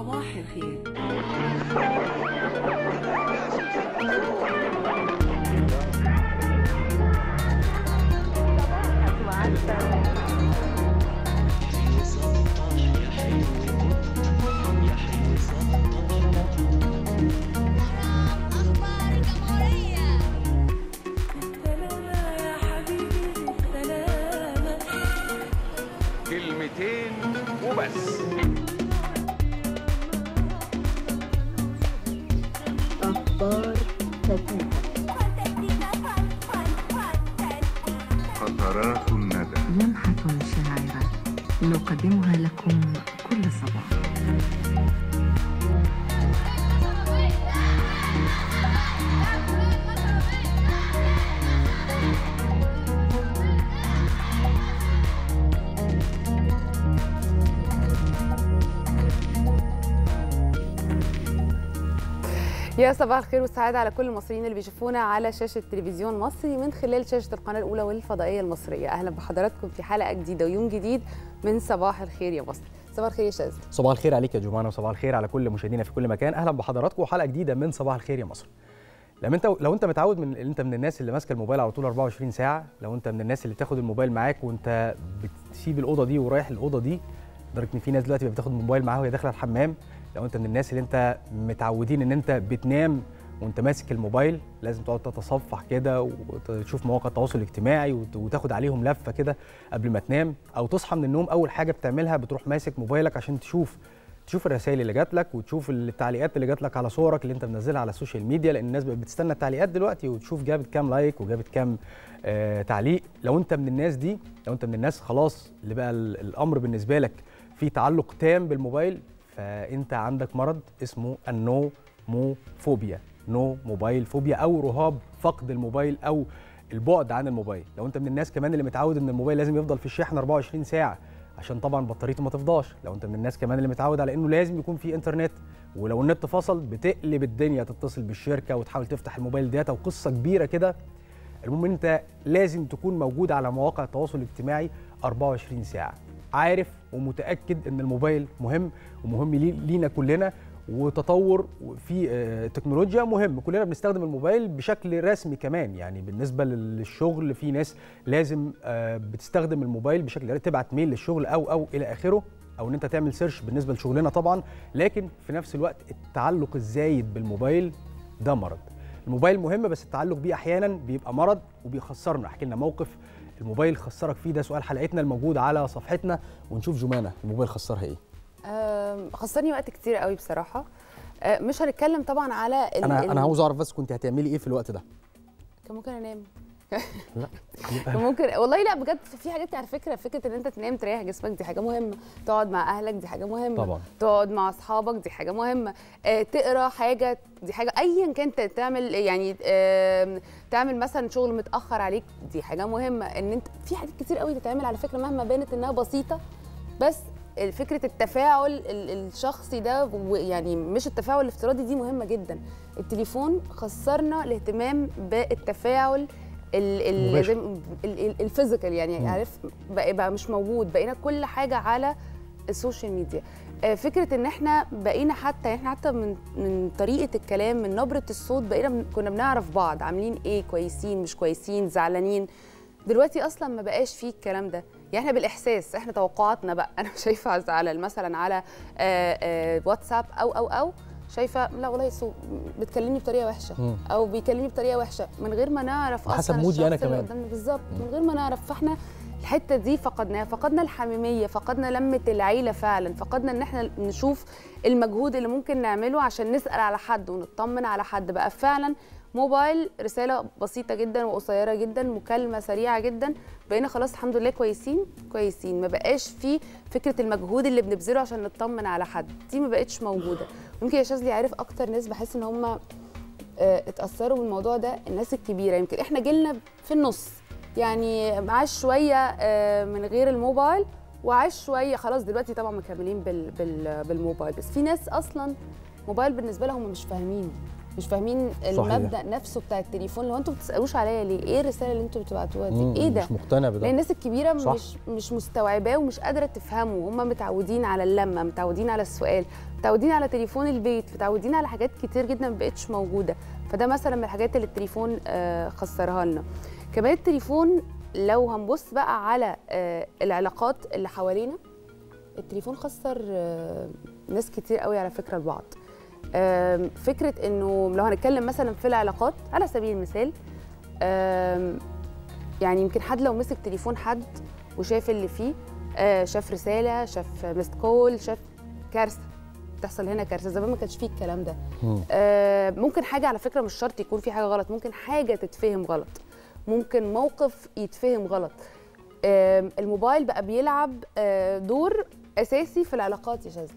صباح الخير أخبار الجمهورية سلامة يا حبيبي سلامة كلمتين وبس قطرات الندى لمحة شاعرة نقدمها لكم كل صباح يا صباح الخير والسعادة على كل المصريين اللي بيشوفونا على شاشة تلفزيون مصري من خلال شاشة القناة الأولى والفضائية المصرية أهلا بحضراتكم في حلقة جديدة ويوم جديد من صباح الخير يا مصر صباح الخير يا شاذ صباح الخير عليك يا جمانة وصباح الخير على كل مشاهدينا في كل مكان اهلا بحضراتكم وحلقه جديده من صباح الخير يا مصر لما انت لو انت متعود من انت من الناس اللي ماسكه الموبايل على طول 24 ساعه لو انت من الناس اللي بتاخد الموبايل معاك وانت بتسيب الاوضه دي ورايح الاوضه دي لدرجه ان في ناس دلوقتي بتاخد الموبايل معاها وهي داخله الحمام لو انت من الناس اللي انت متعودين ان انت بتنام وانت ماسك الموبايل لازم تقعد تتصفح كده وتشوف مواقع التواصل الاجتماعي وت- وتاخد عليهم لفه كده قبل ما تنام او تصحى من النوم اول حاجه بتعملها بتروح ماسك موبايلك عشان تشوف تشوف الرسائل اللي جات لك وتشوف التعليقات اللي جات لك على صورك اللي انت منزلها على السوشيال ميديا لان الناس بقت بتستنى التعليقات دلوقتي وتشوف جابت كام لايك وجابت كام آه تعليق لو انت من الناس دي لو انت من الناس خلاص اللي بقى ال- الامر بالنسبه لك في تعلق تام بالموبايل فانت عندك مرض اسمه النو مو فوبيا نو موبايل فوبيا او رهاب فقد الموبايل او البعد عن الموبايل لو انت من الناس كمان اللي متعود ان الموبايل لازم يفضل في الشحن 24 ساعه عشان طبعا بطاريته ما تفضاش لو انت من الناس كمان اللي متعود على انه لازم يكون في انترنت ولو النت فصل بتقلب الدنيا تتصل بالشركه وتحاول تفتح الموبايل داتا وقصه كبيره كده المهم انت لازم تكون موجود على مواقع التواصل الاجتماعي 24 ساعه عارف ومتاكد ان الموبايل مهم ومهم لي- لينا كلنا وتطور في آه، تكنولوجيا مهم كلنا بنستخدم الموبايل بشكل رسمي كمان يعني بالنسبه للشغل في ناس لازم آه، بتستخدم الموبايل بشكل تبعت ميل للشغل او او الى اخره او ان انت تعمل سيرش بالنسبه لشغلنا طبعا لكن في نفس الوقت التعلق الزايد بالموبايل ده مرض الموبايل مهم بس التعلق بيه احيانا بيبقى مرض وبيخسرنا احكي لنا موقف الموبايل خسرك فيه ده سؤال حلقتنا الموجود على صفحتنا ونشوف جمانه الموبايل خسرها ايه آم، خسرني وقت كتير قوي بصراحة آه، مش هنتكلم طبعا على ال- انا ال- انا عاوز اعرف بس كنت هتعملي ايه في الوقت ده كان ممكن انام لا كان ممكن والله لا بجد في حاجات على فكره فكره ان انت تنام تريح جسمك دي حاجه مهمه تقعد مع اهلك دي حاجه مهمه طبعاً. تقعد مع اصحابك دي حاجه مهمه آه تقرا حاجه دي حاجه ايا كان ت- تعمل يعني آه تعمل مثلا شغل متاخر عليك دي حاجه مهمه ان انت في حاجات كتير قوي تتعمل على فكره مهما بانت انها بسيطه بس فكره التفاعل ال- الشخصي ده ويعني مش التفاعل الافتراضي دي مهمه جدا التليفون خسرنا الاهتمام بالتفاعل ال- ال- مباشر. زي ما- ال- ال- الفيزيكال يعني مم. عارف بقى, بقى مش موجود بقينا كل حاجه على السوشيال ميديا آه، فكره ان احنا بقينا حتى احنا حتى من من طريقه الكلام من نبره الصوت بقينا بن- كنا بنعرف بعض عاملين ايه كويسين مش كويسين زعلانين دلوقتي اصلا ما بقاش فيه الكلام ده يعني احنا بالاحساس احنا توقعاتنا بقى انا شايفه على مثلا على آه، آه، واتساب او او او شايفه لا والله سو بتكلمني بطريقه وحشه مم. او بيكلمني بطريقه وحشه من غير ما نعرف وحسب اصلا مودي أنا الشخص اللي كمان. قدامنا بالظبط من غير ما نعرف فاحنا الحته دي فقدناها فقدنا الحميميه فقدنا لمه العيله فعلا فقدنا ان احنا نشوف المجهود اللي ممكن نعمله عشان نسال على حد ونطمن على حد بقى فعلا موبايل رساله بسيطه جدا وقصيره جدا مكالمه سريعه جدا بقينا خلاص الحمد لله كويسين كويسين ما بقاش في فكره المجهود اللي بنبذله عشان نطمن على حد دي ما بقتش موجوده ممكن يا شاذلي عارف اكتر ناس بحس ان هم آه، اتاثروا بالموضوع ده الناس الكبيره يمكن احنا جيلنا في النص يعني عاش شويه آه، من غير الموبايل وعاش شويه خلاص دلوقتي طبعا مكملين بال بال بالموبايل بس في ناس اصلا موبايل بالنسبه لهم مش فاهمينه مش فاهمين المبدا نفسه بتاع التليفون لو انتوا ما بتسالوش عليا ليه ايه الرساله اللي انتوا بتبعتوها دي مم، ايه ده مش مقتنع لان بده الناس الكبيره صح. مش مش مستوعباه ومش قادره تفهمه هم متعودين على اللمه متعودين على السؤال متعودين على تليفون البيت متعودين على حاجات كتير جدا ما بقتش موجوده فده مثلا من الحاجات اللي التليفون آه، خسرها لنا كمان التليفون لو هنبص بقى على آه، العلاقات اللي حوالينا التليفون خسر آه، ناس كتير قوي على فكره لبعض آم، فكره انه لو هنتكلم مثلا في العلاقات على سبيل المثال آم، يعني يمكن حد لو مسك تليفون حد وشاف اللي فيه آه، شاف رساله شاف ميست كول شاف كارثه تحصل هنا كارثه زمان ما كانش فيه الكلام ده مم. آه، ممكن حاجه على فكره مش شرط يكون في حاجه غلط ممكن حاجه تتفهم غلط ممكن موقف يتفهم غلط آم، الموبايل بقى بيلعب آه، دور اساسي في العلاقات يا شاذلي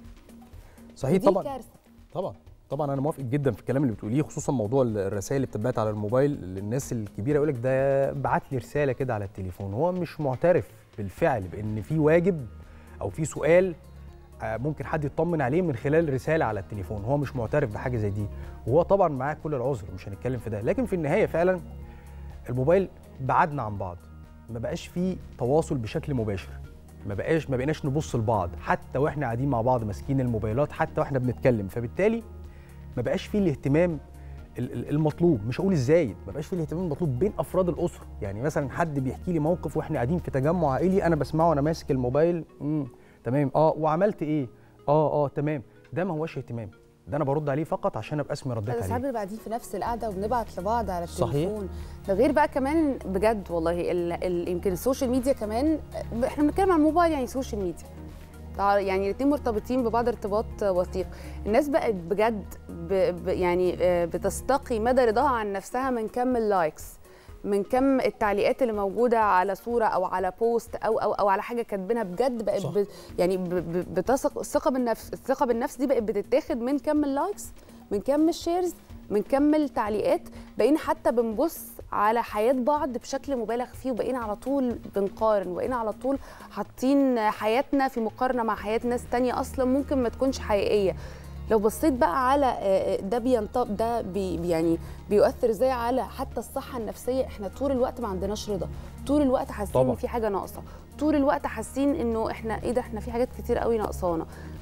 صحيح دي طبعا كارثه طبعا طبعا انا موافق جدا في الكلام اللي بتقوليه خصوصا موضوع الرسائل اللي بتتبعت على الموبايل للناس الكبيره يقول لك ده بعت لي رساله كده على التليفون هو مش معترف بالفعل بان في واجب او في سؤال آه، ممكن حد يطمن عليه من خلال رساله على التليفون هو مش معترف بحاجه زي دي وهو طبعا معاه كل العذر مش هنتكلم في ده لكن في النهايه فعلا الموبايل بعدنا عن بعض ما بقاش فيه تواصل بشكل مباشر ما بقاش ما بقيناش نبص لبعض حتى واحنا قاعدين مع بعض ماسكين الموبايلات حتى واحنا بنتكلم فبالتالي ما بقاش فيه الاهتمام ال- ال- المطلوب مش هقول الزايد ما بقاش فيه الاهتمام المطلوب بين افراد الاسره يعني مثلا حد بيحكي لي موقف واحنا قاعدين في تجمع عائلي انا بسمعه وانا ماسك الموبايل امم تمام اه وعملت ايه اه اه تمام ده ما هوش اهتمام ده انا برد عليه فقط عشان ابقى اسمي رديت احنا ساعات عليه بنبقى قاعدين في نفس القعده وبنبعت لبعض على صحيح. التليفون ده غير بقى كمان بجد والله ال ال يمكن السوشيال ميديا كمان احنا بنتكلم عن الموبايل يعني سوشيال ميديا تع- يعني الاثنين مرتبطين ببعض ارتباط وثيق الناس بقت بجد ب ب يعني آه، بتستقي مدى رضاها عن نفسها من كم اللايكس من كم التعليقات اللي موجوده على صوره او على بوست او او او على حاجه كاتبينها بجد بقت صح. ب يعني ب- ب- بتثق الثقه بالنفس الثقه بالنفس دي بقت بتتاخد من كم اللايكس من كم الشيرز من كم التعليقات بقينا حتى بنبص على حياه بعض بشكل مبالغ فيه وبقينا على طول بنقارن وبقينا على طول حاطين حياتنا في مقارنه مع حياه ناس تانية اصلا ممكن ما تكونش حقيقيه لو بصيت بقى على آه، آه، ده بينطب ده بي بي- يعني بيؤثر ازاي على حتى الصحه النفسيه احنا طول الوقت ما عندناش رضا طول الوقت حاسين طبعاً. ان في حاجه ناقصه طول الوقت حاسين انه احنا ايه ده احنا في حاجات كتير قوي ناقصانا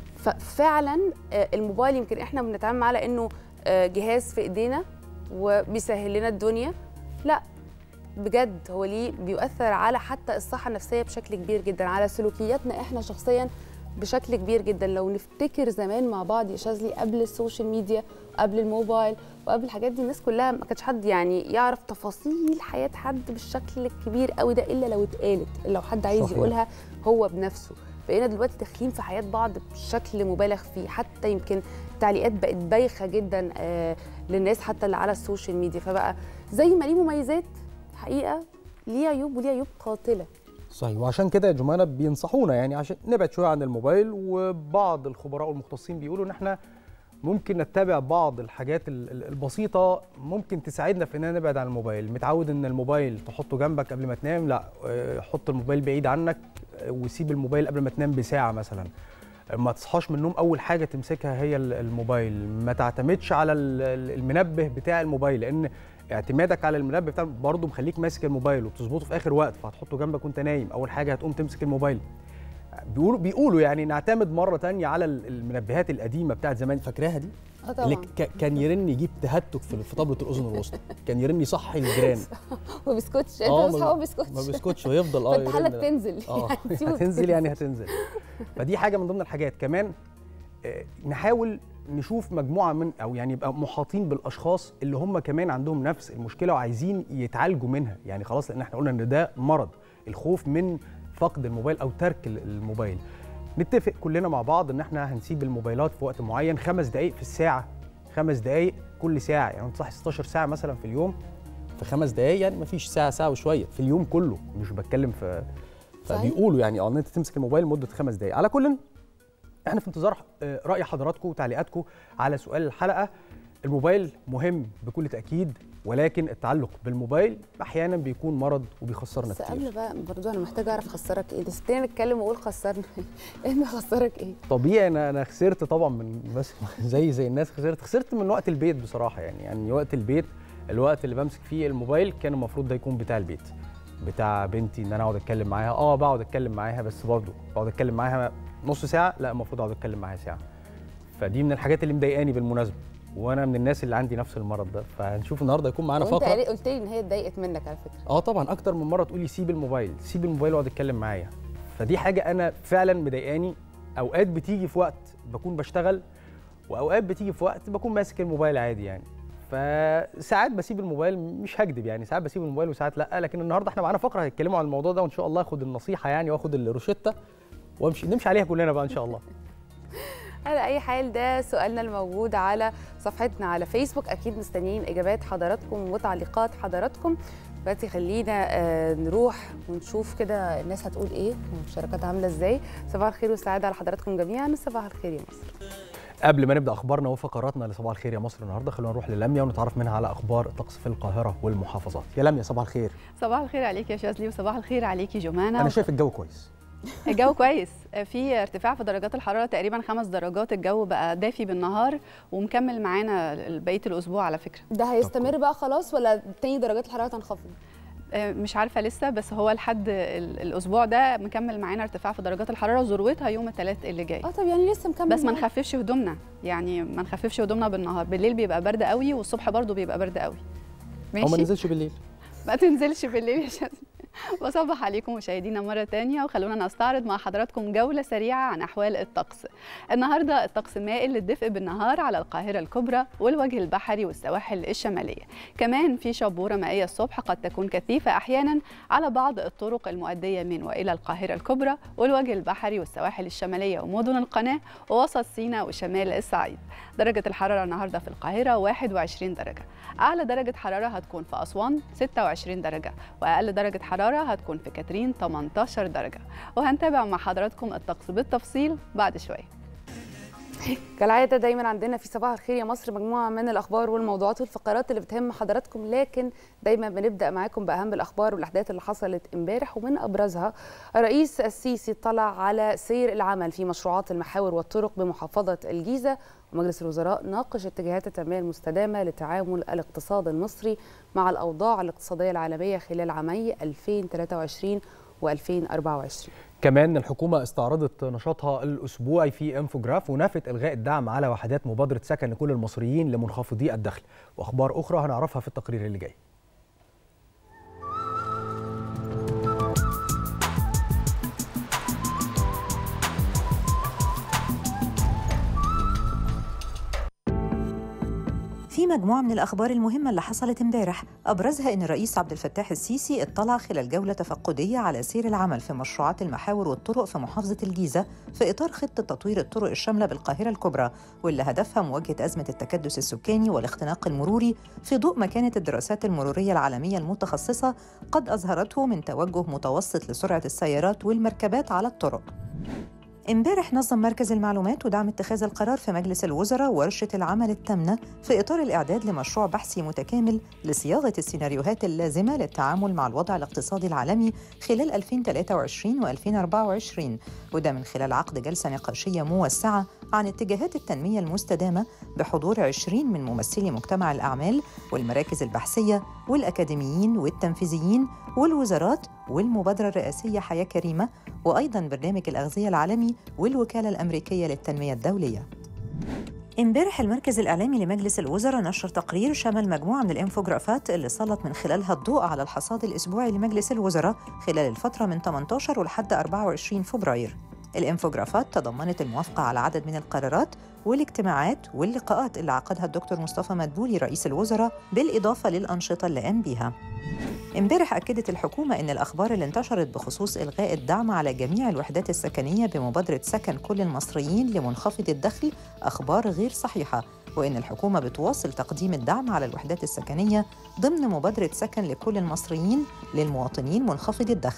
ففعلا آه، الموبايل يمكن احنا بنتعامل معاه على انه آه، جهاز في ايدينا وبيسهل لنا الدنيا لا بجد هو ليه بيؤثر على حتى الصحه النفسيه بشكل كبير جدا على سلوكياتنا احنا شخصيا بشكل كبير جدا لو نفتكر زمان مع بعض يا شاذلي قبل السوشيال ميديا قبل الموبايل وقبل الحاجات دي الناس كلها ما كانش حد يعني يعرف تفاصيل حياه حد بالشكل الكبير قوي ده الا لو اتقالت إلا لو حد عايز صحيح. يقولها هو بنفسه بقينا دلوقتي داخلين في حياه بعض بشكل مبالغ فيه حتى يمكن التعليقات بقت بايخه جدا آه للناس حتى اللي على السوشيال ميديا فبقى زي ما ليه مميزات حقيقه ليه عيوب وليه عيوب قاتله صحيح وعشان كده يا جماعه بينصحونا يعني عشان نبعد شويه عن الموبايل وبعض الخبراء والمختصين بيقولوا ان احنا ممكن نتبع بعض الحاجات ال- ال- البسيطه ممكن تساعدنا في اننا نبعد عن الموبايل متعود ان الموبايل تحطه جنبك قبل ما تنام لا آه، حط الموبايل بعيد عنك آه، وسيب الموبايل قبل ما تنام بساعه مثلا ما تصحاش من النوم اول حاجه تمسكها هي ال- الموبايل ما تعتمدش على ال- ال- المنبه بتاع الموبايل لان اعتمادك على المنبه بتاع برضه مخليك ماسك الموبايل وبتظبطه في اخر وقت فهتحطه جنبك وانت نايم اول حاجه هتقوم تمسك الموبايل بيقولوا بيقولوا يعني نعتمد مره تانية على ال- المنبهات القديمه بتاعت زمان فاكراها دي اه اللي طبعا ك- كان يرن يجيب تهتك في في طبله الاذن الوسطى كان يرن يصحي الجيران ما بيسكتش آه، انت ما- بتصحى ما بيسكتش ما بيسكتش ويفضل اه فانت حالك يرن. تنزل اه يعني سيبه هتنزل يعني هتنزل فدي حاجه من ضمن الحاجات كمان آه، نحاول نشوف مجموعه من او يعني يبقى محاطين بالاشخاص اللي هم كمان عندهم نفس المشكله وعايزين يتعالجوا منها يعني خلاص لان احنا قلنا ان ده مرض الخوف من فقد الموبايل او ترك ال- الموبايل نتفق كلنا مع بعض ان احنا هنسيب الموبايلات في وقت معين خمس دقائق في الساعه خمس دقائق كل ساعه يعني انت صاحي 16 ساعه مثلا في اليوم في خمس دقائق يعني مفيش ساعه ساعه وشويه في اليوم كله مش بتكلم في صحيح. فبيقولوا يعني اه ان انت تمسك الموبايل لمده خمس دقائق على كل احنا في انتظار آه، راي حضراتكم وتعليقاتكم على سؤال الحلقه الموبايل مهم بكل تاكيد ولكن التعلق بالموبايل احيانا بيكون مرض وبيخسرنا بس كتير قبل بقى برضو انا محتاجه اعرف خسرك ايه ده ستين نتكلم واقول خسرنا ايه اللي خسرك ايه طبيعي انا انا خسرت طبعا من بس زي زي الناس خسرت خسرت من وقت البيت بصراحه يعني يعني وقت البيت الوقت اللي بمسك فيه الموبايل كان المفروض ده يكون بتاع البيت بتاع بنتي ان انا اقعد اتكلم معاها اه بقعد اتكلم معاها بس برضه بقعد اتكلم معاها نص ساعه لا المفروض اقعد اتكلم معاها ساعه فدي من الحاجات اللي مضايقاني بالمناسبه وانا من الناس اللي عندي نفس المرض ده فهنشوف النهارده يكون معانا وانت فقره قال- قلت لي ان هي اتضايقت منك على فكره اه طبعا اكتر من مره تقولي سيب الموبايل سيب الموبايل واقعد اتكلم معايا فدي حاجه انا فعلا مضايقاني اوقات بتيجي في وقت بكون بشتغل واوقات بتيجي في وقت بكون ماسك الموبايل عادي يعني فساعات بسيب الموبايل مش هكدب يعني ساعات بسيب الموبايل وساعات لا لكن النهارده احنا معانا فقره هيتكلموا عن الموضوع ده وان شاء الله اخد النصيحه يعني واخد الروشته وامشي نمشي عليها كلنا بقى ان شاء الله على اي حال ده سؤالنا الموجود على صفحتنا على فيسبوك اكيد مستنيين اجابات حضراتكم وتعليقات حضراتكم دلوقتي خلينا آه، نروح ونشوف كده الناس هتقول ايه والمشاركات عامله ازاي صباح الخير والسعاده على حضراتكم جميعا صباح الخير يا مصر قبل ما نبدا اخبارنا وفقراتنا لصباح الخير يا مصر النهارده خلونا نروح للميا ونتعرف منها على اخبار الطقس في القاهره والمحافظات يا لميا صباح الخير صباح الخير عليك يا شاذلي وصباح الخير عليكي جمانة انا شايف الجو كويس الجو كويس في ارتفاع في درجات الحرارة تقريبا خمس درجات الجو بقى دافي بالنهار ومكمل معانا بقية الأسبوع على فكرة ده هيستمر بقى خلاص ولا تاني درجات الحراره تنخفض آه، مش عارفة لسه بس هو لحد ال- الأسبوع ده مكمل معانا ارتفاع في درجات الحرارة ذروتها يوم الثلاث اللي جاي اه طب يعني لسه مكمل بس ما معاك. نخففش هدومنا يعني ما نخففش هدومنا بالنهار بالليل بيبقى برد قوي والصبح برضو بيبقى برد قوي او ما ماشي ننزلش بالليل ما تنزلش بالليل يا شاذلي بصبح عليكم مشاهدينا مرة تانية وخلونا نستعرض مع حضراتكم جولة سريعة عن أحوال الطقس النهاردة الطقس مائل للدفء بالنهار على القاهرة الكبرى والوجه البحري والسواحل الشمالية كمان في شبورة مائية الصبح قد تكون كثيفة أحيانا على بعض الطرق المؤدية من وإلى القاهرة الكبرى والوجه البحري والسواحل الشمالية ومدن القناة ووسط سيناء وشمال الصعيد درجة الحرارة النهاردة في القاهرة 21 درجة أعلى درجة حرارة هتكون في أسوان 26 درجة وأقل درجة حرارة هتكون في كاترين 18 درجة وهنتابع مع حضراتكم الطقس بالتفصيل بعد شوية كالعادة دايما عندنا في صباح الخير يا مصر مجموعة من الأخبار والموضوعات والفقرات اللي بتهم حضراتكم لكن دايما بنبدأ معاكم بأهم الأخبار والأحداث اللي حصلت امبارح ومن أبرزها الرئيس السيسي اطلع على سير العمل في مشروعات المحاور والطرق بمحافظة الجيزة ومجلس الوزراء ناقش اتجاهات التنمية المستدامة لتعامل الاقتصاد المصري مع الأوضاع الاقتصادية العالمية خلال عامي 2023 و2024 كمان الحكومة استعرضت نشاطها الأسبوعي في انفوجراف ونفت إلغاء الدعم على وحدات مبادرة سكن لكل المصريين لمنخفضي الدخل وأخبار أخرى هنعرفها في التقرير اللي جاي في مجموعة من الأخبار المهمة اللي حصلت امبارح أبرزها أن الرئيس عبد الفتاح السيسي اطلع خلال جولة تفقدية على سير العمل في مشروعات المحاور والطرق في محافظة الجيزة في إطار خطة تطوير الطرق الشاملة بالقاهرة الكبرى واللي هدفها مواجهة أزمة التكدس السكاني والاختناق المروري في ضوء ما كانت الدراسات المرورية العالمية المتخصصة قد أظهرته من توجه متوسط لسرعة السيارات والمركبات على الطرق امبارح نظم مركز المعلومات ودعم اتخاذ القرار في مجلس الوزراء ورشة العمل التامنة في إطار الإعداد لمشروع بحثي متكامل لصياغة السيناريوهات اللازمة للتعامل مع الوضع الاقتصادي العالمي خلال 2023 و2024 وده من خلال عقد جلسة نقاشية موسعة عن اتجاهات التنمية المستدامة بحضور 20 من ممثلي مجتمع الأعمال والمراكز البحثية والأكاديميين والتنفيذيين والوزارات والمبادرة الرئاسية حياة كريمة وأيضا برنامج الأغذية العالمي والوكالة الأمريكية للتنمية الدولية امبارح المركز الإعلامي لمجلس الوزراء نشر تقرير شمل مجموعة من الإنفوجرافات اللي سلط من خلالها الضوء على الحصاد الأسبوعي لمجلس الوزراء خلال الفترة من 18 ولحد 24 فبراير الإنفوجرافات تضمنت الموافقة على عدد من القرارات والاجتماعات واللقاءات اللي عقدها الدكتور مصطفى مدبولي رئيس الوزراء بالإضافة للأنشطة اللي قام بيها امبارح أكدت الحكومة أن الأخبار اللي انتشرت بخصوص إلغاء الدعم على جميع الوحدات السكنية بمبادرة سكن كل المصريين لمنخفض الدخل أخبار غير صحيحة وأن الحكومة بتواصل تقديم الدعم على الوحدات السكنية ضمن مبادرة سكن لكل المصريين للمواطنين منخفض الدخل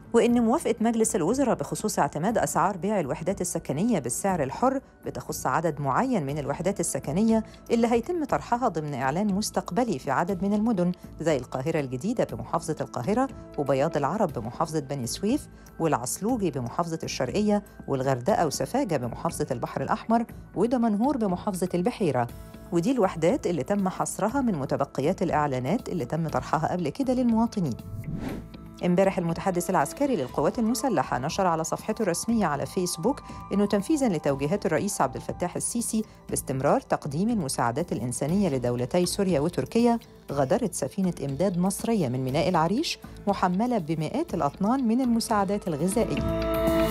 وإن موافقة مجلس الوزراء بخصوص اعتماد أسعار بيع الوحدات السكنية بالسعر الحر بتخص عدد معين من الوحدات السكنية اللي هيتم طرحها ضمن إعلان مستقبلي في عدد من المدن زي القاهرة الجديدة بمحافظة القاهرة وبياض العرب بمحافظة بني سويف والعصلوجي بمحافظة الشرقية والغردقة وسفاجة بمحافظة البحر الأحمر ودمنهور بمحافظة البحيرة ودي الوحدات اللي تم حصرها من متبقيات الإعلانات اللي تم طرحها قبل كده للمواطنين امبارح المتحدث العسكري للقوات المسلحة نشر على صفحته الرسمية على فيسبوك أنه تنفيذاً لتوجيهات الرئيس عبد الفتاح السيسي باستمرار تقديم المساعدات الإنسانية لدولتي سوريا وتركيا غادرت سفينة إمداد مصرية من ميناء العريش محملة بمئات الأطنان من المساعدات الغذائية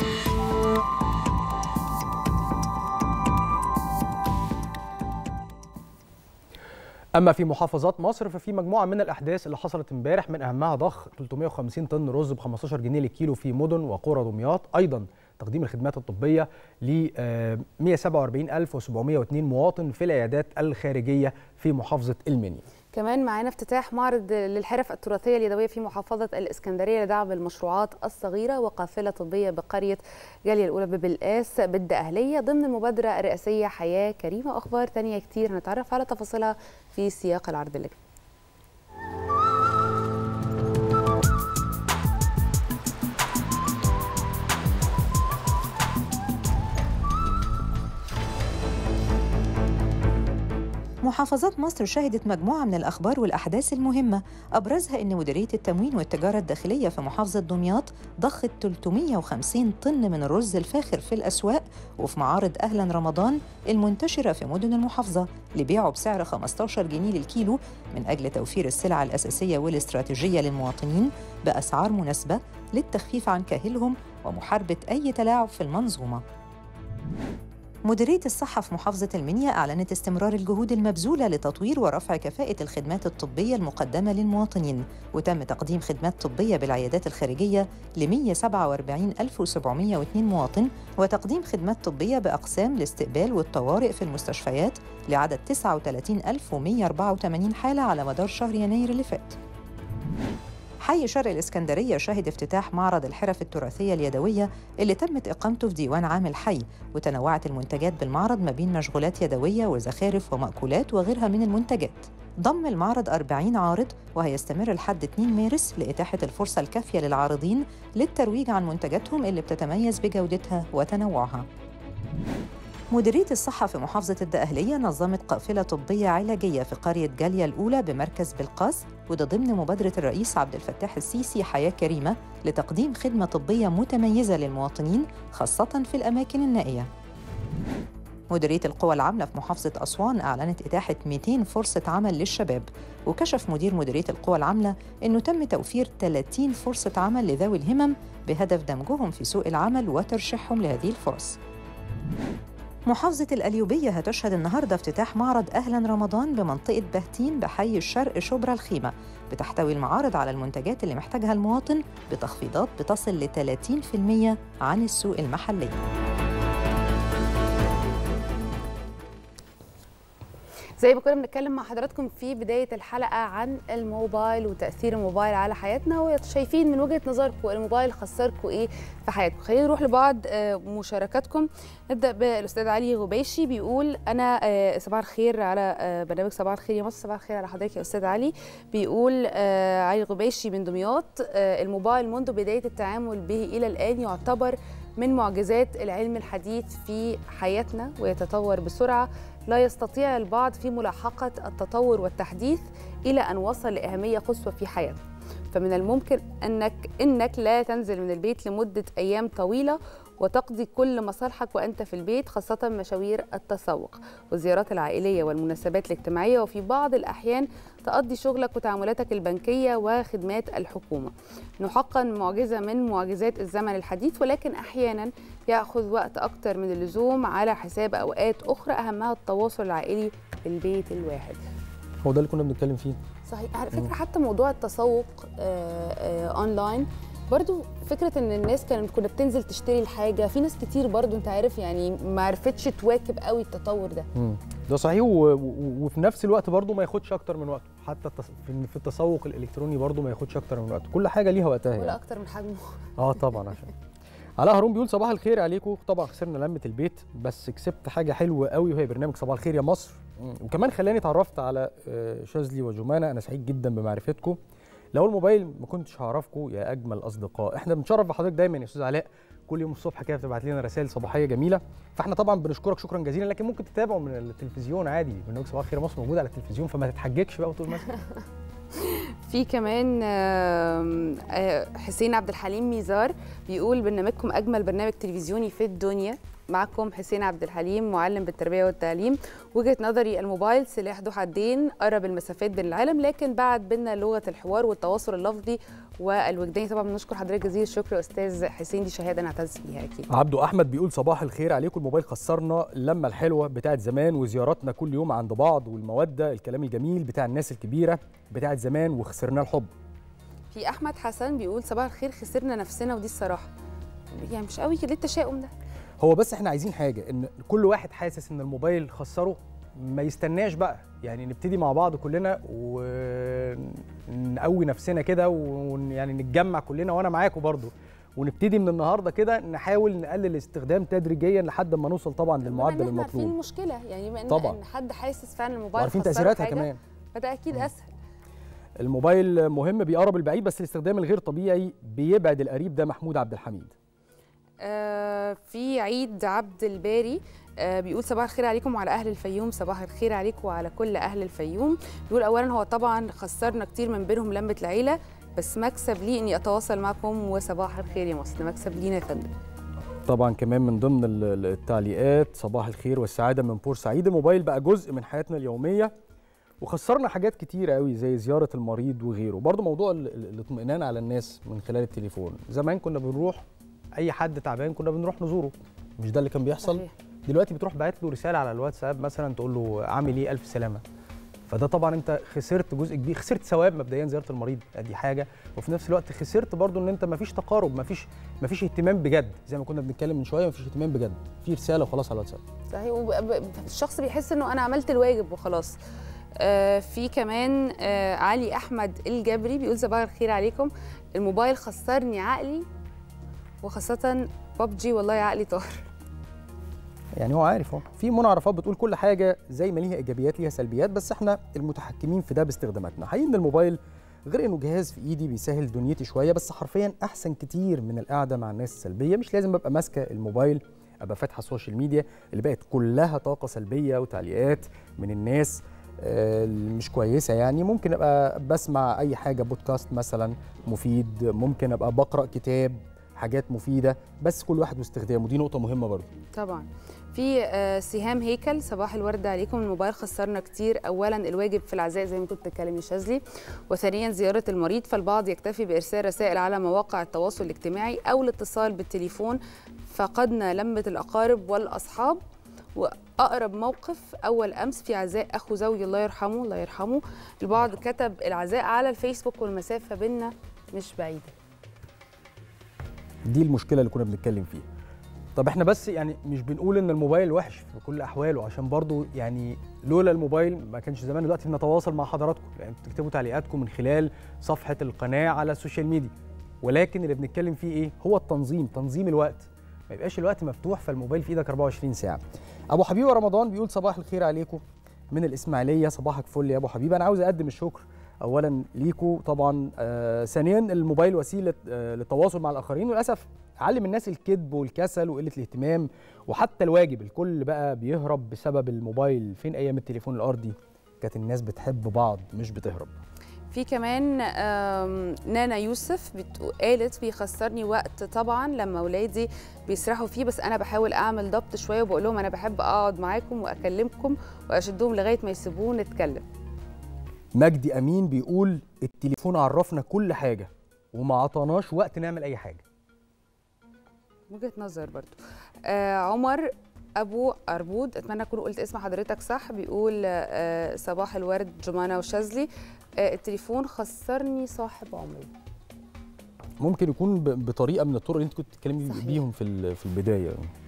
اما في محافظات مصر ففي مجموعه من الاحداث اللي حصلت امبارح من اهمها ضخ 350 طن رز ب 15 جنيه للكيلو في مدن وقرى دمياط ايضا تقديم الخدمات الطبيه ل 147702 مواطن في العيادات الخارجيه في محافظه المنيا كمان معانا افتتاح معرض للحرف التراثيه اليدويه في محافظه الاسكندريه لدعم المشروعات الصغيره وقافله طبيه بقريه جاليه الاولى ببلقاس بد اهليه ضمن المبادره الرئاسيه حياه كريمه واخبار تانية كتير هنتعرف على تفاصيلها في سياق العرض اللي جاي محافظات مصر شهدت مجموعة من الأخبار والأحداث المهمة أبرزها أن مديرية التموين والتجارة الداخلية في محافظة دمياط ضخت 350 طن من الرز الفاخر في الأسواق وفي معارض أهلا رمضان المنتشرة في مدن المحافظة لبيعه بسعر 15 جنيه للكيلو من أجل توفير السلع الأساسية والاستراتيجية للمواطنين بأسعار مناسبة للتخفيف عن كاهلهم ومحاربة أي تلاعب في المنظومة مديرية الصحة في محافظة المنيا أعلنت استمرار الجهود المبذولة لتطوير ورفع كفاءة الخدمات الطبية المقدمة للمواطنين وتم تقديم خدمات طبية بالعيادات الخارجية ل 147702 مواطن وتقديم خدمات طبية بأقسام الاستقبال والطوارئ في المستشفيات لعدد 39184 حالة على مدار شهر يناير اللي فات حي شرق الإسكندرية شهد افتتاح معرض الحرف التراثية اليدوية اللي تمت إقامته في ديوان عام الحي وتنوعت المنتجات بالمعرض ما بين مشغولات يدوية وزخارف ومأكولات وغيرها من المنتجات ضم المعرض 40 عارض وهيستمر لحد 2 مارس لإتاحة الفرصة الكافية للعارضين للترويج عن منتجاتهم اللي بتتميز بجودتها وتنوعها مديرية الصحة في محافظة الدقهلية نظمت قافلة طبية علاجية في قرية جالية الأولى بمركز بلقاس وده ضمن مبادرة الرئيس عبد الفتاح السيسي حياة كريمة لتقديم خدمة طبية متميزة للمواطنين خاصة في الأماكن النائية. مديرية القوى العاملة في محافظة أسوان أعلنت إتاحة 200 فرصة عمل للشباب وكشف مدير مديرية القوى العاملة أنه تم توفير 30 فرصة عمل لذوي الهمم بهدف دمجهم في سوق العمل وترشيحهم لهذه الفرص. محافظة القليوبية هتشهد النهاردة افتتاح معرض أهلا رمضان بمنطقة بهتين بحي الشرق شبرا الخيمة بتحتوي المعارض على المنتجات اللي محتاجها المواطن بتخفيضات بتصل ل 30% عن السوق المحلي زي ما كنا بنتكلم مع حضراتكم في بدايه الحلقه عن الموبايل وتاثير الموبايل على حياتنا وشايفين من وجهه نظركم الموبايل خسركم ايه في حياتكم خلينا نروح لبعض آه، مشاركاتكم نبدا بالاستاذ علي غبيشي بيقول انا آه، صباح الخير على آه، برنامج صباح الخير يا مصر صباح الخير على حضرتك يا استاذ علي بيقول آه، علي غبيشي من دمياط آه، الموبايل منذ بدايه التعامل به الى الان يعتبر من معجزات العلم الحديث في حياتنا ويتطور بسرعه لا يستطيع البعض في ملاحقة التطور والتحديث إلى أن وصل لأهمية قصوى في حياتنا فمن الممكن أنك إنك لا تنزل من البيت لمدة أيام طويلة وتقضي كل مصالحك وأنت في البيت خاصة مشاوير التسوق والزيارات العائلية والمناسبات الاجتماعية وفي بعض الأحيان تقضي شغلك وتعاملاتك البنكية وخدمات الحكومة إنه حقا معجزة من معجزات الزمن الحديث ولكن أحيانا يأخذ وقت أكتر من اللزوم على حساب أوقات أخرى أهمها التواصل العائلي في البيت الواحد هو ده اللي كنا بنتكلم فيه صحيح على فكرة حتى موضوع التسوق آه، آه، أونلاين برضو فكرة ان الناس كانت كنا بتنزل تشتري الحاجة في ناس كتير برضو انت عارف يعني ما عرفتش تواكب قوي التطور ده مم. ده صحيح و... و... وفي نفس الوقت برضه ما ياخدش اكتر من وقته حتى التص- في في التسوق الالكتروني برضو ما ياخدش اكتر من وقت كل حاجه ليها وقتها ولا يعني. اكتر من حجمه اه طبعا عشان علاء هارون بيقول صباح الخير عليكم طبعا خسرنا لمه البيت بس كسبت حاجه حلوه قوي وهي برنامج صباح الخير يا مصر مم. وكمان خلاني اتعرفت على آه، شاذلي وجمانه انا سعيد جدا بمعرفتكم لو الموبايل ما كنتش هعرفكم يا اجمل اصدقاء احنا بنتشرف بحضرتك دايما يا استاذ علاء كل يوم الصبح كده بتبعت لنا رسائل صباحيه جميله فاحنا طبعا بنشكرك شكرا جزيلا لكن ممكن تتابعوا من التلفزيون عادي برنامج صباح الخير يا مصر موجود على التلفزيون فما تتحججش بقى وتقول مثلا في كمان آم، آه، حسين عبد الحليم ميزار بيقول برنامجكم اجمل برنامج تلفزيوني في الدنيا معكم حسين عبد الحليم معلم بالتربيه والتعليم وجهه نظري الموبايل سلاح ذو حدين قرب المسافات بين العالم لكن بعد بينا لغه الحوار والتواصل اللفظي والوجداني طبعا بنشكر حضرتك جزيل الشكر استاذ حسين دي شهاده نعتز بيها اكيد عبدو احمد بيقول صباح الخير عليكم الموبايل خسرنا اللمه الحلوه بتاعت زمان وزياراتنا كل يوم عند بعض والموده الكلام الجميل بتاع الناس الكبيره بتاعت زمان وخسرنا الحب في احمد حسن بيقول صباح الخير خسرنا نفسنا ودي الصراحه يعني مش قوي كده ليه التشاؤم ده هو بس احنا عايزين حاجه ان كل واحد حاسس ان الموبايل خسره ما يستناش بقى يعني نبتدي مع بعض كلنا ونقوي نفسنا كده ويعني نتجمع كلنا وانا معاكم برضو ونبتدي من النهارده كده نحاول نقلل الاستخدام تدريجيا لحد ما نوصل طبعا للمعدل بما إن احنا عارفين المطلوب المشكله يعني بما ان طبعاً. ان حد حاسس فعلا الموبايل وعارفين خسره تاثيراتها حاجة، كمان فده اكيد اسهل الموبايل مهم بيقرب البعيد بس الاستخدام الغير طبيعي بيبعد القريب ده محمود عبد الحميد آه في عيد عبد الباري آه بيقول صباح الخير عليكم وعلى اهل الفيوم صباح الخير عليكم وعلى كل اهل الفيوم بيقول اولا هو طبعا خسرنا كتير من بينهم لمه العيله بس مكسب لي اني اتواصل معكم وصباح الخير يا مصر مكسب لينا يا فندم طبعا كمان من ضمن ال- ال- التعليقات صباح الخير والسعاده من بورسعيد الموبايل بقى جزء من حياتنا اليوميه وخسرنا حاجات كتيرة قوي زي زيارة المريض وغيره برضه موضوع ال- ال- الاطمئنان على الناس من خلال التليفون زمان كنا بنروح أي حد تعبان كنا بنروح نزوره مش ده اللي كان بيحصل صحيح. دلوقتي بتروح باعت له رسالة على الواتساب مثلا تقول له عامل ايه ألف سلامة فده طبعا انت خسرت جزء كبير خسرت ثواب مبدئيا زياره المريض دي حاجه وفي نفس الوقت خسرت برضو ان انت مفيش تقارب مفيش مفيش اهتمام بجد زي ما كنا بنتكلم من شويه مفيش اهتمام بجد في رساله وخلاص على الواتساب صحيح والشخص بيحس انه انا عملت الواجب وخلاص آه في كمان آه علي احمد الجبري بيقول صباح الخير عليكم الموبايل خسرني عقلي وخاصه ببجي والله عقلي طار يعني هو عارف اهو في منى عرفات بتقول كل حاجه زي ما ليها ايجابيات ليها سلبيات بس احنا المتحكمين في ده باستخداماتنا حقيقي ان الموبايل غير انه جهاز في ايدي بيسهل دنيتي شويه بس حرفيا احسن كتير من القعده مع الناس السلبيه مش لازم ابقى ماسكه الموبايل ابقى فاتحه السوشيال ميديا اللي بقت كلها طاقه سلبيه وتعليقات من الناس آه، اللي مش كويسه يعني ممكن ابقى بسمع اي حاجه بودكاست مثلا مفيد ممكن ابقى بقرا كتاب حاجات مفيده بس كل واحد واستخدامه دي نقطه مهمه برضه طبعا في آه، سهام هيكل صباح الورد عليكم الموبايل خسرنا كتير اولا الواجب في العزاء زي ما كنت بتتكلمي شاذلي وثانيا زياره المريض فالبعض يكتفي بارسال رسائل على مواقع التواصل الاجتماعي او الاتصال بالتليفون فقدنا لمه الاقارب والاصحاب واقرب موقف اول امس في عزاء اخو زوجي الله يرحمه الله يرحمه البعض كتب العزاء على الفيسبوك والمسافه بينا مش بعيده دي المشكله اللي كنا بنتكلم فيها طب احنا بس يعني مش بنقول ان الموبايل وحش في كل احواله عشان برضو يعني لولا الموبايل ما كانش زمان دلوقتي بنتواصل مع حضراتكم يعني بتكتبوا تعليقاتكم من خلال صفحه القناه على السوشيال ميديا ولكن اللي بنتكلم فيه ايه هو التنظيم تنظيم الوقت ما يبقاش الوقت مفتوح فالموبايل في ايدك 24 ساعه ابو حبيبه رمضان بيقول صباح الخير عليكم من الاسماعيليه صباحك فل يا ابو حبيبه انا عاوز اقدم الشكر اولا ليكوا طبعا آه ثانيا الموبايل وسيله آه للتواصل مع الاخرين وللاسف علم الناس الكذب والكسل وقله الاهتمام وحتى الواجب الكل بقى بيهرب بسبب الموبايل فين ايام التليفون الارضي كانت الناس بتحب بعض مش بتهرب في كمان آم، نانا يوسف بتقو- قالت بيخسرني وقت طبعا لما اولادي بيسرحوا فيه بس انا بحاول اعمل ضبط شويه وبقول لهم انا بحب اقعد معاكم واكلمكم واشدهم لغايه ما يسيبوه نتكلم مجدي امين بيقول التليفون عرفنا كل حاجه وما عطاناش وقت نعمل اي حاجه وجهه نظر برضو آه عمر ابو اربود اتمنى اكون قلت اسم حضرتك صح بيقول آه صباح الورد جمانه وشاذلي آه التليفون خسرني صاحب عمري ممكن يكون ب- بطريقه من الطرق اللي انت كنت بتتكلمي صحيح. بيهم في ال- في البدايه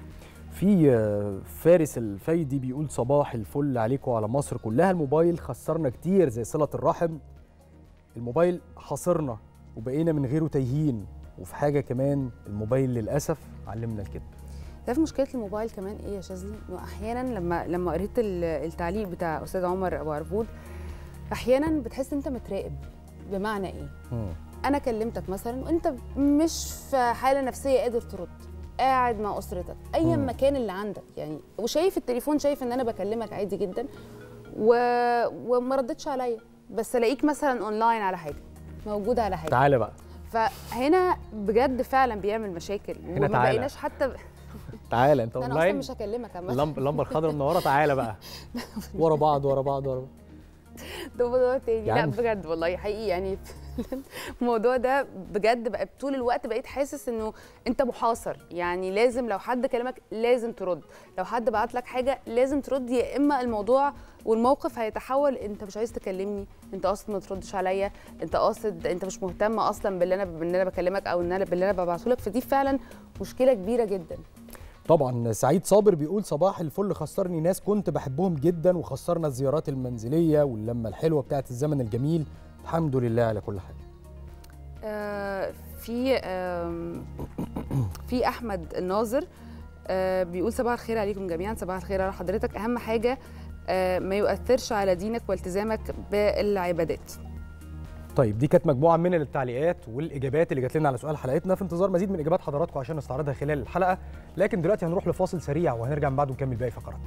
في آه، فارس الفايدي بيقول صباح الفل عليكم وعلى مصر كلها الموبايل خسرنا كتير زي صلة الرحم الموبايل حاصرنا وبقينا من غيره تايهين وفي حاجة كمان الموبايل للأسف علمنا الكذب تعرف مشكله الموبايل كمان ايه يا شاذلي انه احيانا لما لما قريت ال- التعليق بتاع استاذ عمر ابو عرفود احيانا بتحس انت متراقب بمعنى ايه مم. انا كلمتك مثلا وانت مش في حاله نفسيه قادر ترد قاعد مع اسرتك ايا مم. مكان اللي عندك يعني وشايف التليفون شايف ان انا بكلمك عادي جدا و... وما ردتش عليا بس الاقيك مثلا اونلاين على حاجه موجود على حاجه تعالى بقى فهنا بجد فعلا بيعمل مشاكل هنا وما تعالى. بقيناش حتى تعالى انت انا اصلا اونلاين مش هكلمك عامه اللمبه اللمبه الخضراء منوره تعالى بقى ورا بعض ورا بعض ورا بعض ده موضوع تاني يا لا عم. بجد والله حقيقي يعني الموضوع ده بجد بقى طول الوقت بقيت حاسس انه انت محاصر يعني لازم لو حد كلمك لازم ترد لو حد بعت لك حاجه لازم ترد يا اما الموضوع والموقف هيتحول انت مش عايز تكلمني انت قاصد ما تردش عليا انت قاصد انت مش مهتم اصلا باللي انا باللي انا بكلمك او ان انا باللي انا ببعته لك فدي فعلا مشكله كبيره جدا طبعا سعيد صابر بيقول صباح الفل خسرني ناس كنت بحبهم جدا وخسرنا الزيارات المنزليه واللمه الحلوه بتاعت الزمن الجميل الحمد لله على كل حاجه آه، في آم، في احمد الناظر آه، بيقول صباح الخير عليكم جميعا صباح الخير على حضرتك اهم حاجه آه، ما يؤثرش على دينك والتزامك بالعبادات طيب دي كانت مجموعه من التعليقات والاجابات اللي جات لنا على سؤال حلقتنا في انتظار مزيد من اجابات حضراتكم عشان نستعرضها خلال الحلقه لكن دلوقتي هنروح لفاصل سريع وهنرجع من بعده نكمل باقي فقراتنا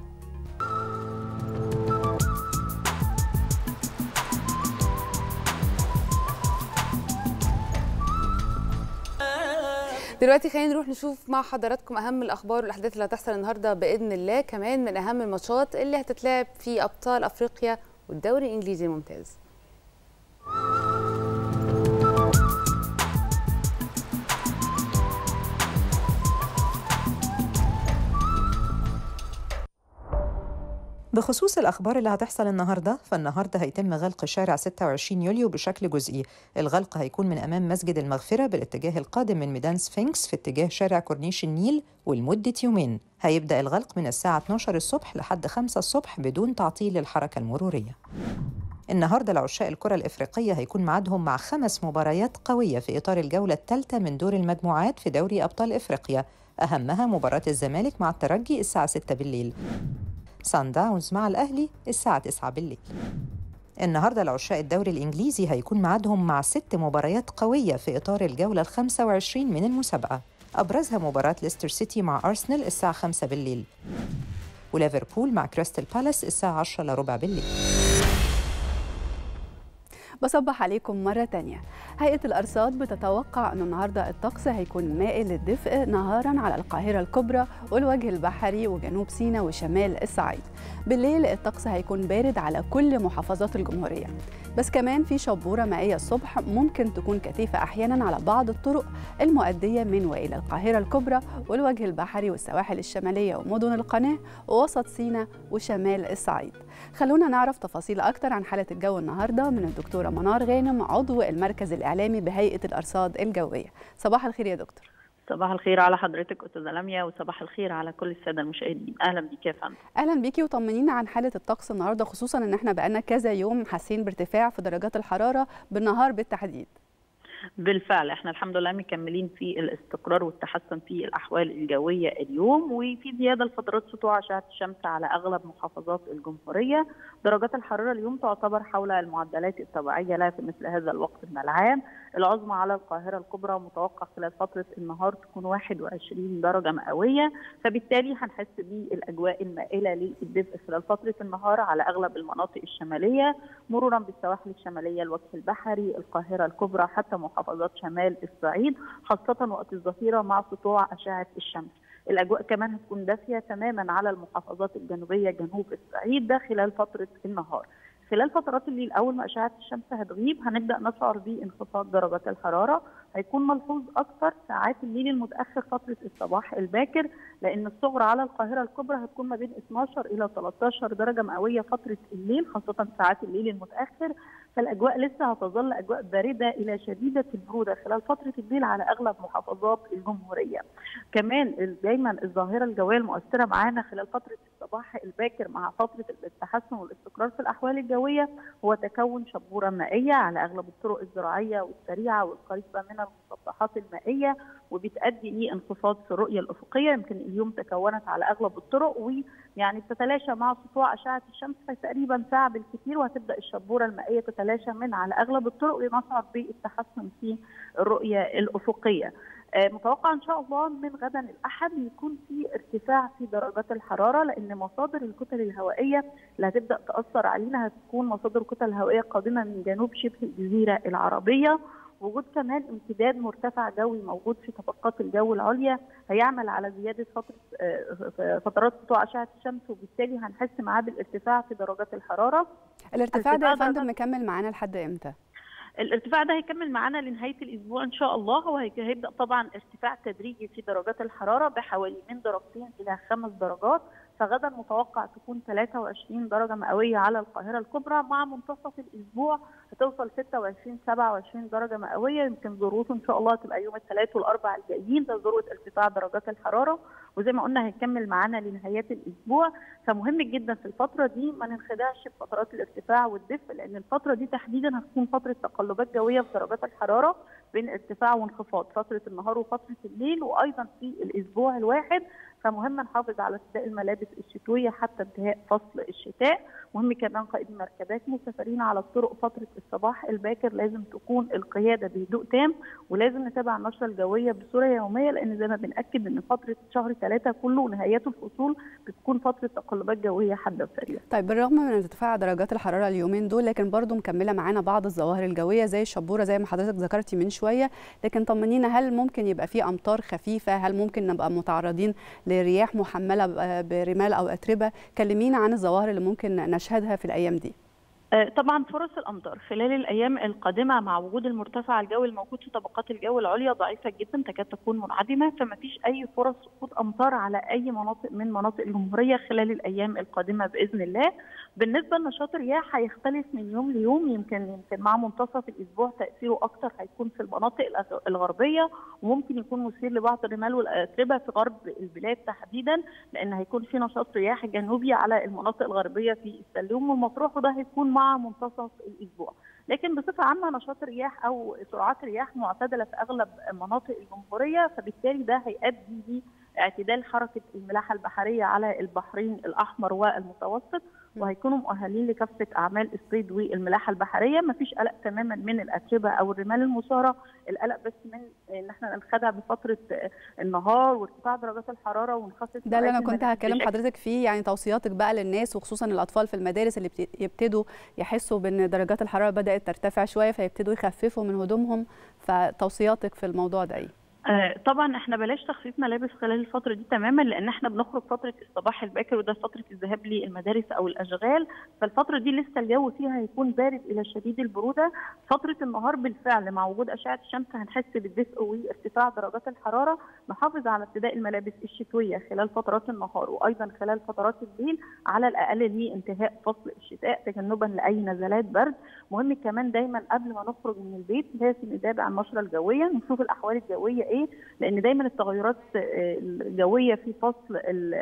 دلوقتي خلينا نروح نشوف مع حضراتكم اهم الاخبار والاحداث اللي هتحصل النهارده باذن الله كمان من اهم الماتشات اللي هتتلعب في ابطال افريقيا والدوري الانجليزي الممتاز بخصوص الأخبار اللي هتحصل النهاردة فالنهاردة هيتم غلق شارع 26 يوليو بشكل جزئي الغلق هيكون من أمام مسجد المغفرة بالاتجاه القادم من ميدان سفنكس في اتجاه شارع كورنيش النيل ولمدة يومين هيبدأ الغلق من الساعة 12 الصبح لحد 5 الصبح بدون تعطيل للحركة المرورية النهارده لعشاق الكرة الإفريقية هيكون ميعادهم مع خمس مباريات قوية في إطار الجولة الثالثة من دور المجموعات في دوري أبطال إفريقيا أهمها مباراة الزمالك مع الترجي الساعة 6 بالليل سان داونز مع الأهلي الساعة 9 بالليل النهاردة لعشاق الدوري الإنجليزي هيكون ميعادهم مع ست مباريات قوية في إطار الجولة ال 25 من المسابقة أبرزها مباراة ليستر سيتي مع أرسنال الساعة 5 بالليل وليفربول مع كريستال بالاس الساعة 10 لربع بالليل بصبح عليكم مرة تانية هيئة الأرصاد بتتوقع أن النهاردة الطقس هيكون مائل للدفء نهارا على القاهرة الكبرى والوجه البحري وجنوب سيناء وشمال الصعيد بالليل الطقس هيكون بارد على كل محافظات الجمهورية بس كمان في شبورة مائية الصبح ممكن تكون كثيفة أحيانا على بعض الطرق المؤدية من وإلى القاهرة الكبرى والوجه البحري والسواحل الشمالية ومدن القناة ووسط سيناء وشمال الصعيد خلونا نعرف تفاصيل أكتر عن حالة الجو النهاردة من الدكتورة منار غانم عضو المركز الإعلامي بهيئة الأرصاد الجوية صباح الخير يا دكتور صباح الخير على حضرتك استاذه لميا وصباح الخير على كل الساده المشاهدين اهلا بيك يا فندم اهلا بيكي وطمنينا عن حاله الطقس النهارده خصوصا ان احنا بقالنا كذا يوم حاسين بارتفاع في درجات الحراره بالنهار بالتحديد بالفعل احنا الحمد لله مكملين في الاستقرار والتحسن في الاحوال الجويه اليوم وفي زياده لفترات سطوع اشعه الشمس على اغلب محافظات الجمهوريه درجات الحراره اليوم تعتبر حول المعدلات الطبيعيه لها في مثل هذا الوقت من العام العظمى على القاهره الكبرى متوقع خلال فتره النهار تكون 21 درجه مئويه فبالتالي هنحس بالاجواء المائله للدفء خلال فتره النهار على اغلب المناطق الشماليه مرورا بالسواحل الشماليه الوجه البحري القاهره الكبرى حتى محافظات شمال الصعيد خاصه وقت الظهيره مع سطوع اشعه الشمس الاجواء كمان هتكون دافيه تماما على المحافظات الجنوبيه جنوب الصعيد ده خلال فتره النهار خلال فترات الليل اول ما اشعه الشمس هتغيب هنبدا نشعر بانخفاض درجات الحراره هيكون ملحوظ اكثر ساعات الليل المتاخر فتره الصباح الباكر لان الصغرى على القاهره الكبرى هتكون ما بين 12 الى 13 درجه مئويه فتره الليل خاصه ساعات الليل المتاخر فالاجواء لسه هتظل اجواء بارده الى شديده البروده خلال فتره الليل على اغلب محافظات الجمهوريه. كمان دايما الظاهره الجويه المؤثره معانا خلال فتره الصباح الباكر مع فتره التحسن والاستقرار في الاحوال الجويه هو تكون شبوره مائيه على اغلب الطرق الزراعيه والسريعه والقريبه من المسطحات المائيه وبتؤدي لانخفاض في الرؤيه الافقيه يمكن اليوم تكونت على اغلب الطرق ويعني بتتلاشى مع سطوع اشعه الشمس في تقريبا ساعه بالكثير وهتبدا الشبوره المائيه تتلاشى من على اغلب الطرق ونشعر بالتحسن في الرؤيه الافقيه. متوقع ان شاء الله من غدا الاحد يكون في ارتفاع في درجات الحراره لان مصادر الكتل الهوائيه اللي هتبدا تاثر علينا هتكون مصادر كتل هوائيه قادمه من جنوب شبه الجزيره العربيه وجود كمان امتداد مرتفع جوي موجود في طبقات الجو العليا هيعمل على زياده فتره فترات سطوع اشعه الشمس وبالتالي هنحس معاه بالارتفاع في درجات الحراره. الارتفاع ده يا فندم مكمل معانا لحد امتى؟ الارتفاع ده هيكمل معانا لنهايه الاسبوع ان شاء الله وهيبدا طبعا ارتفاع تدريجي في درجات الحراره بحوالي من درجتين الى خمس درجات فغدا متوقع تكون 23 درجه مئويه على القاهره الكبرى مع منتصف الاسبوع هتوصل 26 27 درجه مئويه يمكن ذروته ان شاء الله تبقى يوم الثلاث والاربع الجايين ده ذروه ارتفاع درجات الحراره وزي ما قلنا هيكمل معانا لنهايات الاسبوع فمهم جدا في الفتره دي ما ننخدعش بفترات الارتفاع والدفء لان الفتره دي تحديدا هتكون فتره تقلبات جويه في درجات الحراره بين ارتفاع وانخفاض فتره النهار وفتره الليل وايضا في الاسبوع الواحد فمهم نحافظ على ارتداء الملابس الشتويه حتى انتهاء فصل الشتاء مهم كمان قائد المركبات مسافرين على الطرق فتره الصباح الباكر لازم تكون القياده بهدوء تام ولازم نتابع النشره الجويه بصوره يوميه لان زي ما بناكد ان فتره شهر ثلاثه كله ونهايته الفصول بتكون فتره تقلبات جويه حاده وسريعه. طيب بالرغم من ارتفاع درجات الحراره اليومين دول لكن برضو مكمله معانا بعض الظواهر الجويه زي الشبوره زي ما حضرتك ذكرتي من شويه لكن طمنينا هل ممكن يبقى في امطار خفيفه هل ممكن نبقى متعرضين لرياح محمله برمال او اتربه كلمينا عن الظواهر اللي ممكن نشهدها في الايام دي طبعا فرص الامطار خلال الايام القادمه مع وجود المرتفع الجوي الموجود في طبقات الجو العليا ضعيفه جدا تكاد تكون منعدمه فما فيش اي فرص سقوط امطار على اي مناطق من مناطق الجمهوريه خلال الايام القادمه باذن الله بالنسبه لنشاط الرياح هيختلف من يوم ليوم يمكن يمكن مع منتصف الاسبوع تاثيره اكثر هيكون في المناطق الغربيه وممكن يكون مثير لبعض الرمال والاتربه في غرب البلاد تحديدا لان هيكون في نشاط رياح جنوبي على المناطق الغربيه في السلوم والمطروح وده هيكون مع منتصف الاسبوع لكن بصفه عامه نشاط الرياح او سرعات رياح معتدله في اغلب مناطق الجمهوريه فبالتالي ده هيؤدي لاعتدال حركه الملاحه البحريه على البحرين الاحمر والمتوسط وهيكونوا مؤهلين لكافه اعمال الصيد والملاحه البحريه مفيش قلق تماما من الاتربه او الرمال المثاره القلق بس من ان احنا ننخدع بفتره النهار وارتفاع درجات الحراره ونخفض ده اللي انا كنت هكلم حضرتك فيه يعني توصياتك بقى للناس وخصوصا الاطفال في المدارس اللي يبتدوا يحسوا بان درجات الحراره بدات ترتفع شويه فيبتدوا يخففوا من هدومهم فتوصياتك في الموضوع ده ايه آه طبعا احنا بلاش تخفيف ملابس خلال الفتره دي تماما لان احنا بنخرج فتره الصباح الباكر وده فتره الذهاب للمدارس او الاشغال فالفتره دي لسه الجو فيها هيكون بارد الى شديد البروده فتره النهار بالفعل مع وجود اشعه الشمس هنحس بالدفء وارتفاع درجات الحراره نحافظ على ارتداء الملابس الشتويه خلال فترات النهار وايضا خلال فترات الليل على الاقل لانتهاء فصل الشتاء تجنبا لاي نزلات برد مهم كمان دايما قبل ما نخرج من البيت لازم نتابع النشره الجويه نشوف الاحوال الجويه ايه لان دايما التغيرات الجويه في فصل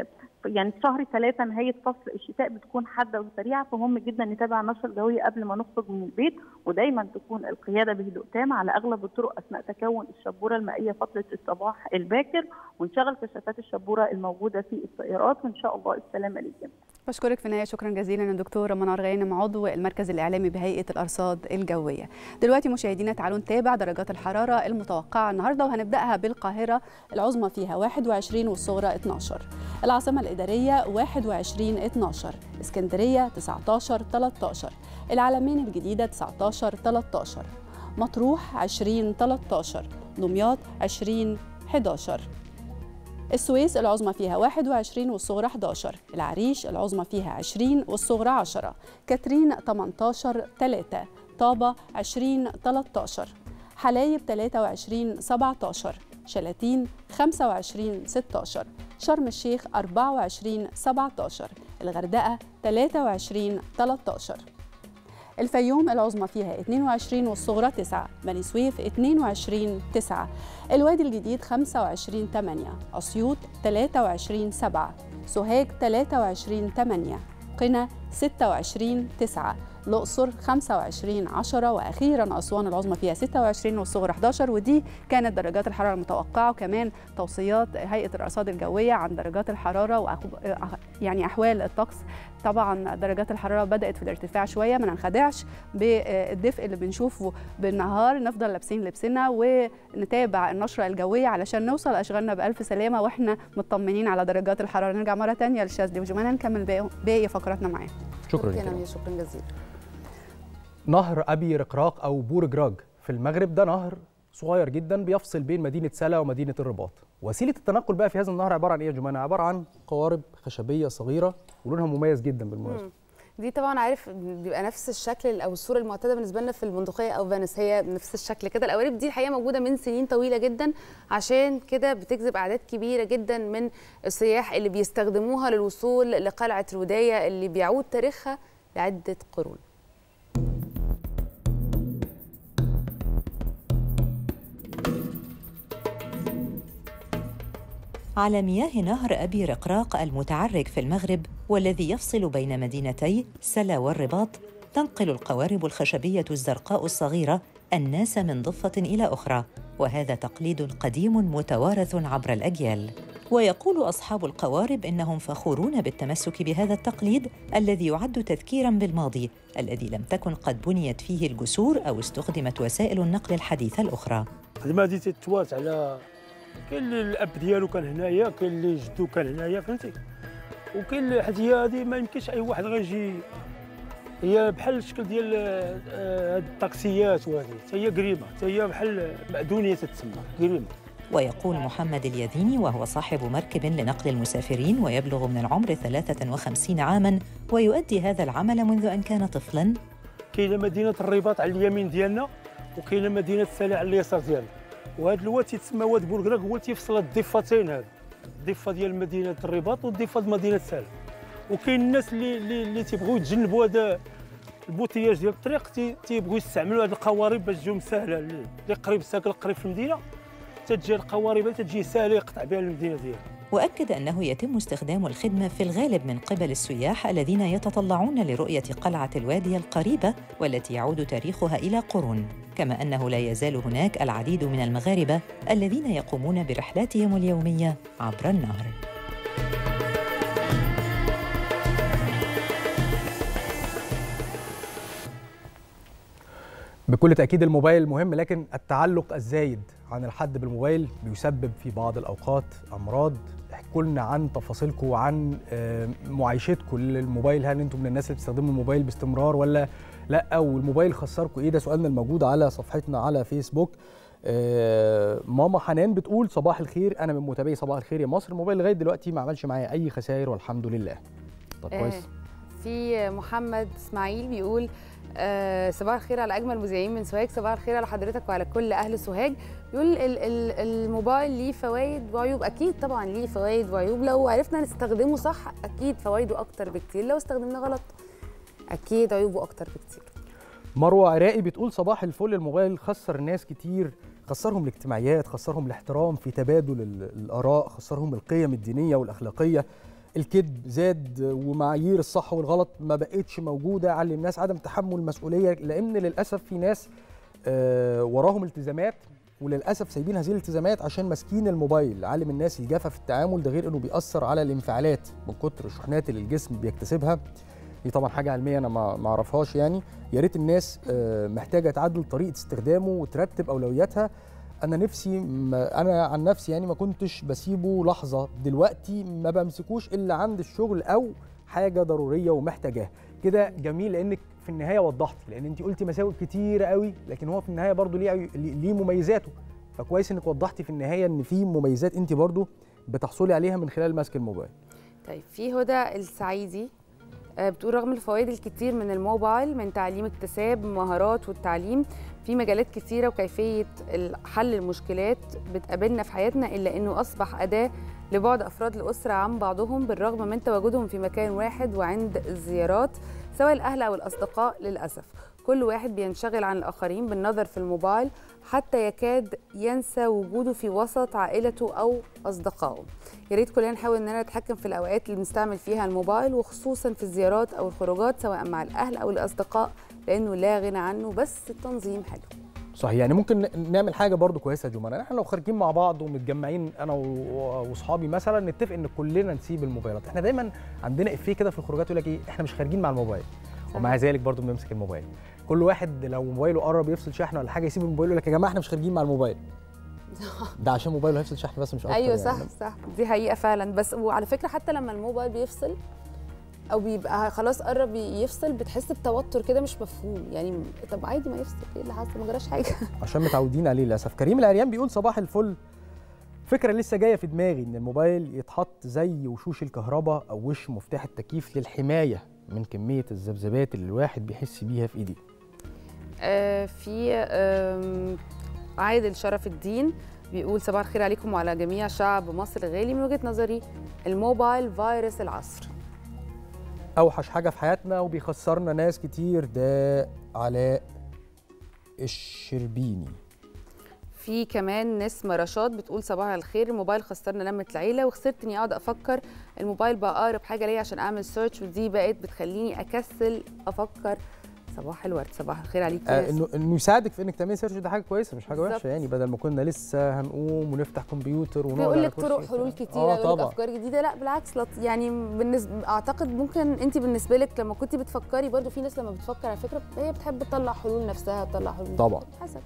يعني في شهر ثلاثة نهاية فصل الشتاء بتكون حادة وسريعة فمهم جدا نتابع النشرة الجوية قبل ما نخرج من البيت ودايما تكون القيادة بهدوء تام على أغلب الطرق أثناء تكون الشبورة المائية فترة الصباح الباكر ونشغل كشافات الشبورة الموجودة في السيارات وإن شاء الله السلامة للجميع. بشكرك في النهايه شكرا جزيلا للدكتوره منار غانم عضو المركز الاعلامي بهيئه الارصاد الجويه. دلوقتي مشاهدينا تعالوا نتابع درجات الحراره المتوقعه النهارده وهنبداها بالقاهره العظمى فيها 21 والصغرى 12. العاصمه الاداريه 21 12 اسكندريه 19 13 العلمين الجديده 19 13 مطروح 20 13 دمياط 20 11 السويس العظمى فيها 21 والصغرى 11 العريش العظمى فيها 20 والصغرى 10 كاترين 18 3 طابة 20 13 حلايب 23 17 شلاتين 25 16 شرم الشيخ 24 17 الغردقة 23 13 الفيوم العظمى فيها 22 والصغرى 9 بني سويف 22 9 الوادي الجديد 25 8 أسيوط 23 7 سوهاج 23 8 قنا 26 9 الأقصر 25 10 وأخيرا أسوان العظمى فيها 26 والصغرى 11 ودي كانت درجات الحرارة المتوقعة وكمان توصيات هيئة الأرصاد الجوية عن درجات الحرارة وأخب... يعني أحوال الطقس طبعا درجات الحرارة بدأت في الارتفاع شوية ما ننخدعش بالدفء اللي بنشوفه بالنهار نفضل لابسين لبسنا ونتابع النشرة الجوية علشان نوصل أشغالنا بألف سلامة وإحنا مطمنين على درجات الحرارة نرجع مرة تانية للشاذلي وجمانة نكمل باقي- باقي فقراتنا معاه شكرا شكرا لك أمير، شكرا جزيلا نهر ابي رقراق او بورجراج في المغرب ده نهر صغير جدا بيفصل بين مدينه سلا ومدينه الرباط وسيله التنقل بقى في هذا النهر عباره عن ايه يا جماعه عباره عن قوارب خشبيه صغيره ولونها مميز جدا بالمناسبه دي طبعا عارف بيبقى نفس الشكل او الصوره المعتاده بالنسبه لنا في المنطقيه او فينيس هي نفس الشكل كده القوارب دي الحقيقه موجوده من سنين طويله جدا عشان كده بتجذب اعداد كبيره جدا من السياح اللي بيستخدموها للوصول لقلعه الودايه اللي بيعود تاريخها لعده قرون على مياه نهر أبي رقراق المتعرج في المغرب والذي يفصل بين مدينتي سلا والرباط تنقل القوارب الخشبية الزرقاء الصغيرة الناس من ضفة إلى أخرى وهذا تقليد قديم متوارث عبر الأجيال ويقول أصحاب القوارب إنهم فخورون بالتمسك بهذا التقليد الذي يعد تذكيراً بالماضي الذي لم تكن قد بنيت فيه الجسور أو استخدمت وسائل النقل الحديثة الأخرى زعما هادي تتوات على كاين اللي الاب ديالو كان هنايا كاين اللي جدو كان هنايا فهمتي وكاين اللي حيت هي هادي ما يمكنش اي واحد غيجي هي بحال الشكل ديال آه، هاد الطاكسيات وهذه حتى هي قريبه حتى هي بحال معدونيه تتسمى قريبه ويقول محمد اليذيني وهو صاحب مركب لنقل المسافرين ويبلغ من العمر 53 عاماً ويؤدي هذا العمل منذ أن كان طفلاً كاينه مدينه الرباط على اليمين ديالنا وكاينه مدينه سلا على اليسار ديالنا وهذا الواد تيتسمى واد بوركراك هو تيفصل الضفتين هذا الضفه ديال مدينه الرباط والضفه ديال مدينه سلا وكاين الناس اللي اللي, اللي تيبغيو يتجنبوا هذا البوتياج ديال الطريق تي- تيبغيو يستعملوا هذه القوارب باش تجيهم سهله اللي اللي قريب ساكن قريب في المدينه تتجي القوارب هذه تتجي سهله يقطع بها المدينه ديالو وأكد أنه يتم استخدام الخدمة في الغالب من قبل السياح الذين يتطلعون لرؤية قلعة الوادي القريبة والتي يعود تاريخها إلى قرون كما أنه لا يزال هناك العديد من المغاربة الذين يقومون برحلاتهم اليومية عبر النهر بكل تاكيد الموبايل مهم لكن التعلق الزايد عن الحد بالموبايل بيسبب في بعض الاوقات امراض احكوا لنا عن تفاصيلكم وعن آه، معايشتكم للموبايل هل انتم من الناس اللي بتستخدموا الموبايل باستمرار ولا لا والموبايل خسركم ايه ده سؤالنا الموجود على صفحتنا على فيسبوك آه، ماما حنان بتقول صباح الخير انا من متابعي صباح الخير يا مصر الموبايل لغايه دلوقتي ما عملش معايا اي خسائر والحمد لله طب آه، كويس في محمد اسماعيل بيقول آه، صباح الخير على اجمل مذيعين من سوهاج صباح الخير على حضرتك وعلى كل اهل سوهاج بيقول ال- ال- الموبايل ليه فوائد وعيوب اكيد طبعا ليه فوائد وعيوب لو عرفنا نستخدمه صح اكيد فوائده اكتر بكتير لو استخدمناه غلط اكيد عيوبه اكتر بكتير مروه عراقي بتقول صباح الفل الموبايل خسر ناس كتير خسرهم الاجتماعيات خسرهم الاحترام في تبادل ال- الاراء خسرهم القيم الدينيه والاخلاقيه الكذب زاد ومعايير الصح والغلط ما بقتش موجوده علم الناس عدم تحمل مسؤوليه لان للاسف في ناس آه، وراهم التزامات وللاسف سايبين هذه الالتزامات عشان ماسكين الموبايل علم الناس الجافه في التعامل ده غير انه بيأثر على الانفعالات من كتر الشحنات اللي الجسم بيكتسبها دي طبعا حاجه علميه انا ما ما اعرفهاش يعني يا ريت الناس آه، محتاجه تعدل طريقه استخدامه وترتب اولوياتها انا نفسي ما انا عن نفسي يعني ما كنتش بسيبه لحظه دلوقتي ما بمسكوش الا عند الشغل او حاجه ضروريه ومحتاجاها كده جميل لانك في النهايه وضحتي لان انت قلتي مساوئ كتيره قوي لكن هو في النهايه برضو ليه عيو- ليه ليه مميزاته فكويس انك وضحتي في النهايه ان في مميزات انت برضو بتحصلي عليها من خلال ماسك الموبايل طيب في هدى السعيدي آه، بتقول رغم الفوائد الكتير من الموبايل من تعليم اكتساب مهارات والتعليم في مجالات كثيرة وكيفية ال- حل المشكلات بتقابلنا في حياتنا إلا إنه أصبح أداة لبعد أفراد الأسرة عن بعضهم بالرغم من تواجدهم في مكان واحد وعند الزيارات سواء الأهل أو الأصدقاء للأسف كل واحد بينشغل عن الآخرين بالنظر في الموبايل حتى يكاد ينسى وجوده في وسط عائلته أو أصدقائه يا ريت كلنا نحاول اننا نتحكم في الاوقات اللي بنستعمل فيها الموبايل وخصوصا في الزيارات او الخروجات سواء مع الاهل او الاصدقاء لانه لا غنى عنه بس التنظيم حلو صحيح يعني ممكن ن- نعمل حاجه برضو كويسه يا جمانه احنا لو خارجين مع بعض ومتجمعين انا و- واصحابي مثلا نتفق ان كلنا نسيب الموبايلات احنا دايما عندنا افيه كده في الخروجات يقول لك ايه احنا مش خارجين مع الموبايل ومع ذلك برضو بنمسك الموبايل كل واحد لو موبايله قرب يفصل شحن ولا حاجه يسيب الموبايل يقول لك يا جماعه احنا مش خارجين مع الموبايل ده عشان موبايله هيفصل شحن بس مش اكتر ايوه يعني. صح صح دي حقيقه فعلا بس وعلى فكره حتى لما الموبايل بيفصل او بيبقى خلاص قرب يفصل بتحس بتوتر كده مش مفهوم يعني طب عادي ما يفصل ايه اللي حصل ما جراش حاجه عشان متعودين عليه للاسف كريم العريان بيقول صباح الفل فكره لسه جايه في دماغي ان الموبايل يتحط زي وشوش الكهرباء او وش مفتاح التكييف للحمايه من كميه الذبذبات اللي الواحد بيحس بيها في ايديه آه في آم، عادل شرف الدين بيقول صباح الخير عليكم وعلى جميع شعب مصر الغالي من وجهه نظري الموبايل فيروس العصر اوحش حاجه في حياتنا وبيخسرنا ناس كتير ده علاء الشربيني في كمان نسمة رشاد بتقول صباح الخير الموبايل خسرنا لمة العيلة وخسرت اني اقعد افكر الموبايل بقى اقرب حاجة ليا عشان اعمل سيرش ودي بقت بتخليني اكسل افكر صباح الورد صباح الخير عليك يا آه ياسر. انه انه يساعدك في انك تعملي سيرش ده حاجه كويسه مش حاجه بالظبط. وحشه يعني بدل ما كنا لسه هنقوم ونفتح كمبيوتر ونقعد بيقول على لك كرسي طرق وبتاع. حلول كتيره اه يقول لك طبعا افكار جديده لا بالعكس لط يعني بالنسبه اعتقد ممكن انت بالنسبه لك لما كنت بتفكري برضو في ناس لما بتفكر على فكره هي بتحب تطلع حلول نفسها تطلع حلول طبعا. حسب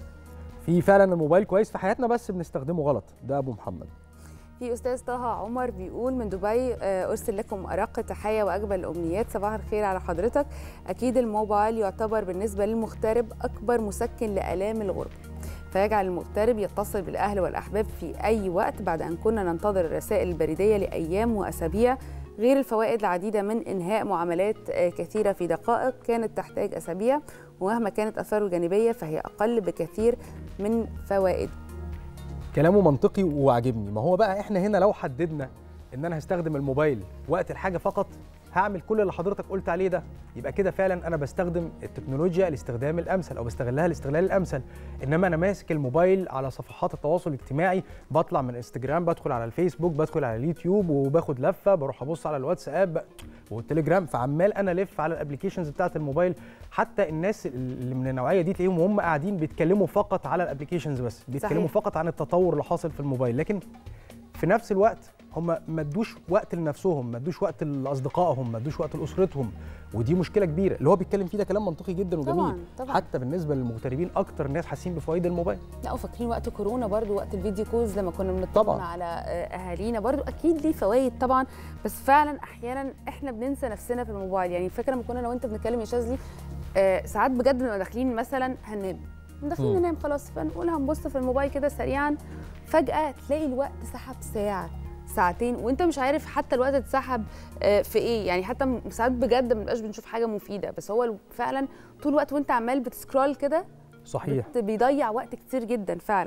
في فعلا الموبايل كويس في حياتنا بس بنستخدمه غلط ده ابو محمد في استاذ طه عمر بيقول من دبي آه، ارسل لكم ارق تحيه واجمل الامنيات صباح الخير على حضرتك اكيد الموبايل يعتبر بالنسبه للمغترب اكبر مسكن لالام الغربه فيجعل المغترب يتصل بالاهل والاحباب في اي وقت بعد ان كنا ننتظر الرسائل البريديه لايام واسابيع غير الفوائد العديده من انهاء معاملات آه، كثيره في دقائق كانت تحتاج اسابيع ومهما كانت اثاره الجانبيه فهي اقل بكثير من فوائد كلامه منطقي وعاجبني ما هو بقى احنا هنا لو حددنا ان انا هستخدم الموبايل وقت الحاجه فقط هعمل كل اللي حضرتك قلت عليه ده يبقى كده فعلا انا بستخدم التكنولوجيا الاستخدام الامثل او بستغلها الاستغلال الامثل انما انا ماسك الموبايل على صفحات التواصل الاجتماعي بطلع من انستجرام بدخل على الفيسبوك بدخل على اليوتيوب وباخد لفه بروح ابص على الواتساب والتليجرام فعمال انا الف على الابلكيشنز بتاعه الموبايل حتى الناس اللي من النوعيه دي تلاقيهم وهم قاعدين بيتكلموا فقط على الابلكيشنز بس بيتكلموا صحيح. فقط عن التطور اللي حاصل في الموبايل لكن في نفس الوقت هم ما ادوش وقت لنفسهم ما ادوش وقت لاصدقائهم ما ادوش وقت لاسرتهم ودي مشكله كبيره اللي هو بيتكلم فيه ده كلام منطقي جدا وجميل طبعاً، طبعاً. حتى بالنسبه للمغتربين اكتر ناس حاسين بفوائد الموبايل لا وفاكرين وقت كورونا برضو وقت الفيديو كولز لما كنا بنطمن طبعاً. على آه، اهالينا برضو اكيد ليه فوائد طبعا بس فعلا احيانا احنا بننسى نفسنا في الموبايل يعني فاكره لما كنا لو انت بنتكلم يا شاذلي آه، ساعات بجد بنبقى داخلين مثلا هننام داخلين مم. ننام خلاص فنقول هنبص في الموبايل كده سريعا فجاه تلاقي الوقت سحب ساعه ساعتين وانت مش عارف حتى الوقت اتسحب آه، في ايه يعني حتى م- ساعات بجد ما بنبقاش بنشوف حاجه مفيده بس هو فعلا طول الوقت وانت عمال بتسكرول كده صحيح بت- بيضيع وقت كتير جدا فعلا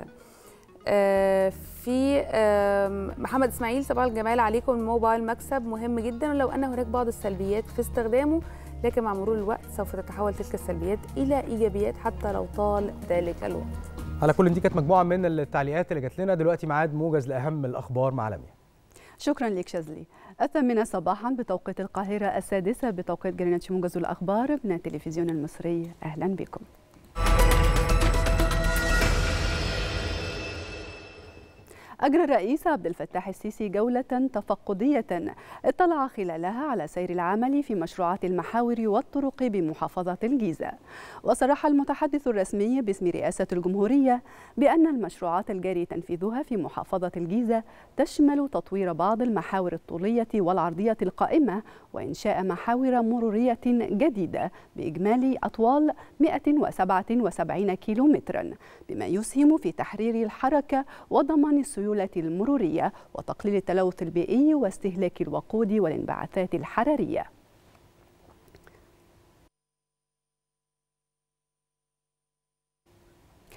آه، في آم، محمد اسماعيل صباح الجمال عليكم الموبايل مكسب مهم جدا ولو ان هناك بعض السلبيات في استخدامه لكن مع مرور الوقت سوف تتحول تلك السلبيات الى ايجابيات حتى لو طال ذلك الوقت على كل دي كانت مجموعه من التعليقات اللي جات لنا دلوقتي ميعاد موجز لاهم الاخبار مع لميا شكرا لك شاذلي الثامنة صباحا بتوقيت القاهرة السادسة بتوقيت جرينتش موجز الأخبار من التلفزيون المصري أهلا بكم أجرى الرئيس عبد الفتاح السيسي جولة تفقدية اطلع خلالها على سير العمل في مشروعات المحاور والطرق بمحافظة الجيزة وصرح المتحدث الرسمي باسم رئاسة الجمهورية بأن المشروعات الجاري تنفيذها في محافظة الجيزة تشمل تطوير بعض المحاور الطولية والعرضية القائمة وإنشاء محاور مرورية جديدة بإجمالي أطوال 177 كيلومترا بما يسهم في تحرير الحركة وضمان السيولة المرورية وتقليل التلوث البيئي واستهلاك الوقود والانبعاثات الحرارية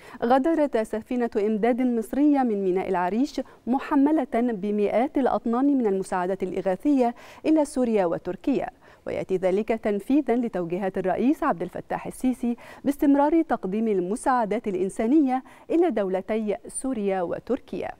غادرت سفينة إمداد مصرية من ميناء العريش محملة بمئات الأطنان من المساعدات الإغاثية إلى سوريا وتركيا ويأتي ذلك تنفيذا لتوجيهات الرئيس عبد الفتاح السيسي باستمرار تقديم المساعدات الإنسانية إلى دولتي سوريا وتركيا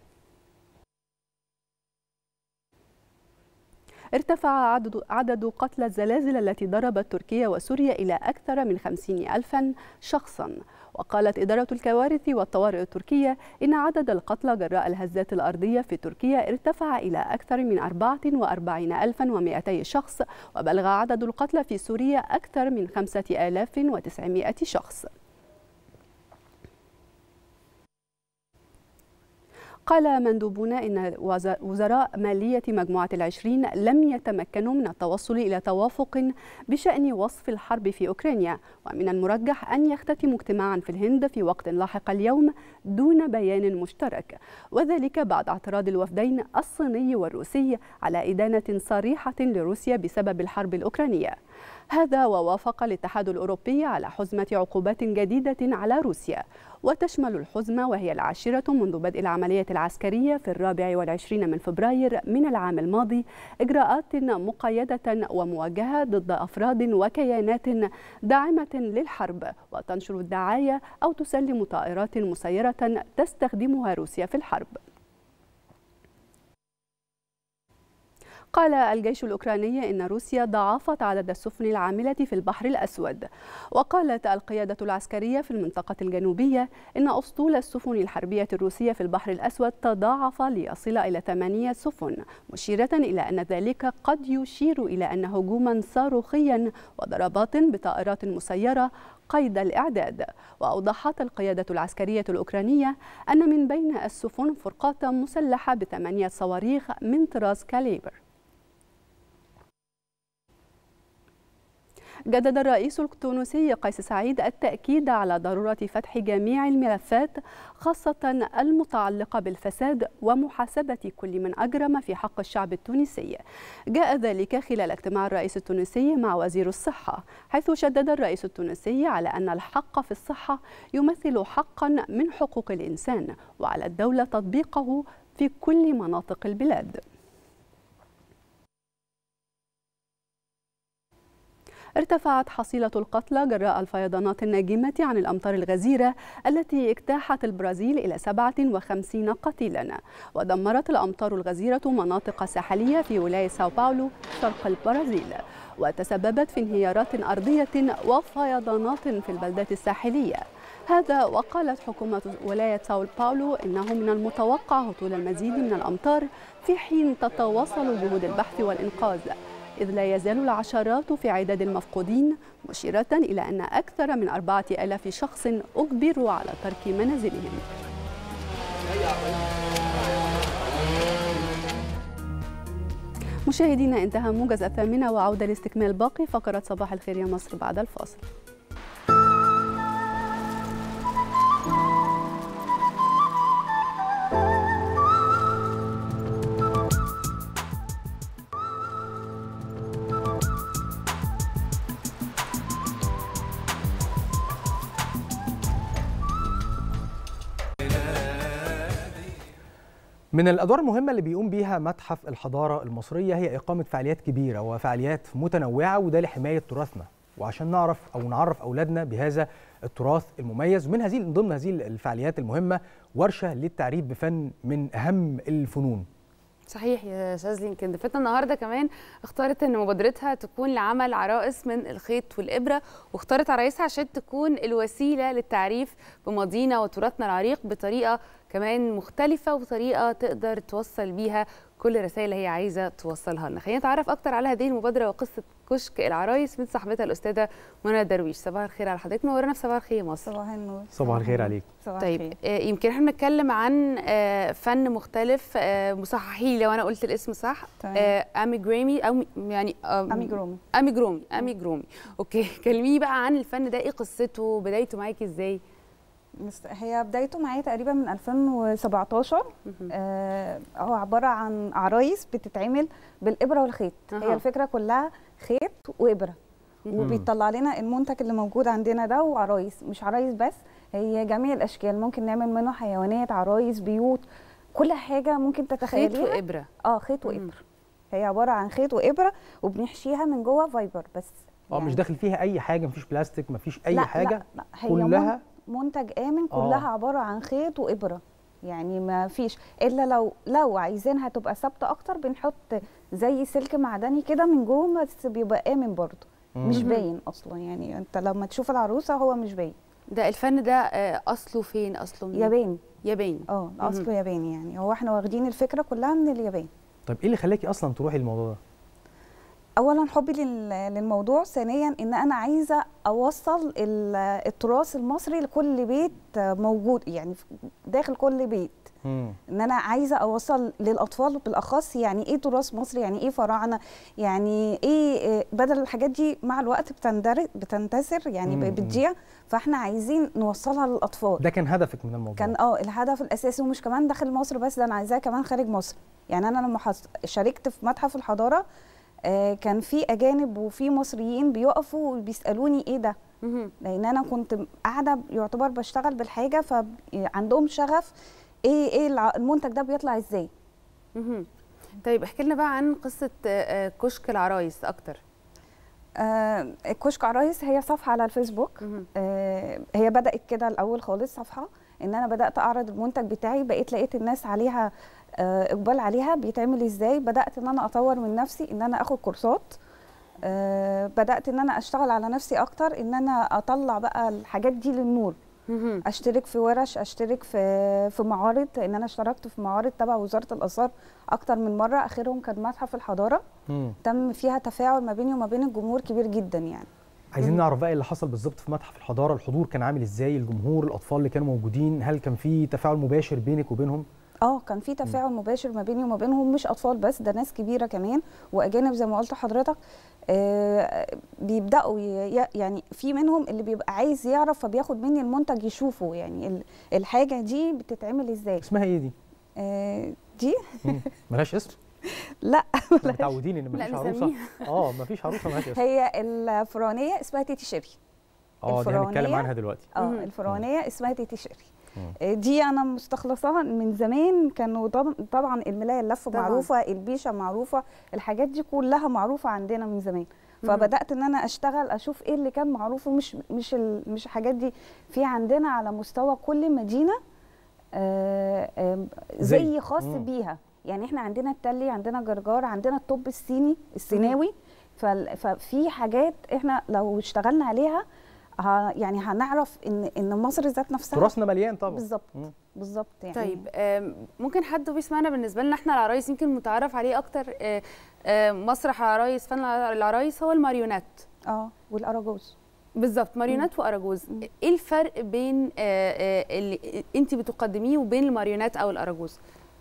ارتفع عدد, عدد قتلى الزلازل التي ضربت تركيا وسوريا إلى أكثر من خمسين ألفا شخصا وقالت إدارة الكوارث والطوارئ التركية إن عدد القتلى جراء الهزات الأرضية في تركيا ارتفع إلى أكثر من 44200 شخص وبلغ عدد القتلى في سوريا أكثر من 5900 شخص قال مندوبون إن وزراء مالية مجموعة العشرين لم يتمكنوا من التوصل إلى توافق بشأن وصف الحرب في أوكرانيا ومن المرجح أن يختتموا اجتماعا في الهند في وقت لاحق اليوم دون بيان مشترك وذلك بعد اعتراض الوفدين الصيني والروسي على إدانة صريحة لروسيا بسبب الحرب الأوكرانية هذا ووافق الاتحاد الأوروبي على حزمة عقوبات جديدة على روسيا وتشمل الحزمة وهي العاشرة منذ بدء العملية العسكرية في الرابع والعشرين من فبراير من العام الماضي إجراءات مقيدة وموجهة ضد أفراد وكيانات داعمة للحرب وتنشر الدعاية أو تسلم طائرات مسيرة تستخدمها روسيا في الحرب قال الجيش الأوكراني إن روسيا ضاعفت عدد السفن العاملة في البحر الأسود وقالت القيادة العسكرية في المنطقة الجنوبية إن أسطول السفن الحربية الروسية في البحر الأسود تضاعف ليصل إلى ثمانية سفن مشيرة إلى أن ذلك قد يشير إلى أن هجوما صاروخيا وضربات بطائرات مسيرة قيد الإعداد وأوضحت القيادة العسكرية الأوكرانية أن من بين السفن فرقات مسلحة بثمانية صواريخ من طراز كاليبر جدد الرئيس التونسي قيس سعيد التأكيد على ضرورة فتح جميع الملفات خاصة المتعلقة بالفساد ومحاسبة كل من أجرم في حق الشعب التونسي جاء ذلك خلال اجتماع الرئيس التونسي مع وزير الصحة حيث شدد الرئيس التونسي على أن الحق في الصحة يمثل حقا من حقوق الإنسان وعلى الدولة تطبيقه في كل مناطق البلاد ارتفعت حصيلة القتلى جراء الفيضانات الناجمة عن الأمطار الغزيرة التي اجتاحت البرازيل إلى 57 قتيلا ودمرت الأمطار الغزيرة مناطق ساحلية في ولاية ساو باولو شرق البرازيل وتسببت في انهيارات أرضية وفيضانات في البلدات الساحلية هذا وقالت حكومة ولاية ساو باولو إنه من المتوقع هطول المزيد من الأمطار في حين تتواصل جهود البحث والإنقاذ إذ لا يزال العشرات في عداد المفقودين مشيرة إلى أن أكثر من أربعة ألاف شخص أجبروا على ترك منازلهم مشاهدينا انتهى موجز الثامنة وعودة لاستكمال باقي فقرة صباح الخير يا مصر بعد الفاصل من الادوار المهمه اللي بيقوم بيها متحف الحضاره المصريه هي اقامه فعاليات كبيره وفعاليات متنوعه وده لحمايه تراثنا وعشان نعرف او نعرف اولادنا بهذا التراث المميز ومن هذه من ضمن هذه الفعاليات المهمه ورشه للتعريف بفن من اهم الفنون صحيح يا شاذلي يمكن ضيفتنا النهارده كمان اختارت ان مبادرتها تكون لعمل عرائس من الخيط والابره واختارت عرايسها عشان تكون الوسيله للتعريف بماضينا وتراثنا العريق بطريقه كمان مختلفه وطريقه تقدر توصل بيها كل الرسائل اللي هي عايزه توصلها لنا خلينا نتعرف اكتر على هذه المبادره وقصه كشك العرايس من صاحبتها الاستاذه منى درويش صباح الخير على حضرتك منورانا في صباح الخير يا مصر صباح النور صباح الخير عليك صباح طيب الخير. آه، يمكن احنا بنتكلم عن آه، فن مختلف آه، مصححي لي لو انا قلت الاسم صح تمام. آه، امي جرامي او يعني آم، امي جرومي امي جرومي امي جرومي اوكي كلميني بقى عن الفن ده ايه قصته بدايته معاكي ازاي مس- هي بدايته معايا تقريبا من 2017 آه، هو عباره عن عرايس بتتعمل بالابره والخيط أها. هي الفكره كلها خيط وابره وبيطلع لنا المنتج اللي موجود عندنا ده وعرايس مش عرايس بس هي جميع الاشكال ممكن نعمل منه حيوانات عرايس بيوت كل حاجه ممكن خيط تتخيليها وابره اه خيط وابره هي عباره عن خيط وابره وبنحشيها من جوه فايبر بس اه مش داخل فيها اي حاجه مفيش بلاستيك مفيش اي لا حاجه لا لا هي كلها من- منتج امن آه. كلها عباره عن خيط وابره يعني ما فيش الا لو لو عايزينها تبقى ثابته اكتر بنحط زي سلك معدني كده من جوه بس بيبقى امن برضه مش مم. باين اصلا يعني انت لما تشوف العروسه هو مش باين ده الفن ده آه، اصله فين اصله منين؟ ياباني ياباني اه اصله ياباني يعني هو احنا واخدين الفكره كلها من اليابان طيب ايه اللي خلاكي اصلا تروحي الموضوع ده اولا حبي لل- للموضوع ثانيا ان انا عايزه اوصل ال- التراث المصري لكل بيت موجود يعني في- داخل كل بيت مم. ان انا عايزه اوصل للاطفال بالاخص يعني ايه تراث مصري يعني ايه فراعنه يعني ايه إيه بدل الحاجات دي مع الوقت بتندر بتنتثر يعني مم. بتضيع فاحنا عايزين نوصلها للاطفال ده كان هدفك من الموضوع كان اه الهدف الاساسي ومش كمان داخل مصر بس ده انا عايزاه كمان خارج مصر يعني انا لما حص... شاركت في متحف الحضاره آه كان في اجانب وفي مصريين بيقفوا وبيسالوني ايه ده مهم. لان انا كنت قاعده يعتبر بشتغل بالحاجه فعندهم شغف ايه ايه الع- المنتج ده بيطلع ازاي مهم. طيب احكي لنا بقى عن قصه آه، آه، كشك العرايس اكتر آه الكشك عرايس هي صفحه على الفيسبوك مهم. آه هي بدات كده الاول خالص صفحه ان انا بدات اعرض المنتج بتاعي بقيت لقيت الناس عليها آه اقبال عليها بيتعمل ازاي بدات ان انا اطور من نفسي ان انا اخد كورسات آه بدات ان انا اشتغل على نفسي اكتر ان انا اطلع بقى الحاجات دي للنور مهم. اشترك في ورش اشترك في في معارض ان انا اشتركت في معارض تبع وزاره الاثار اكتر من مره اخرهم كان متحف الحضاره مم. تم فيها تفاعل ما بيني وما بين الجمهور كبير جدا يعني عايزين نعرف بقى إيه اللي حصل بالظبط في متحف الحضاره الحضور كان عامل ازاي الجمهور الاطفال اللي كانوا موجودين هل كان في تفاعل مباشر بينك وبينهم اه كان في تفاعل مباشر ما بيني وما بينهم مش اطفال بس ده ناس كبيره كمان واجانب زي ما قلت لحضرتك آه بيبداوا ي- يعني في منهم اللي بيبقى عايز يعرف فبياخد مني المنتج يشوفه يعني ال- الحاجه دي بتتعمل ازاي اسمها ايه دي آه دي مم. ملهاش اسم لا إحنا متعودين ان مفيش لا، عروسه نسميها. اه مفيش عروسه ملهاش اسم هي الفرعونيه اسمها تيتي شيري اه دي هنتكلم الفرعونية. عنها دلوقتي اه مم. الفرعونيه اسمها تيتي شيري مم. آه، دي انا مستخلصاها من زمان كانوا طب- طبعا الملايه اللف طبعاً. معروفه البيشه معروفه الحاجات دي كلها معروفه عندنا من زمان فبدات ان انا اشتغل اشوف ايه اللي كان معروف ومش مش ال- مش الحاجات دي في عندنا على مستوى كل مدينه آه، آه، زي. زي خاص مم. بيها يعني احنا عندنا التلي عندنا جرجار عندنا الطب الصيني السيناوي فال- ففي حاجات احنا لو اشتغلنا عليها ه- يعني هنعرف ان ان مصر ذات نفسها تراثنا مليان طبعا بالظبط مم. بالظبط يعني طيب آم، ممكن حد بيسمعنا بالنسبه لنا احنا العرايس يمكن متعرف عليه اكتر آه، آه، مسرح العرايس فن العرايس هو الماريونات اه والاراجوز بالظبط ماريونات واراجوز ايه الفرق بين آه، آه، اللي انت بتقدميه وبين الماريونات او الاراجوز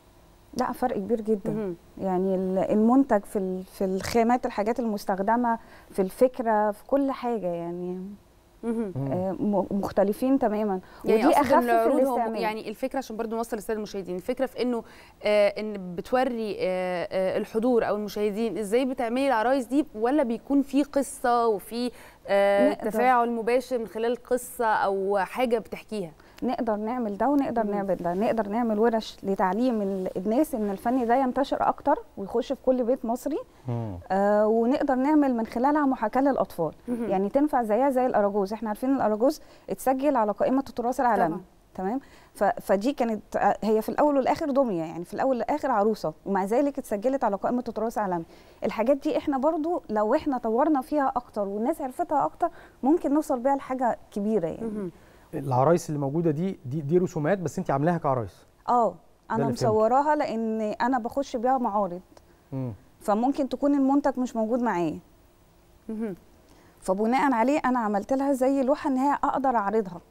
لا فرق كبير جدا مهم. يعني ال- المنتج في ال- في الخامات الحاجات المستخدمه في الفكره في كل حاجه يعني مهم. مم. آه، م- مختلفين تماما يعني ودي أقصد اخف إن في العروض هو الاستعمال يعني الفكره عشان برضو نوصل للساده المشاهدين الفكره في انه آه ان بتوري آه آه الحضور او المشاهدين ازاي بتعملي العرايس دي ولا بيكون في قصه وفي آه نقدر. تفاعل مباشر من خلال قصه او حاجه بتحكيها نقدر نعمل ده ونقدر مم. نعمل ده نقدر نعمل ورش لتعليم ال- الناس ان الفن ده ينتشر اكتر ويخش في كل بيت مصري مم. آه ونقدر نعمل من خلالها محاكاه للاطفال مهم. يعني تنفع زيها زي الاراجوز احنا عارفين الاراجوز اتسجل على قائمه التراث العالمي طبعاً. تمام ف- فدي كانت آه، هي في الاول والاخر دميه يعني في الاول والاخر عروسه ومع ذلك اتسجلت على قائمه التراث العالمي الحاجات دي احنا برضو لو احنا طورنا فيها اكتر والناس عرفتها اكتر ممكن نوصل بيها لحاجه كبيره يعني مهم. العرايس اللي موجوده دي دي, دي رسومات بس انت عاملاها كعرايس اه اللي انا فهمته. مصوراها لان انا بخش بيها معارض مم. فممكن تكون المنتج مش موجود معايا مهم. فبناء عليه انا عملت لها زي لوحه ان هي اقدر اعرضها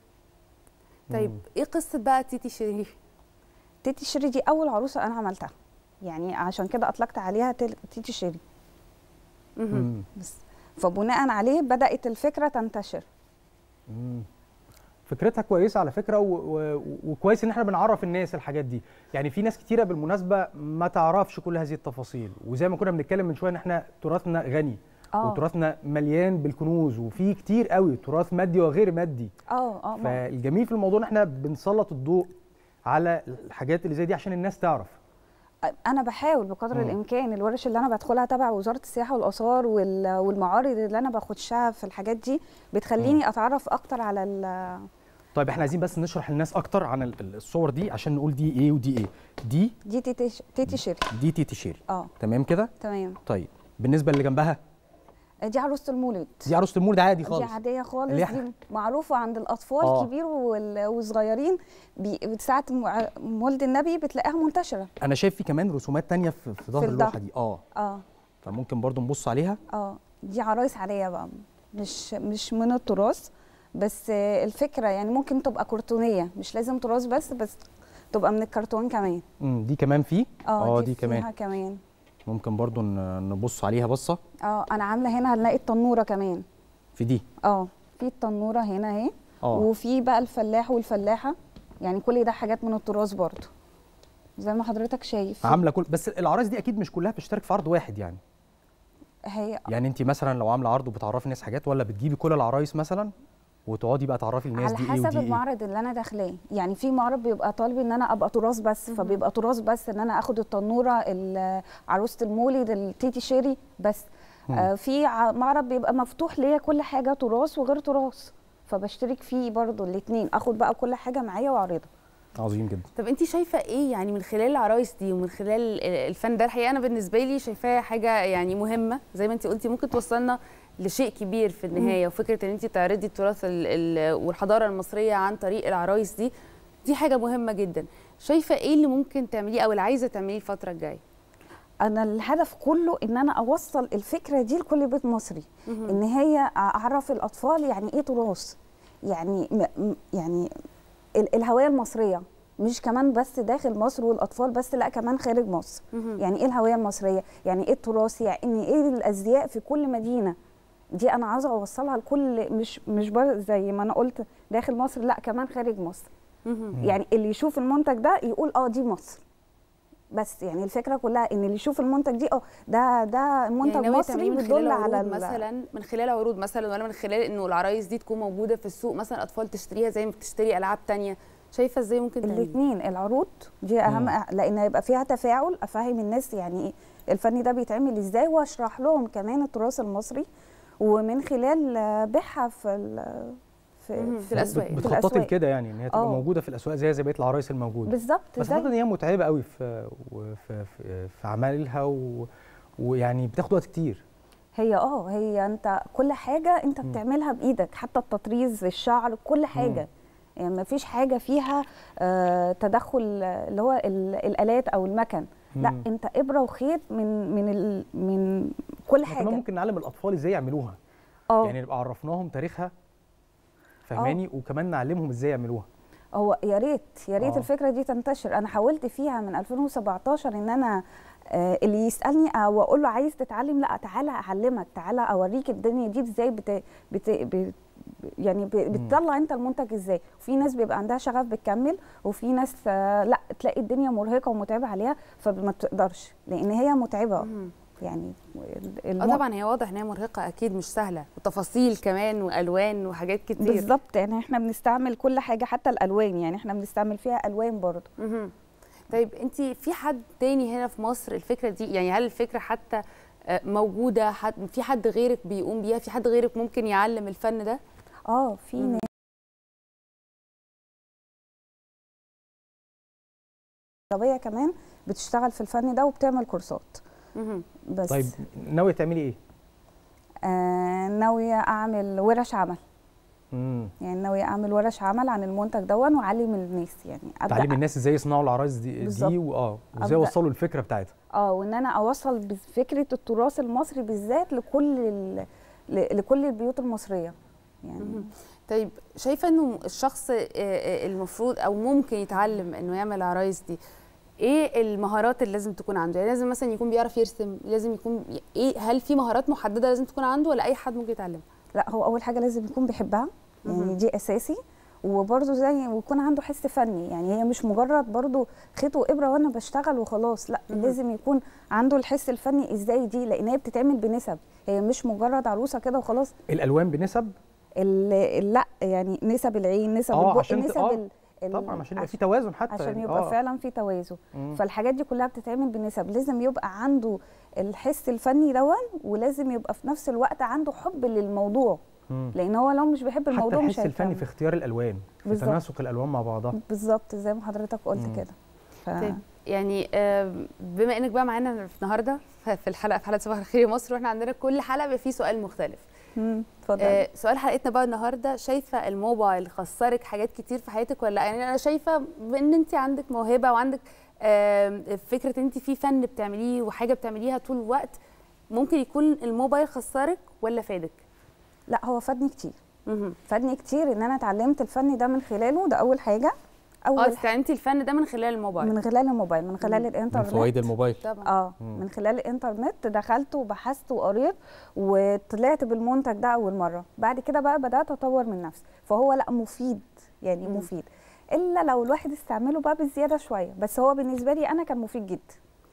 طيب ايه قصه بقى تيتي شريف تيتي شيري دي اول عروسه انا عملتها يعني عشان كده اطلقت عليها تل- تيتي شيري مهم. مم. بس فبناء عليه بدات الفكره تنتشر مم. فكرتها كويسه على فكره و... و... وكويس ان احنا بنعرف الناس الحاجات دي يعني في ناس كتيره بالمناسبه ما تعرفش كل هذه التفاصيل وزي ما كنا بنتكلم من شويه ان احنا تراثنا غني اه وتراثنا مليان بالكنوز وفي كتير قوي تراث مادي وغير مادي اه اه ما- فالجميل في الموضوع ان احنا بنسلط الضوء على الحاجات اللي زي دي عشان الناس تعرف انا بحاول بقدر مم. الامكان الورش اللي انا بدخلها تبع وزاره السياحه والاثار وال- والمعارض اللي انا باخدها في الحاجات دي بتخليني اتعرف اكتر على ال- طيب احنا عايزين بس نشرح للناس اكتر عن ال- ال- الصور دي عشان نقول دي ايه ودي ايه دي دي تيتي تيتي شيري دي تيتي شيري اه تمام كده تمام طيب بالنسبه اللي جنبها دي عروسه المولد دي عروسه المولد عادي دي خالص عاديه خالص اللي دي إحنا- معروفه عند الاطفال آه. الكبير وال- والصغيرين بي- ساعه مع- مولد النبي بتلاقيها منتشره انا شايف في كمان رسومات تانية في, في ظهر الظهر. اللوحه دي اه اه فممكن برضو نبص عليها اه دي عرايس عاديه بقى مش مش من التراث بس آه، الفكره يعني ممكن تبقى كرتونيه مش لازم تراث بس بس تبقى من الكرتون كمان امم دي كمان في اه دي كمان فيها كمان ممكن برضو ن- نبص عليها بصه اه انا عامله هنا هنلاقي التنوره كمان في دي اه في التنوره هنا اهي اه وفي بقى الفلاح والفلاحه يعني كل ده حاجات من التراث برضو زي ما حضرتك شايف عامله كل بس العرايس دي اكيد مش كلها بتشترك في عرض واحد يعني هي يعني انت مثلا لو عامله عرض وبتعرفي الناس حاجات ولا بتجيبي كل العرايس مثلا وتقعدي بقى تعرفي الناس على دي ايه حسب ودي ايه المعرض اللي انا داخلاه يعني في معرض بيبقى طالب ان انا ابقى تراث بس فبيبقى تراث بس ان انا اخد التنوره ال- عروسه المولد التيتي شيري بس آه في ع- معرض بيبقى مفتوح ليا كل حاجه تراث وغير تراث فبشترك فيه برضو الاثنين اخد بقى كل حاجه معايا واعرضها عظيم جدا طب انت شايفه ايه يعني من خلال العرايس دي ومن خلال ال- الفن ده الحقيقه انا بالنسبه لي شايفاها حاجه يعني مهمه زي ما انت قلتي ممكن توصلنا لشيء كبير في النهايه وفكره ان انت تعرضي التراث ال- ال- والحضاره المصريه عن طريق العرايس دي دي حاجه مهمه جدا شايفه ايه اللي ممكن تعمليه او اللي عايزه تعمليه الفتره الجايه انا الهدف كله ان انا اوصل الفكره دي لكل بيت مصري ان هي اعرف الاطفال يعني ايه تراث يعني م- م- يعني ال- الهويه المصريه مش كمان بس داخل مصر والاطفال بس لا كمان خارج مصر يعني ايه الهويه المصريه يعني ايه التراث يعني ايه الازياء في كل مدينه دي انا عاوزه اوصلها لكل مش مش بر زي ما انا قلت داخل مصر لا كمان خارج مصر يعني اللي يشوف المنتج ده يقول اه دي مصر بس يعني الفكره كلها ان اللي يشوف المنتج دي اه ده ده منتج يعني ناوية مصري تعمليه من بيدل خلال على عروض ال- مثلا من خلال عروض مثلا ولا من خلال انه العرايس دي تكون موجوده في السوق مثلا اطفال تشتريها زي ما بتشتري العاب تانية شايفه ازاي ممكن تعمليه الاثنين العروض دي اهم لان هيبقى فيها تفاعل افهم الناس يعني ايه الفن ده بيتعمل ازاي واشرح لهم كمان التراث المصري ومن خلال آه، بيعها في ال- في, في الأسواق. بت- في بتخططي الأسواق. لكده يعني ان هي تبقى آه. موجوده في الاسواق زي زي بقيه العرايس الموجوده بالظبط بس زي- اعتقد ان هي متعبه قوي في وفي في, في عملها و... ويعني بتاخد وقت كتير هي اه هي انت كل حاجه انت بتعملها بايدك حتى التطريز الشعر كل حاجه يعني ما فيش حاجه فيها آه تدخل آه، اللي هو ال- الالات او المكن لا مم. انت ابره وخيط من من ال من كل احنا كمان حاجه ممكن نعلم الاطفال ازاي يعملوها اه يعني نبقى عرفناهم تاريخها فهماني وكمان نعلمهم ازاي يعملوها هو يا ريت يا ريت آه. الفكره دي تنتشر انا حاولت فيها من 2017 ان انا آه، اللي يسالني او اقول له عايز تتعلم لا تعالى اعلمك تعالى اوريك الدنيا دي ازاي بت... بت... بت... يعني ب- بتطلع انت المنتج ازاي وفي ناس بيبقى عندها شغف بتكمل وفي ناس آه، لا تلاقي الدنيا مرهقه ومتعبه عليها فما تقدرش لان هي متعبه يعني اه الم... طبعا هي واضح ان هي مرهقه اكيد مش سهله وتفاصيل كمان والوان وحاجات كتير بالظبط يعني احنا بنستعمل كل حاجه حتى الالوان يعني احنا بنستعمل فيها الوان برضه مهم. طيب انت في حد تاني هنا في مصر الفكره دي يعني هل الفكره حتى آه، موجوده حد في حد غيرك بيقوم بيها في حد غيرك ممكن يعلم الفن ده اه في مم. ناس عربية كمان بتشتغل في الفن ده وبتعمل كورسات مهم. بس طيب ناويه تعملي ايه آه ناوية أعمل ورش عمل امم يعني ناوية أعمل ورش عمل عن المنتج دون وأعلم الناس يعني تعليم الناس ازاي يصنعوا العرايس دي بالظبط. دي واه وازاي أبدأ. يوصلوا الفكره بتاعتها اه وان انا اوصل فكره التراث المصري بالذات لكل ال... ل- لكل البيوت المصريه يعني طيب شايفه انه الشخص آه، آه، المفروض او ممكن يتعلم انه يعمل عرايس دي ايه المهارات اللي لازم تكون عنده يعني لازم مثلا يكون بيعرف يرسم لازم يكون ايه هل في مهارات محدده لازم تكون عنده ولا اي حد ممكن يتعلمها لا هو اول حاجه لازم يكون بيحبها يعني مهم. دي اساسي وبرده زي ويكون عنده حس فني يعني هي مش مجرد برده خيط وابره وانا بشتغل وخلاص لا مهم. لازم يكون عنده الحس الفني ازاي دي لان هي بتتعمل بنسب هي مش مجرد عروسه كده وخلاص الالوان بنسب ال- ال- لا يعني نسب العين نسب آه، البق عشان ت- نسب آه، ال- ال- طبعا عشان يبقى في توازن حتى عشان يعني. يبقى آه. فعلا في توازن مم. فالحاجات دي كلها بتتعمل بنسب لازم يبقى عنده الحس الفني دون ولازم يبقى في نفس الوقت عنده حب للموضوع مم. لان هو لو مش بيحب حتى الموضوع مش الحس الفني هيكمل في اختيار الالوان في بالظبط. تناسق الالوان مع بعضها بالظبط زي ما حضرتك قلت مم. كده ف... طيب يعني آه، بما انك بقى معانا في النهارده ف- في الحلقه في حلقه صباح الخير يا مصر واحنا عندنا كل حلقه بيبقى فيه سؤال مختلف مم، اتفضل آه، سؤال حلقتنا بقى النهارده شايفه الموبايل خسرك حاجات كتير في حياتك ولا لا؟ يعني انا شايفه بان انت عندك موهبه وعندك آم، فكره انت في فن بتعمليه وحاجه بتعمليها طول الوقت ممكن يكون الموبايل خسرك ولا فادك؟ لا هو فادني كتير مهم. فادني كتير ان انا اتعلمت الفن ده من خلاله ده اول حاجه اه اول استعملتي الفن ده من خلال الموبايل من خلال الموبايل من خلال مم. من الانترنت فوائد الموبايل طبعا اه مم. من خلال الانترنت دخلت وبحثت وقريت وطلعت بالمنتج ده اول مره بعد كده بقى بدات اطور من نفسي فهو لا مفيد يعني مم. مفيد الا لو الواحد استعمله بقى بزياده شويه بس هو بالنسبه لي انا كان مفيد جدا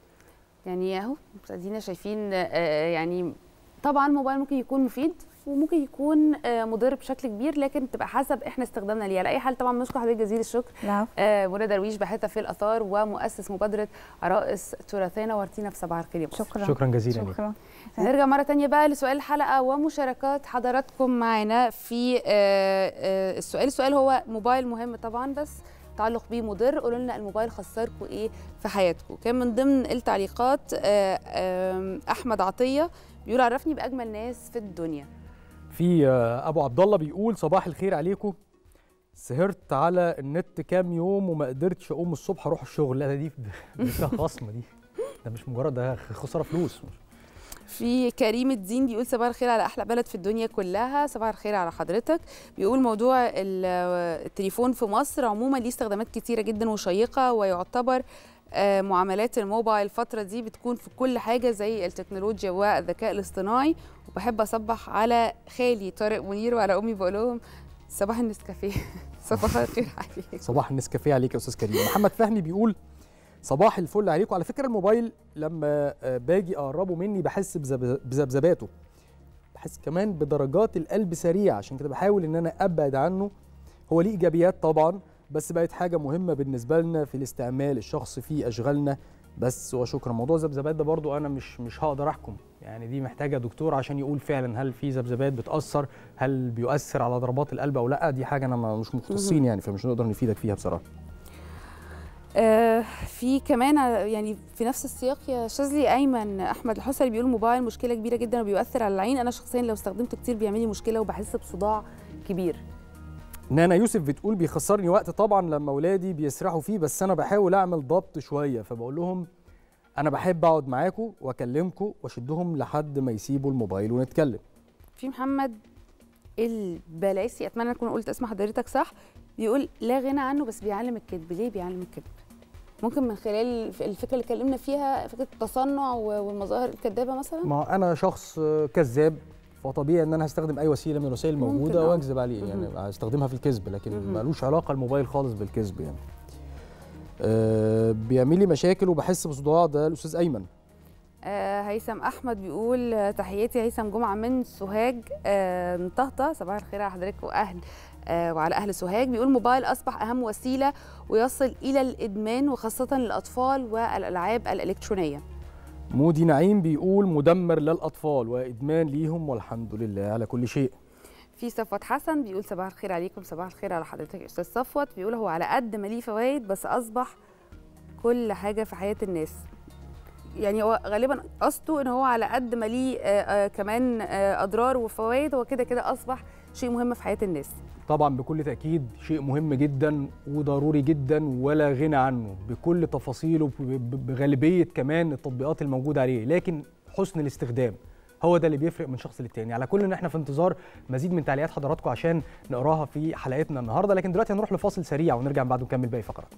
يعني اهو ادينا شايفين آه، يعني طبعا الموبايل ممكن يكون مفيد وممكن يكون آه، مضر بشكل كبير لكن تبقى حسب احنا استخدامنا ليه على اي حال طبعا بنشكر حضرتك جزيل الشكر لا آه، منى درويش باحثه في الاثار ومؤسس مبادره عرائس تراثنا وارتينا في صباح الخير يا مصر. شكرا شكرا جزيلا ليك شكرا نرجع مرة تانية بقى لسؤال الحلقة ومشاركات حضراتكم معنا في آه، آه، السؤال السؤال هو موبايل مهم طبعا بس تعلق بيه مضر قولوا لنا الموبايل خسركم ايه في حياتكم كان من ضمن التعليقات آه، آم، احمد عطيه بيقول عرفني باجمل ناس في الدنيا في آه، ابو عبد الله بيقول صباح الخير عليكم سهرت على النت كام يوم وما قدرتش اقوم الصبح اروح الشغل لا ده دي دي فيها خصم دي ده مش مجرد ده خساره فلوس في كريم الدين بيقول صباح الخير على احلى بلد في الدنيا كلها صباح الخير على حضرتك بيقول موضوع ال- التليفون في مصر عموما ليه استخدامات كتيره جدا وشيقه ويعتبر آه، معاملات الموبايل الفتره دي بتكون في كل حاجه زي التكنولوجيا والذكاء الاصطناعي وبحب اصبح على خالي طارق منير وعلى امي بقول لهم صباح النسكافيه صباح الخير عليك صباح النسكافيه عليك يا استاذ كريم محمد فهمي بيقول صباح الفل عليكم على فكره الموبايل لما آه، باجي اقربه مني بحس بذب- بذبذباته بحس كمان بدرجات القلب سريع عشان كده بحاول ان انا ابعد عنه هو ليه ايجابيات طبعا بس بقت حاجه مهمه بالنسبه لنا في الاستعمال الشخصي في اشغالنا بس وشكرا موضوع الذبذبات ده برضو انا مش مش هقدر احكم يعني دي محتاجه دكتور عشان يقول فعلا هل في ذبذبات بتاثر هل بيؤثر على ضربات القلب او لا دي حاجه انا ما- مش مختصين يعني فمش هنقدر نفيدك فيها بصراحه آه، في كمان ع- يعني في نفس السياق يا شاذلي ايمن احمد الحسري بيقول موبايل مشكله كبيره جدا وبيؤثر على العين انا شخصيا لو استخدمته كتير بيعمل لي مشكله وبحس بصداع كبير نانا يوسف بتقول بيخسرني وقت طبعا لما اولادي بيسرحوا فيه بس انا بحاول اعمل ضبط شويه فبقول لهم انا بحب اقعد معاكم واكلمكم واشدهم لحد ما يسيبوا الموبايل ونتكلم في محمد البلاسي اتمنى اكون قلت اسم حضرتك صح بيقول لا غنى عنه بس بيعلم الكذب ليه بيعلم الكذب ممكن من خلال الف- الفكره اللي اتكلمنا فيها فكره التصنع و- والمظاهر الكذابه مثلا ما انا شخص آه، كذاب فطبيعي ان انا هستخدم اي وسيله من الوسائل ممكن، الموجوده آه. واكذب عليه يعني مهم. هستخدمها في الكذب لكن مهم. ملوش علاقه الموبايل خالص بالكذب يعني أه بيعمل لي مشاكل وبحس بصداع ده الاستاذ ايمن آه هيثم احمد بيقول آه، تحياتي هيثم جمعه من سوهاج آه طهطه صباح الخير على حضرتك واهل آه وعلى اهل سوهاج بيقول موبايل اصبح اهم وسيله ويصل الى الادمان وخاصه للاطفال والالعاب الالكترونيه مودي نعيم بيقول مدمر للاطفال وادمان ليهم والحمد لله على كل شيء في صفوت حسن بيقول صباح الخير عليكم صباح الخير على حضرتك يا استاذ صفوت بيقول هو على قد ما ليه فوائد بس اصبح كل حاجه في حياه الناس يعني هو غالبا قصده ان هو على قد ما ليه آه، آه، كمان آه، اضرار وفوائد هو كده كده اصبح شيء مهم في حياه الناس طبعا بكل تأكيد شيء مهم جدا وضروري جدا ولا غنى عنه بكل تفاصيله ب- ب- بغالبية كمان التطبيقات الموجودة عليه لكن حسن الاستخدام هو ده اللي بيفرق من شخص للتاني على كل ان احنا في انتظار مزيد من تعليقات حضراتكم عشان نقراها في حلقتنا النهارده لكن دلوقتي هنروح لفاصل سريع ونرجع من بعده نكمل باقي فقرات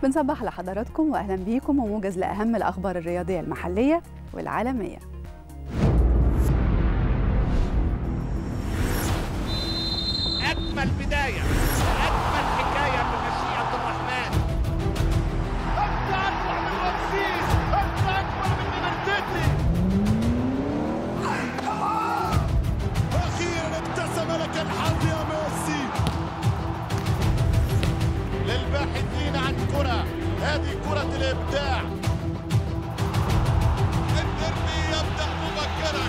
بنصبح لحضراتكم واهلا بيكم وموجز لاهم الاخبار الرياضيه المحليه والعالميه أجمل بداية أجمل حكاية بمشيئة الرحمن أنت أكبر من رمسيس أنت أكبر من مينارتيتي أخيرا ابتسم لك الحظ يا ميسي للباحثين عن كرة هذه كرة الإبداع الدربي يبدأ مبكرا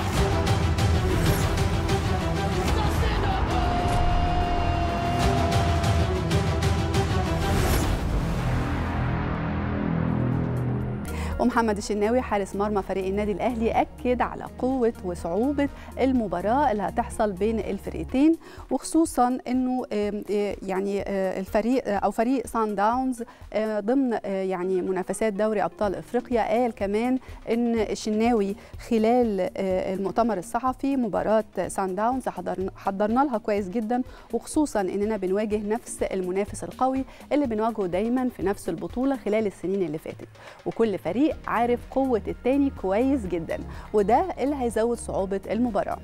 ومحمد الشناوي حارس مرمى فريق النادي الاهلي اكد على قوه وصعوبه المباراه اللي هتحصل بين الفريقين وخصوصا انه آم، آه، يعني آه، الفريق آه، او فريق سان داونز آه، ضمن آه، يعني منافسات دوري ابطال افريقيا قال كمان ان الشناوي خلال آه، المؤتمر الصحفي مباراه سان داونز حضرنا حضرنا لها كويس جدا وخصوصا اننا بنواجه نفس المنافس القوي اللي بنواجهه دايما في نفس البطوله خلال السنين اللي فاتت وكل فريق عارف قوه التاني كويس جدا وده اللي هيزود صعوبه المباراه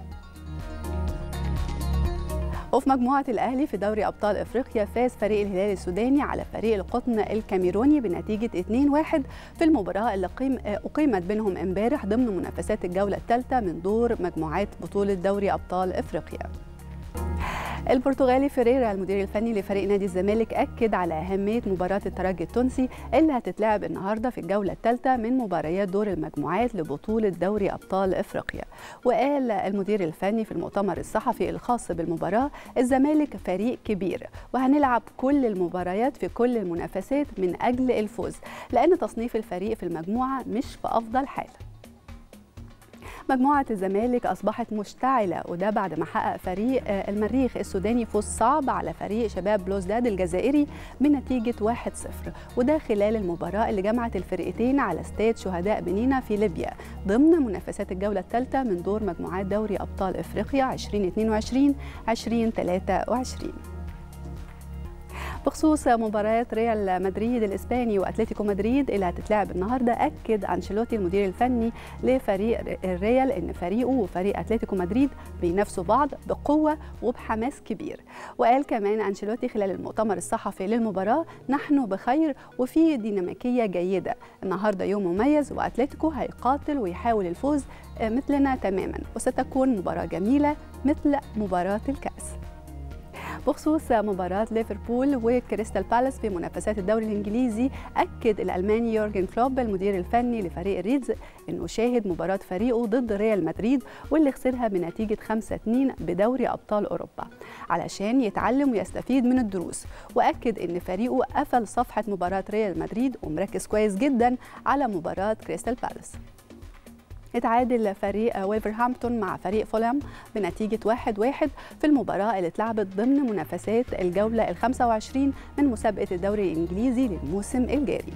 وفي مجموعة الأهلي في دوري أبطال إفريقيا فاز فريق الهلال السوداني على فريق القطن الكاميروني بنتيجة 2-1 في المباراة اللي قيم أقيمت بينهم امبارح ضمن منافسات الجولة الثالثة من دور مجموعات بطولة دوري أبطال إفريقيا. البرتغالي فيريرا المدير الفني لفريق نادي الزمالك أكد على أهمية مباراة الترجي التونسي اللي هتتلعب النهاردة في الجولة الثالثة من مباريات دور المجموعات لبطولة دوري أبطال إفريقيا وقال المدير الفني في المؤتمر الصحفي الخاص بالمباراة الزمالك فريق كبير وهنلعب كل المباريات في كل المنافسات من أجل الفوز لأن تصنيف الفريق في المجموعة مش في أفضل حال مجموعة الزمالك أصبحت مشتعلة وده بعد ما حقق فريق آه، المريخ السوداني فوز صعب على فريق شباب بلوزداد الجزائري بنتيجة 1-0 وده خلال المباراة اللي جمعت الفرقتين على استاد شهداء بنينا في ليبيا ضمن منافسات الجولة الثالثة من دور مجموعات دوري أبطال إفريقيا 2022 2023 بخصوص مباريات ريال مدريد الاسباني واتلتيكو مدريد اللي هتتلعب النهارده اكد انشيلوتي المدير الفني لفريق الريال ان فريقه وفريق اتلتيكو مدريد بينافسوا بعض بقوه وبحماس كبير وقال كمان انشيلوتي خلال المؤتمر الصحفي للمباراه نحن بخير وفي ديناميكيه جيده النهارده يوم مميز واتلتيكو هيقاتل ويحاول الفوز مثلنا تماما وستكون مباراه جميله مثل مباراه الكاس بخصوص مباراة ليفربول وكريستال بالاس في منافسات الدوري الإنجليزي أكد الألماني يورجن كلوب المدير الفني لفريق الريدز أنه شاهد مباراة فريقه ضد ريال مدريد واللي خسرها بنتيجة 5-2 بدوري أبطال أوروبا علشان يتعلم ويستفيد من الدروس وأكد أن فريقه قفل صفحة مباراة ريال مدريد ومركز كويس جدا على مباراة كريستال بالاس اتعادل فريق ويفرهامبتون مع فريق فولهام بنتيجة 1-1 في المباراة اللي اتلعبت ضمن منافسات الجولة ال 25 من مسابقة الدوري الإنجليزي للموسم الجاري.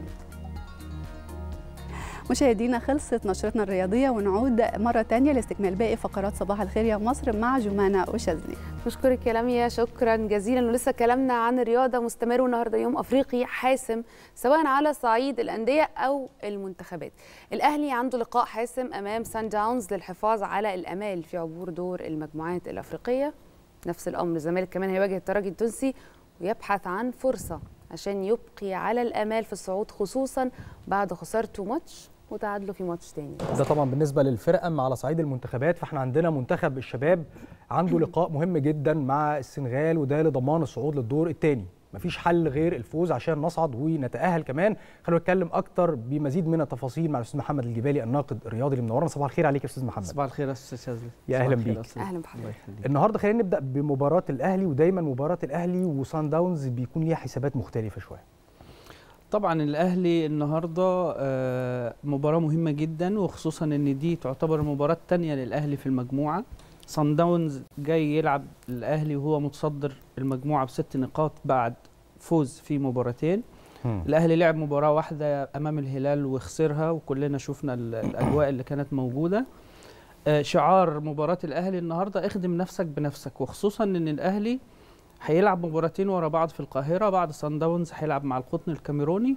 مشاهدينا خلصت نشرتنا الرياضية ونعود مرة تانية لاستكمال باقي فقرات صباح الخير يا مصر مع جمانة وشاذلي نشكرك يا لميا شكرا جزيلا ولسه كلامنا عن الرياضه مستمر والنهارده يوم افريقي حاسم سواء على صعيد الانديه او المنتخبات الاهلي عنده لقاء حاسم امام سان داونز للحفاظ على الامال في عبور دور المجموعات الافريقيه نفس الامر الزمالك كمان هيواجه الترجي التونسي ويبحث عن فرصه عشان يبقي على الامال في الصعود خصوصا بعد خسارته ماتش وتعادله في ماتش تاني ده طبعا بالنسبه للفرقه أما على صعيد المنتخبات فاحنا عندنا منتخب الشباب عنده لقاء مهم جدا مع السنغال وده لضمان الصعود للدور الثاني مفيش حل غير الفوز عشان نصعد ونتاهل كمان خلونا نتكلم اكتر بمزيد من التفاصيل مع الاستاذ محمد الجبالي الناقد الرياضي اللي منورنا صباح الخير عليك يا استاذ محمد صباح الخير يا استاذ شاذلي يا صباح أهلاً الخير بيك. يا أستاذ. اهلا بحضرتك الله يخليك. النهارده خلينا نبدا بمباراه الاهلي ودايما مباراه الاهلي وسان داونز بيكون ليها حسابات مختلفه شويه طبعا الاهلي النهارده آه، مباراه مهمه جدا وخصوصا ان دي تعتبر المباراه الثانيه للاهلي في المجموعه صن داونز جاي يلعب الاهلي وهو متصدر المجموعه بست نقاط بعد فوز في مباراتين الاهلي لعب مباراه واحده امام الهلال وخسرها وكلنا شفنا ال- الاجواء اللي كانت موجوده آه، شعار مباراه الاهلي النهارده اخدم نفسك بنفسك وخصوصا ان الاهلي هيلعب مباراتين ورا بعض في القاهره بعد صن داونز هيلعب مع القطن الكاميروني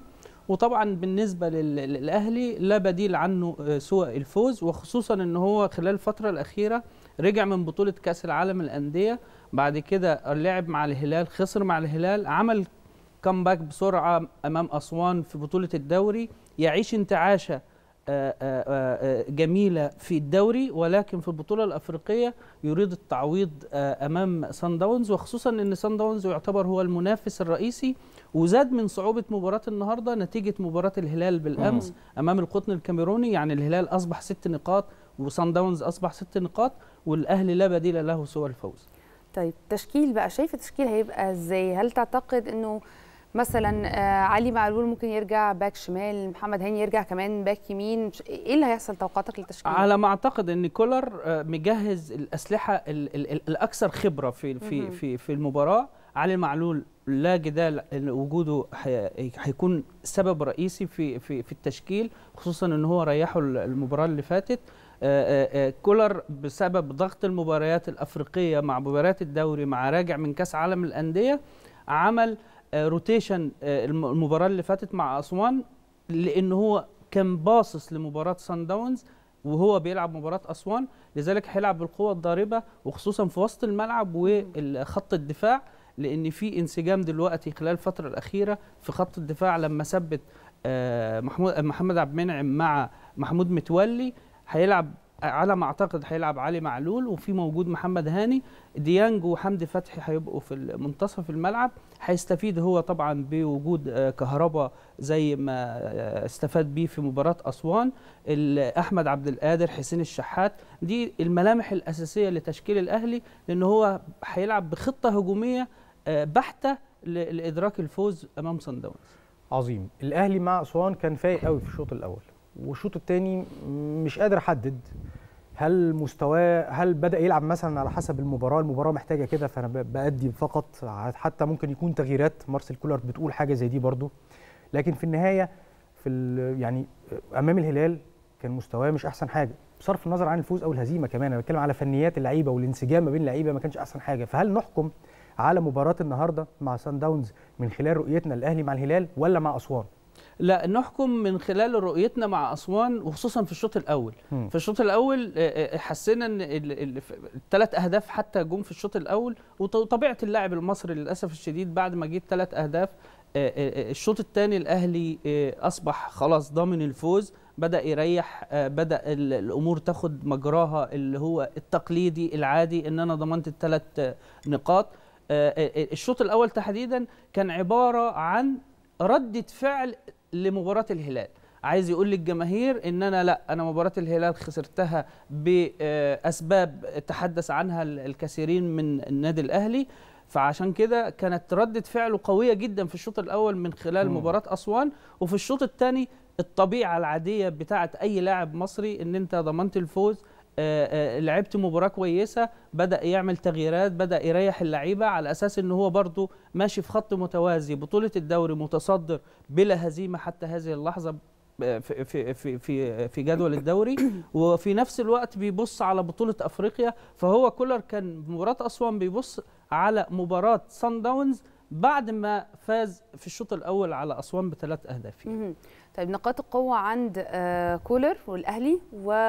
وطبعا بالنسبه لل- للاهلي لا بديل عنه آه، سوى الفوز وخصوصا ان هو خلال الفتره الاخيره رجع من بطوله كاس العالم الانديه بعد كده لعب مع الهلال خسر مع الهلال عمل كامباك بسرعه امام اسوان في بطوله الدوري يعيش انتعاشه آه، آه، آه، جميله في الدوري ولكن في البطوله الافريقيه يريد التعويض آه، امام سان داونز وخصوصا ان سان داونز يعتبر هو المنافس الرئيسي وزاد من صعوبه مباراه النهارده نتيجه مباراه الهلال بالامس امام القطن الكاميروني يعني الهلال اصبح ست نقاط وسان داونز اصبح ست نقاط والاهلي لا بديل له سوى الفوز طيب تشكيل بقى شايفه التشكيل هيبقى ازاي هل تعتقد انه مثلا آه، علي معلول ممكن يرجع باك شمال محمد هاني يرجع كمان باك يمين مش- ايه اللي هيحصل توقعاتك للتشكيل على ما اعتقد ان كولر آه، مجهز الاسلحه ال ال ال الاكثر خبره في في مهم. في في المباراه علي معلول لا جدال ان وجوده هي- هيكون سبب رئيسي في في في التشكيل خصوصا ان هو ريحه ال- المباراه اللي فاتت آه، آه، آه، كولر بسبب ضغط المباريات الافريقيه مع مباريات الدوري مع راجع من كاس عالم الانديه عمل آه، روتيشن آه، الم- المباراه اللي فاتت مع اسوان لان هو كان باصص لمباراه سان داونز وهو بيلعب مباراه اسوان لذلك هيلعب بالقوه الضاربه وخصوصا في وسط الملعب وخط الدفاع لان في انسجام دلوقتي خلال الفتره الاخيره في خط الدفاع لما ثبت آه، محمود محمد عبد المنعم مع محمود متولي هيلعب على ما اعتقد هيلعب علي معلول وفي موجود محمد هاني ديانج وحمدي فتحي هيبقوا في منتصف الملعب هيستفيد هو طبعا بوجود آه، كهربا زي ما آه، استفاد بيه في مباراه اسوان ال- احمد عبد القادر حسين الشحات دي الملامح الاساسيه لتشكيل الاهلي لان هو هيلعب بخطه هجوميه آه، بحته ل- لادراك الفوز امام صن داونز عظيم الاهلي مع اسوان كان فايق قوي في الشوط الاول والشوط الثاني مش قادر احدد هل مستواه هل بدا يلعب مثلا على حسب المباراه المباراه محتاجه كده فانا ب- بادي فقط حتى ممكن يكون تغييرات مارسيل كولر بتقول حاجه زي دي برضو لكن في النهايه في ال- يعني امام الهلال كان مستواه مش احسن حاجه بصرف النظر عن الفوز او الهزيمه كمان انا بتكلم على فنيات اللعيبه والانسجام ما بين اللعيبه ما كانش احسن حاجه فهل نحكم على مباراه النهارده مع سان داونز من خلال رؤيتنا الاهلي مع الهلال ولا مع اسوان لا نحكم من خلال رؤيتنا مع اسوان وخصوصا في الشوط الاول مم. في الشوط الاول آه، آه، حسينا ان الثلاث اهداف حتى جم في الشوط الاول وط- وطبيعه اللاعب المصري للاسف الشديد بعد ما جيت ثلاث اهداف آه، آه، آه، الشوط الثاني الاهلي آه، اصبح خلاص ضامن الفوز بدا يريح آه، بدا ال- الامور تاخد مجراها اللي هو التقليدي العادي ان انا ضمنت الثلاث آه، نقاط آه، آه، الشوط الاول تحديدا كان عباره عن ردة فعل لمباراة الهلال عايز يقول للجماهير ان انا لا انا مباراة الهلال خسرتها باسباب تحدث عنها ال- الكثيرين من النادي الاهلي فعشان كده كانت ردة فعله قوية جدا في الشوط الاول من خلال مم. مباراة اسوان وفي الشوط الثاني الطبيعة العادية بتاعت اي لاعب مصري ان انت ضمنت الفوز آه، آه، لعبت مباراة كويسة بدأ يعمل تغييرات بدأ يريح اللعيبة على أساس إن هو برضو ماشي في خط متوازي بطولة الدوري متصدر بلا هزيمة حتى هذه اللحظة ب- في في في في في جدول الدوري وفي نفس الوقت بيبص على بطولة أفريقيا فهو كولر كان بمباراة أسوان بيبص على مباراة سان داونز بعد ما فاز في الشوط الأول على أسوان بثلاث أهداف فيه. مهم. طيب نقاط القوة عند آه، كولر والأهلي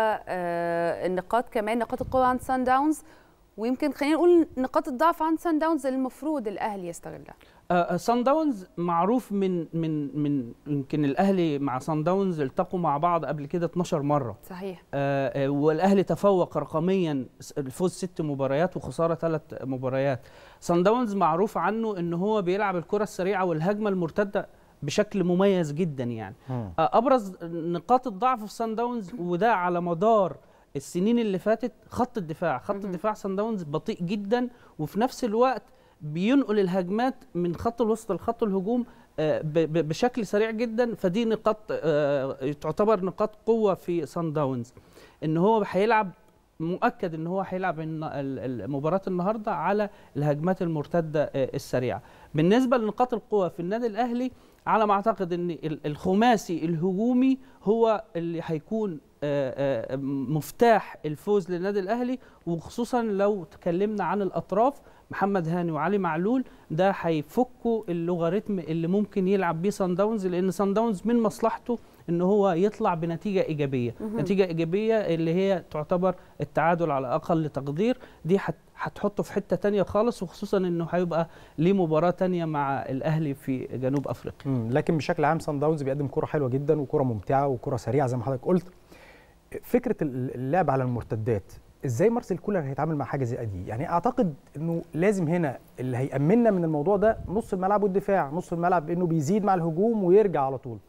والنقاط كمان نقاط القوة عند سان داونز ويمكن خلينا نقول نقاط الضعف عند سان داونز اللي المفروض الأهلي يستغلها آه، سان داونز معروف من من من يمكن الاهلي مع سان داونز التقوا مع بعض قبل كده 12 مره صحيح آه، آه، والاهلي تفوق رقميا س- الفوز ست مباريات وخساره ثلاث مباريات سان داونز معروف عنه ان هو بيلعب الكره السريعه والهجمه المرتده بشكل مميز جدا يعني آه، ابرز نقاط الضعف في سان داونز وده على مدار السنين اللي فاتت خط الدفاع خط الدفاع سان داونز بطيء جدا وفي نفس الوقت بينقل الهجمات من خط الوسط لخط الهجوم آه، ب- ب- بشكل سريع جدا فدي نقاط آه، تعتبر نقاط قوه في سان داونز ان هو هيلعب مؤكد ان هو هيلعب الن- ال- ال- مباراه النهارده على الهجمات المرتده آه، السريعه بالنسبه لنقاط القوه في النادي الاهلي على ما اعتقد ان ال- الخماسي الهجومي هو اللي هيكون آه، آه، مفتاح الفوز للنادي الاهلي وخصوصا لو تكلمنا عن الاطراف محمد هاني وعلي معلول ده هيفكوا اللوغاريتم اللي ممكن يلعب بيه سان داونز لان سان داونز من مصلحته ان هو يطلع بنتيجه ايجابيه مهم. نتيجه ايجابيه اللي هي تعتبر التعادل على اقل تقدير دي هت- هتحطه في حته تانية خالص وخصوصا انه هيبقى ليه مباراه تانية مع الاهلي في جنوب افريقيا مم، لكن بشكل عام سان داونز بيقدم كرة حلوة جدا وكرة ممتعة وكرة سريعة زي ما حضرتك قلت فكرة ال- اللعب على المرتدات ازاي مارسيل كولر هيتعامل مع حاجة زي دي يعني اعتقد انه لازم هنا اللي هيأمننا من الموضوع ده نص الملعب والدفاع نص الملعب انه بيزيد مع الهجوم ويرجع على طول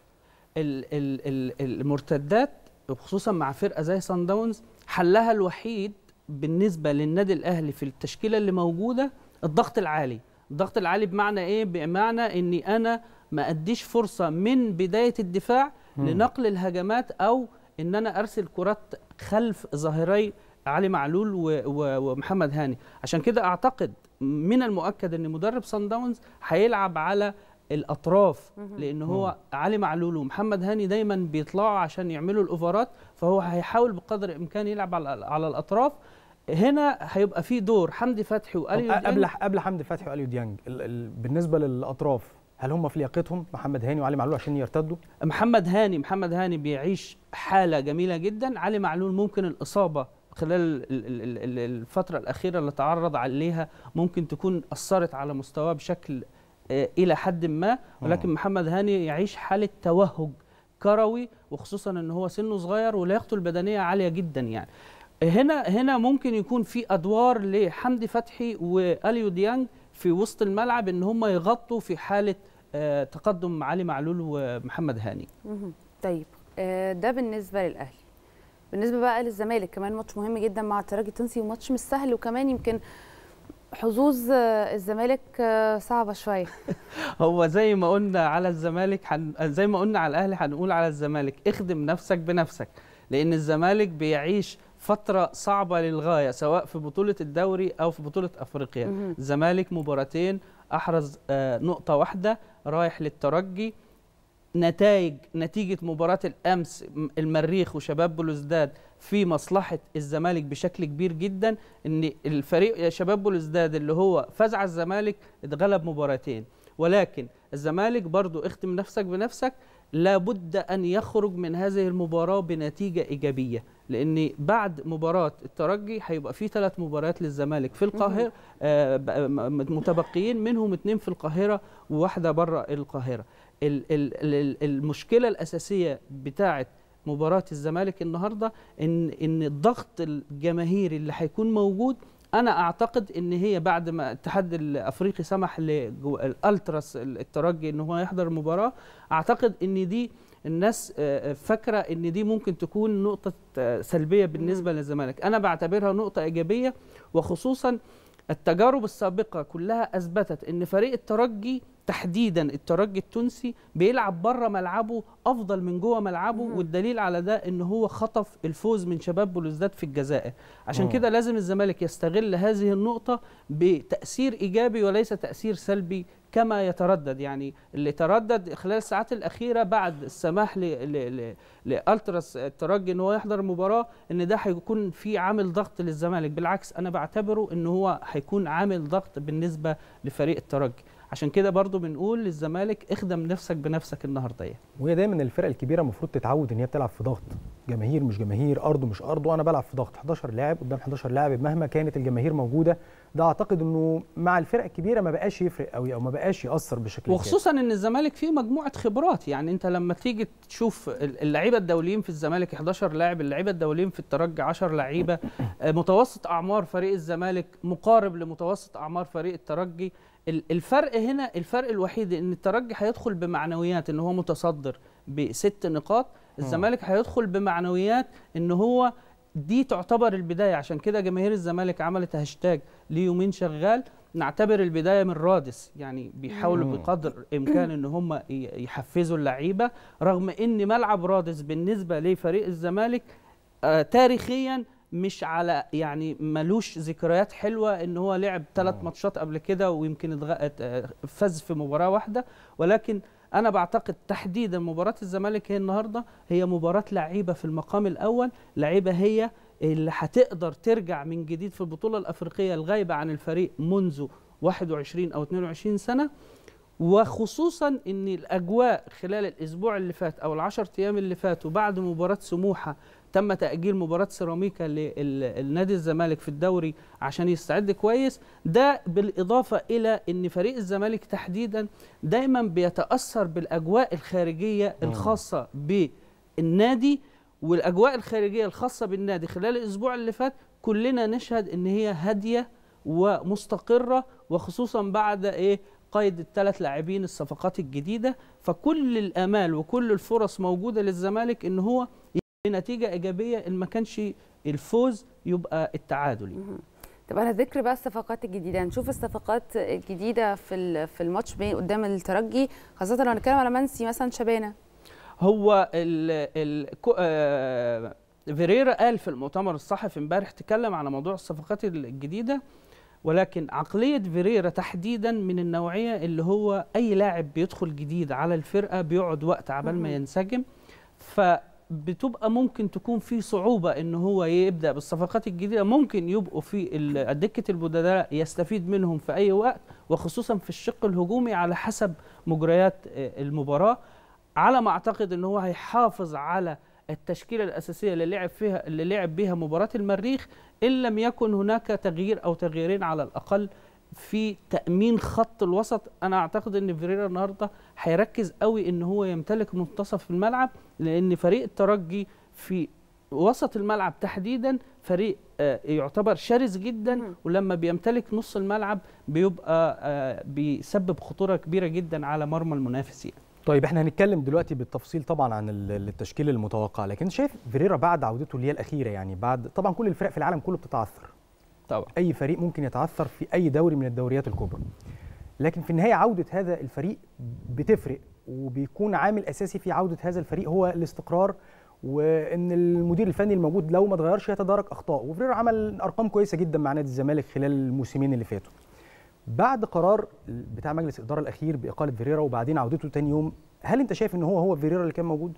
ال- ال- ال- المرتدات خصوصا مع فرقه زي سان داونز حلها الوحيد بالنسبه للنادي الاهلي في التشكيله اللي موجوده الضغط العالي الضغط العالي بمعنى ايه بمعنى اني انا ما اديش فرصه من بدايه الدفاع مم. لنقل الهجمات او ان انا ارسل كرات خلف ظاهري علي معلول و- و- ومحمد هاني عشان كده اعتقد من المؤكد ان مدرب سان داونز هيلعب على الاطراف لان هو علي معلول ومحمد هاني دايما بيطلعوا عشان يعملوا الاوفرات فهو هيحاول بقدر الامكان يلعب على على الاطراف هنا هيبقى في دور حمدي فتحي طب واليو قبل ديانج. قبل حمدي فتحي واليو ديانج ال- ال- بالنسبة للأطراف هل هم في لياقتهم محمد هاني وعلي معلول عشان يرتدوا؟ محمد هاني محمد هاني بيعيش حاله جميله جدا علي معلول ممكن الاصابه خلال ال- ال- ال- ال- الفتره الاخيره اللي تعرض عليها ممكن تكون اثرت على مستواه بشكل آه، الى حد ما ولكن محمد هاني يعيش حاله توهج كروي وخصوصا ان هو سنه صغير ولياقته البدنيه عاليه جدا يعني هنا هنا ممكن يكون في ادوار لحمدي فتحي واليو ديانج في وسط الملعب ان هم يغطوا في حاله آه، تقدم علي معلول ومحمد هاني مهم. طيب آه، ده بالنسبه للاهلي بالنسبه بقى للزمالك كمان ماتش مهم جدا مع الترجي التونسي وماتش مش سهل وكمان يمكن حظوظ آه، الزمالك آه، صعبه شويه هو زي ما قلنا على الزمالك حن... زي ما قلنا على الاهلي هنقول على الزمالك اخدم نفسك بنفسك لان الزمالك بيعيش فترة صعبة للغاية سواء في بطولة الدوري أو في بطولة أفريقيا مهم. الزمالك مباراتين أحرز آه، نقطة واحدة رايح للترجي نتائج نتيجة مباراة الأمس م- المريخ وشباب بلوزداد في مصلحة الزمالك بشكل كبير جدا إن الفريق يا شباب بلوزداد اللي هو فاز على الزمالك اتغلب مباراتين ولكن الزمالك برضو اختم نفسك بنفسك لابد أن يخرج من هذه المباراة بنتيجة إيجابية لأن بعد مباراة الترجي هيبقى في ثلاث مباريات للزمالك في القاهرة آه ب- م- متبقيين منهم اتنين في القاهرة وواحدة بره القاهرة ال- ال- ال- المشكلة الأساسية بتاعة مباراة الزمالك النهاردة إن إن الضغط الجماهيري اللي هيكون موجود أنا أعتقد إن هي بعد ما الاتحاد الأفريقي سمح للألتراس الترجي إن هو يحضر المباراة أعتقد إن دي الناس آه، فاكرة إن دي ممكن تكون نقطة آه، سلبية بالنسبة للزمالك أنا بعتبرها نقطة إيجابية وخصوصا التجارب السابقة كلها أثبتت أن فريق الترجي تحديدا الترجي التونسي بيلعب بره ملعبه أفضل من جوه ملعبه والدليل على ده أن هو خطف الفوز من شباب بلوزداد في الجزائر عشان مم. كده لازم الزمالك يستغل هذه النقطة بتأثير إيجابي وليس تأثير سلبي كما يتردد يعني اللي تردد خلال الساعات الأخيرة بعد السماح ل- ل- ل- لألتراس الترجي ان هو يحضر المباراة ان ده هيكون في عامل ضغط للزمالك بالعكس انا بعتبره ان هو هيكون عامل ضغط بالنسبة لفريق الترجي عشان كده برضو بنقول للزمالك اخدم نفسك بنفسك النهارده يعني. وهي دايما الفرق الكبيره المفروض تتعود ان هي بتلعب في ضغط جماهير مش جماهير ارض مش ارض وانا بلعب في ضغط 11 لاعب قدام 11 لاعب مهما كانت الجماهير موجوده ده اعتقد انه مع الفرق الكبيره ما بقاش يفرق قوي او ما بقاش ياثر بشكل كافي. وخصوصا ان الزمالك فيه مجموعه خبرات يعني انت لما تيجي تشوف اللعيبه الدوليين في الزمالك 11 لاعب اللعيبه الدوليين في الترجي 10 لعيبه آه، متوسط اعمار فريق الزمالك مقارب لمتوسط اعمار فريق الترجي ال- الفرق هنا الفرق الوحيد ان الترجي هيدخل بمعنويات ان هو متصدر بست نقاط الزمالك هيدخل بمعنويات ان هو دي تعتبر البدايه عشان كده جماهير الزمالك عملت هاشتاج ليومين شغال نعتبر البدايه من رادس يعني بيحاولوا مم. بقدر الامكان ان هم ي- يحفزوا اللعيبه رغم ان ملعب رادس بالنسبه لفريق الزمالك آه تاريخيا مش على يعني ملوش ذكريات حلوه ان هو لعب ثلاث ماتشات قبل كده ويمكن اتغ- آه، فاز في مباراه واحده ولكن انا بعتقد تحديدا مباراه الزمالك هي النهارده هي مباراه لعيبه في المقام الاول لعيبه هي اللي هتقدر ترجع من جديد في البطوله الافريقيه الغايبه عن الفريق منذ 21 او 22 سنه وخصوصا ان الاجواء خلال الاسبوع اللي فات او العشر ايام اللي فاتوا بعد مباراه سموحه تم تاجيل مباراه سيراميكا للنادي الزمالك في الدوري عشان يستعد كويس ده بالاضافه الى ان فريق الزمالك تحديدا دايما بيتاثر بالاجواء الخارجيه الخاصه بالنادي والاجواء الخارجيه الخاصه بالنادي خلال الاسبوع اللي فات كلنا نشهد ان هي هاديه ومستقره وخصوصا بعد ايه قيد الثلاث لاعبين الصفقات الجديده فكل الامال وكل الفرص موجوده للزمالك ان هو بنتيجه ايجابيه ان ما كانش الفوز يبقى التعادل طب على ذكر بقى الصفقات الجديده نشوف الصفقات الجديده في ال- في الماتش بين قدام الترجي خاصه لو هنتكلم على منسي مثلا شبانه هو ال ال كو- آه فيريرا قال في المؤتمر الصحفي امبارح تكلم على موضوع الصفقات الجديده ولكن عقليه فيريرا تحديدا من النوعيه اللي هو اي لاعب بيدخل جديد على الفرقه بيقعد وقت عبال ما مهم. ينسجم فبتبقى ممكن تكون في صعوبه ان هو يبدا بالصفقات الجديده ممكن يبقوا في ال- دكه البدلاء يستفيد منهم في اي وقت وخصوصا في الشق الهجومي على حسب مجريات آه، المباراه على ما اعتقد ان هو هيحافظ على التشكيله الاساسيه اللي لعب فيها اللي لعب بيها مباراه المريخ ان لم يكن هناك تغيير او تغييرين على الاقل في تامين خط الوسط انا اعتقد ان فيريرا النهارده هيركز قوي ان هو يمتلك منتصف الملعب لان فريق الترجي في وسط الملعب تحديدا فريق آه، يعتبر شرس جدا ولما بيمتلك نص الملعب بيبقى آه، بيسبب خطوره كبيره جدا على مرمى المنافس يعني. طيب احنا هنتكلم دلوقتي بالتفصيل طبعا عن ال- التشكيل المتوقع لكن شايف فيريرا بعد عودته اللي هي الاخيره يعني بعد طبعا كل الفرق في العالم كله بتتعثر طبعا اي فريق ممكن يتعثر في اي دوري من الدوريات الكبرى لكن في النهايه عوده هذا الفريق بتفرق وبيكون عامل اساسي في عوده هذا الفريق هو الاستقرار وان المدير الفني الموجود لو ما اتغيرش يتدارك اخطاء وفريرا عمل ارقام كويسه جدا مع نادي الزمالك خلال الموسمين اللي فاتوا بعد قرار بتاع مجلس الاداره الاخير باقاله فيريرا وبعدين عودته تاني يوم هل انت شايف ان هو هو فيريرا اللي كان موجود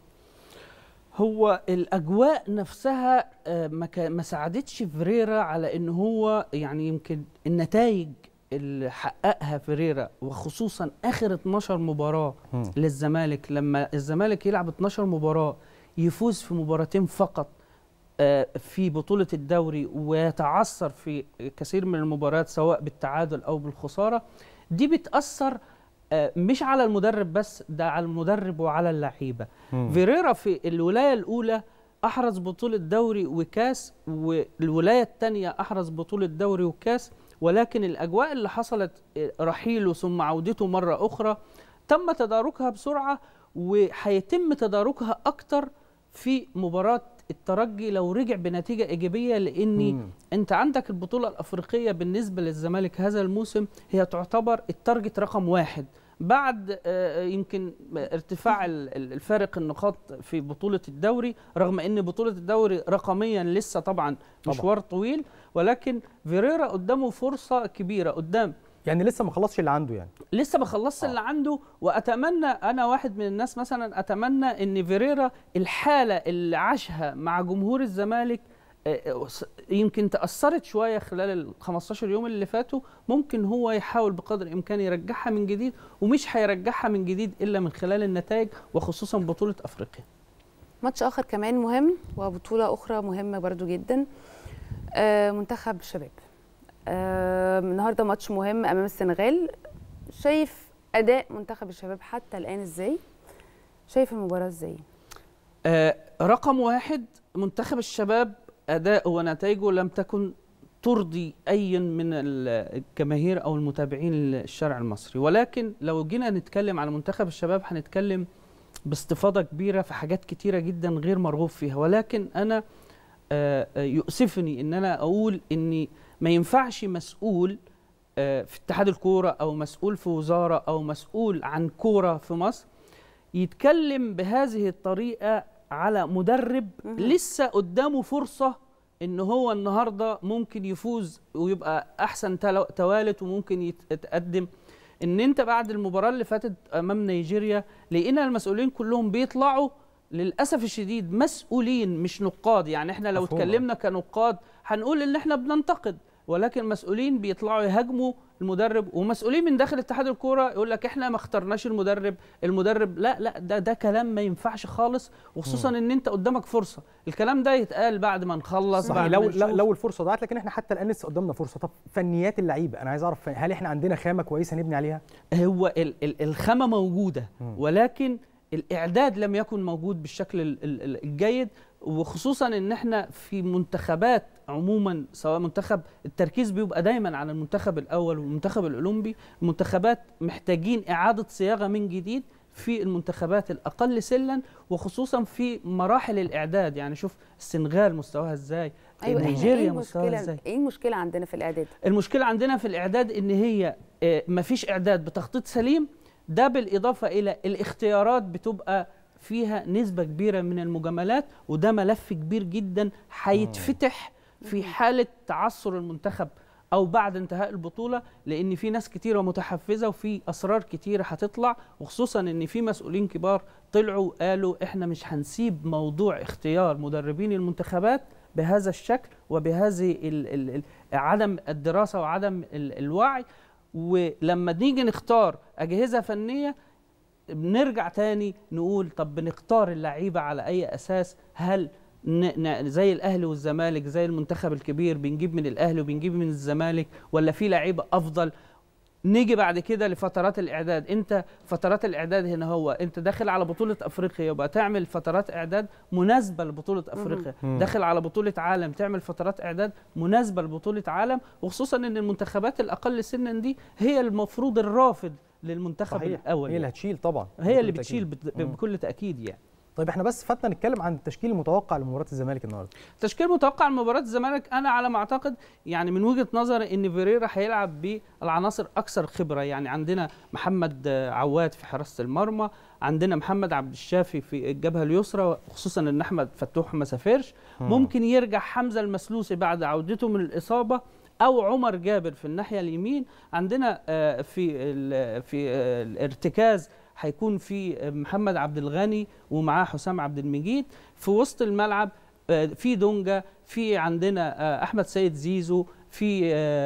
هو الاجواء نفسها آه، ما كا- ما ساعدتش فيريرا على ان هو يعني يمكن النتائج اللي حققها فيريرا وخصوصا اخر 12 مباراه مم. للزمالك لما الزمالك يلعب 12 مباراه يفوز في مباراتين فقط آه، في بطوله الدوري ويتعثر في كثير من المباريات سواء بالتعادل او بالخساره دي بتاثر آه، مش على المدرب بس ده على المدرب وعلى اللعيبه فيريرا في الولايه الاولى احرز بطوله دوري وكاس والولايه الثانيه احرز بطوله دوري وكاس ولكن الاجواء اللي حصلت آه، رحيله ثم عودته مره اخرى تم تداركها بسرعه وهيتم تداركها اكتر في مباراه الترجي لو رجع بنتيجه ايجابيه لاني مم. انت عندك البطوله الافريقيه بالنسبه للزمالك هذا الموسم هي تعتبر التارجت رقم واحد بعد آه، يمكن ارتفاع ال- ال- الفارق النقاط في بطوله الدوري رغم ان بطوله الدوري رقميا لسه طبعا طبعاً. مشوار طويل ولكن فيريرا قدامه فرصه كبيره قدام يعني لسه ما خلصش اللي عنده يعني لسه ما خلصش اللي عنده واتمنى انا واحد من الناس مثلا اتمنى ان فيريرا الحاله اللي عاشها مع جمهور الزمالك آه، س- يمكن تاثرت شويه خلال ال 15 يوم اللي فاتوا ممكن هو يحاول بقدر الامكان يرجعها من جديد ومش هيرجعها من جديد الا من خلال النتائج وخصوصا بطوله افريقيا ماتش اخر كمان مهم وبطوله اخرى مهمه برضو جدا آه، منتخب الشباب آه، النهارده ماتش مهم امام السنغال شايف اداء منتخب الشباب حتى الان ازاي شايف المباراه ازاي آه، رقم واحد منتخب الشباب أداؤه ونتائجه لم تكن ترضي أي من ال- الجماهير أو المتابعين الشارع المصري ولكن لو جينا نتكلم على منتخب الشباب هنتكلم باستفاضة كبيرة في حاجات كتيرة جدا غير مرغوب فيها ولكن أنا آه، آه، يؤسفني إن أنا أقول إني ما ينفعش مسؤول آه، في اتحاد الكورة أو مسؤول في وزارة أو مسؤول عن كورة في مصر يتكلم بهذه الطريقة على مدرب مهم. لسه قدامه فرصة ان هو النهاردة ممكن يفوز ويبقى احسن تلو- توالت وممكن يت- يتقدم ان انت بعد المباراة اللي فاتت امام نيجيريا لقينا المسؤولين كلهم بيطلعوا للاسف الشديد مسؤولين مش نقاد يعني احنا لو مفهوم. اتكلمنا كنقاد هنقول ان احنا بننتقد ولكن مسؤولين بيطلعوا يهاجموا المدرب ومسؤولين من داخل اتحاد الكوره يقول لك احنا ما اخترناش المدرب المدرب لا لا ده ده كلام ما ينفعش خالص وخصوصا ان انت قدامك فرصه الكلام ده يتقال بعد ما نخلص صحيح بعد لو ما لو نشوف. لو الفرصه ضاعت لكن احنا حتى الان لسه قدامنا فرصه طب فنيات اللعيبه انا عايز اعرف هل احنا عندنا خامه كويسه نبني عليها هو ال- ال- الخامه موجوده مم. ولكن الاعداد لم يكن موجود بالشكل ال- ال- ال- الجيد وخصوصا ان احنا في منتخبات عموما سواء منتخب التركيز بيبقى دايما على المنتخب الاول والمنتخب الاولمبي المنتخبات محتاجين اعاده صياغه من جديد في المنتخبات الاقل سلا وخصوصا في مراحل الاعداد يعني شوف السنغال مستواها ازاي ايوه احنا ايه نيجيريا مستواها المشكله ازاي ايه المشكله عندنا في الاعداد المشكله عندنا في الاعداد ان هي آه، مفيش اعداد بتخطيط سليم ده بالاضافه الى الاختيارات بتبقى فيها نسبه كبيره من المجاملات وده ملف كبير جدا هيتفتح في حاله تعثر المنتخب او بعد انتهاء البطوله لان في ناس كتيره متحفزه وفي اسرار كتيره هتطلع وخصوصا ان في مسؤولين كبار طلعوا قالوا احنا مش هنسيب موضوع اختيار مدربين المنتخبات بهذا الشكل وبهذه ال ال ال عدم الدراسه وعدم ال الوعي ولما نيجي نختار اجهزه فنيه بنرجع تاني نقول طب بنختار اللعيبه على اي اساس هل ن ن زي الاهلي والزمالك زي المنتخب الكبير بنجيب من الاهلي وبنجيب من الزمالك ولا في لعيبه افضل نيجي بعد كده لفترات الاعداد انت فترات الاعداد هنا هو انت داخل على بطوله افريقيا يبقى تعمل فترات اعداد مناسبه لبطوله افريقيا مم. داخل على بطوله عالم تعمل فترات اعداد مناسبه لبطوله عالم وخصوصا ان المنتخبات الاقل سنا دي هي المفروض الرافض للمنتخب صحيح الاول هي اللي يعني. هتشيل طبعا هي اللي بكل بتشيل تأكيد. بت- مم. بكل تاكيد يعني طيب احنا بس فاتنا نتكلم عن التشكيل المتوقع لمباراه الزمالك النهارده تشكيل متوقع لمباراة الزمالك أنا على ما أعتقد يعني من وجهة نظري إن فيريرا هيلعب بالعناصر أكثر خبرة يعني عندنا محمد آه، عواد في حراسة المرمى عندنا محمد عبد الشافي في الجبهة اليسرى خصوصا إن أحمد فتوح ما سافرش ممكن يرجع حمزة المسلوسي بعد عودته من الإصابة أو عمر جابر في الناحية اليمين عندنا آه، في ال- في آه، الارتكاز هيكون في محمد عبد الغني ومعاه حسام عبد المجيد في وسط الملعب آه، في دونجا في عندنا آه، احمد سيد زيزو في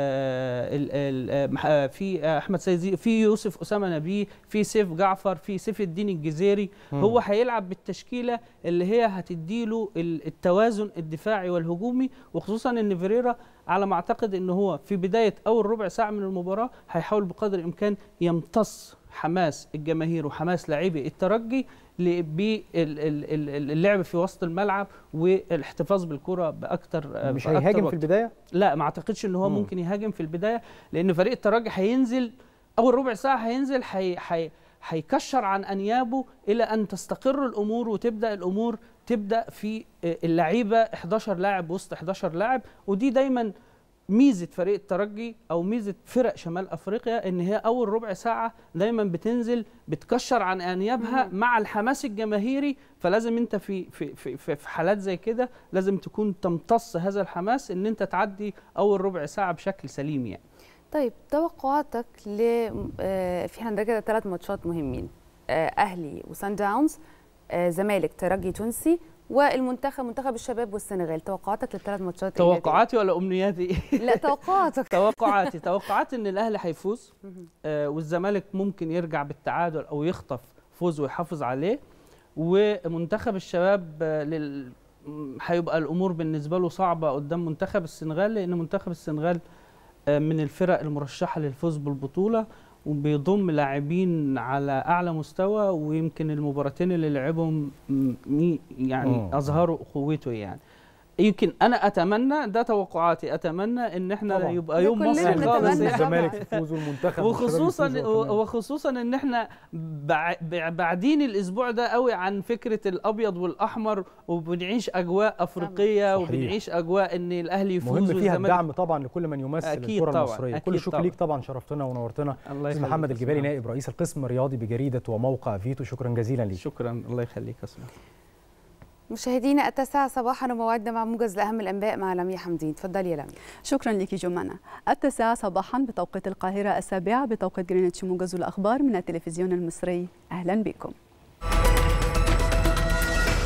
آه، ال- ال- آه، مح- آه، في آه، احمد سيد زيزو في يوسف اسامه نبيه في سيف جعفر في سيف الدين الجزيري مم. هو هيلعب بالتشكيله اللي هي هتديله ال- التوازن الدفاعي والهجومي وخصوصا ان فيريرا على ما اعتقد ان هو في بدايه اول ربع ساعه من المباراه هيحاول بقدر الامكان يمتص حماس الجماهير وحماس لاعبي الترجي ل- باللعب في وسط الملعب والاحتفاظ بالكره باكثر مش بأكتر هيهاجم وقت. في البدايه لا ما اعتقدش ان هو مم. ممكن يهاجم في البدايه لان فريق الترجي هينزل اول ربع ساعه هينزل هي هي هيكشر عن انيابه الى ان تستقر الامور وتبدا الامور تبدا في اللعيبه 11 لاعب وسط 11 لاعب ودي دايما ميزه فريق الترجي او ميزه فرق شمال افريقيا ان هي اول ربع ساعه دايما بتنزل بتكشر عن انيابها مع الحماس الجماهيري فلازم انت في في في, في في حالات زي كده لازم تكون تمتص هذا الحماس ان انت تعدي اول ربع ساعه بشكل سليم يعني طيب توقعاتك ل آه، في عندنا كده ثلاث ماتشات مهمين آه، اهلي وسان داونز آه، زمالك ترجي تونسي والمنتخب منتخب الشباب والسنغال توقعاتك للثلاث ماتشات إيه؟ توقعاتي ولا امنياتي لا توقعاتك توقعاتي توقعاتي ان الاهلي هيفوز آه والزمالك ممكن يرجع بالتعادل او يخطف فوز ويحافظ عليه ومنتخب الشباب آه لل م- هيبقى الامور بالنسبه له صعبه قدام منتخب السنغال لان منتخب السنغال آه من الفرق المرشحه للفوز بالبطوله وبيضم لاعبين على اعلى مستوى ويمكن المباراتين اللي لعبهم م- مي- يعني مم. اظهروا اخوته يعني يمكن انا اتمنى ده توقعاتي اتمنى ان احنا طبعاً. يبقى يوم كلنا مصري نتمنى خالص طبعاً. الزمالك يفوز والمنتخب والشباب وخصوصا يفوزوا كمان. وخصوصا ان احنا بع- بع- بعدين الاسبوع ده قوي عن فكره الابيض والاحمر وبنعيش اجواء افريقيه صحيح. وبنعيش اجواء ان الاهلي يفوز مهم فيها والزمالك الدعم طبعا لكل من يمثل أكيد الكره طبعاً، المصريه كل أكيد الشكر طبعاً. ليك طبعا شرفتنا ونورتنا الله استاذ يخليك محمد يا الجبالي أسماء. نائب رئيس القسم الرياضي بجريده وموقع فيتو شكرا جزيلا ليك شكرا الله يخليك يا اسماء مشاهدينا التاسعة صباحا وموعدنا مع موجز لأهم الأنباء مع لميا حمدين تفضلي يا لميا شكرا لك جمانة التاسعة صباحا بتوقيت القاهرة السابعة بتوقيت جرينتش موجز الأخبار من التلفزيون المصري أهلا بكم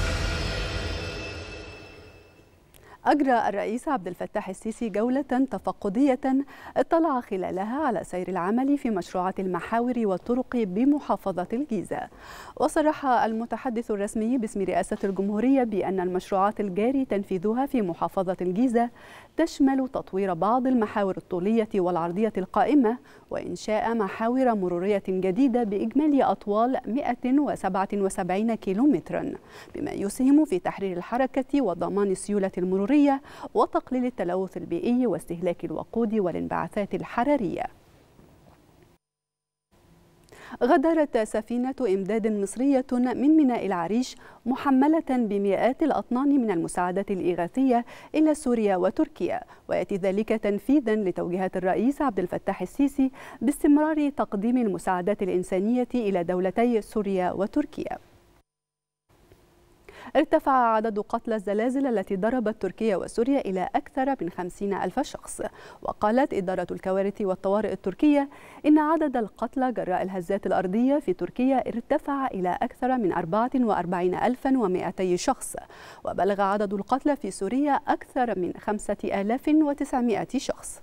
أجرى الرئيس عبد الفتاح السيسي جولة تفقدية اطلع خلالها على سير العمل في مشروعات المحاور والطرق بمحافظة الجيزة وصرح المتحدث الرسمي باسم رئاسة الجمهورية بأن المشروعات الجاري تنفيذها في محافظة الجيزة تشمل تطوير بعض المحاور الطولية والعرضية القائمة وإنشاء محاور مرورية جديدة بإجمالي أطوال 177 كيلومترا بما يسهم في تحرير الحركة وضمان السيولة المرورية وتقليل التلوث البيئي واستهلاك الوقود والانبعاثات الحرارية غادرت سفينة إمداد مصرية من ميناء العريش محملة بمئات الأطنان من المساعدات الإغاثية إلى سوريا وتركيا ويأتي ذلك تنفيذا لتوجيهات الرئيس عبد الفتاح السيسي باستمرار تقديم المساعدات الإنسانية إلى دولتي سوريا وتركيا ارتفع عدد قتلى الزلازل التي ضربت تركيا وسوريا إلى أكثر من خمسين ألف شخص وقالت إدارة الكوارث والطوارئ التركية إن عدد القتلى جراء الهزات الأرضية في تركيا ارتفع إلى أكثر من 44200 شخص وبلغ عدد القتلى في سوريا أكثر من 5900 شخص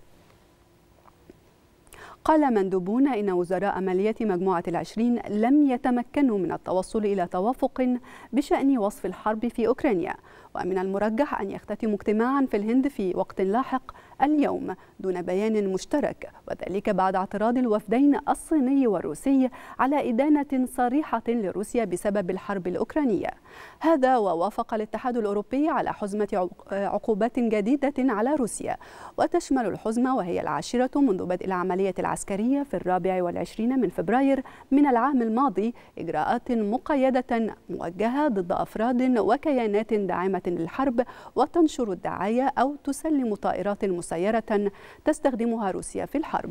قال مندوبون إن وزراء مالية مجموعة العشرين لم يتمكنوا من التوصل إلى توافق بشأن وصف الحرب في أوكرانيا ومن المرجح أن يختتموا اجتماعا في الهند في وقت لاحق اليوم دون بيان مشترك وذلك بعد اعتراض الوفدين الصيني والروسي على إدانة صريحة لروسيا بسبب الحرب الأوكرانية هذا ووافق الاتحاد الأوروبي على حزمة عقوبات جديدة على روسيا وتشمل الحزمة وهي العاشرة منذ بدء العملية العسكرية في الرابع والعشرين من فبراير من العام الماضي إجراءات مقيدة موجهة ضد أفراد وكيانات داعمة للحرب وتنشر الدعاية أو تسلم طائرات مسيرة تستخدمها روسيا في الحرب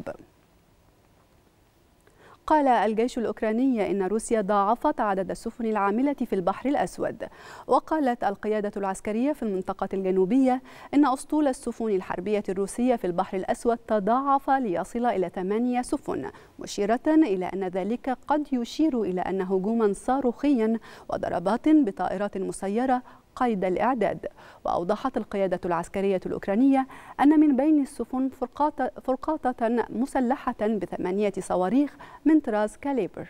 قال الجيش الأوكراني إن روسيا ضاعفت عدد السفن العاملة في البحر الأسود وقالت القيادة العسكرية في المنطقة الجنوبية إن أسطول السفن الحربية الروسية في البحر الأسود تضاعف ليصل إلى ثمانية سفن مشيرة إلى أن ذلك قد يشير إلى أن هجوما صاروخيا وضربات بطائرات مسيرة قيد الإعداد وأوضحت القيادة العسكرية الأوكرانية أن من بين السفن فرقاطة, فرقاطة مسلحة بثمانية صواريخ من طراز كاليبر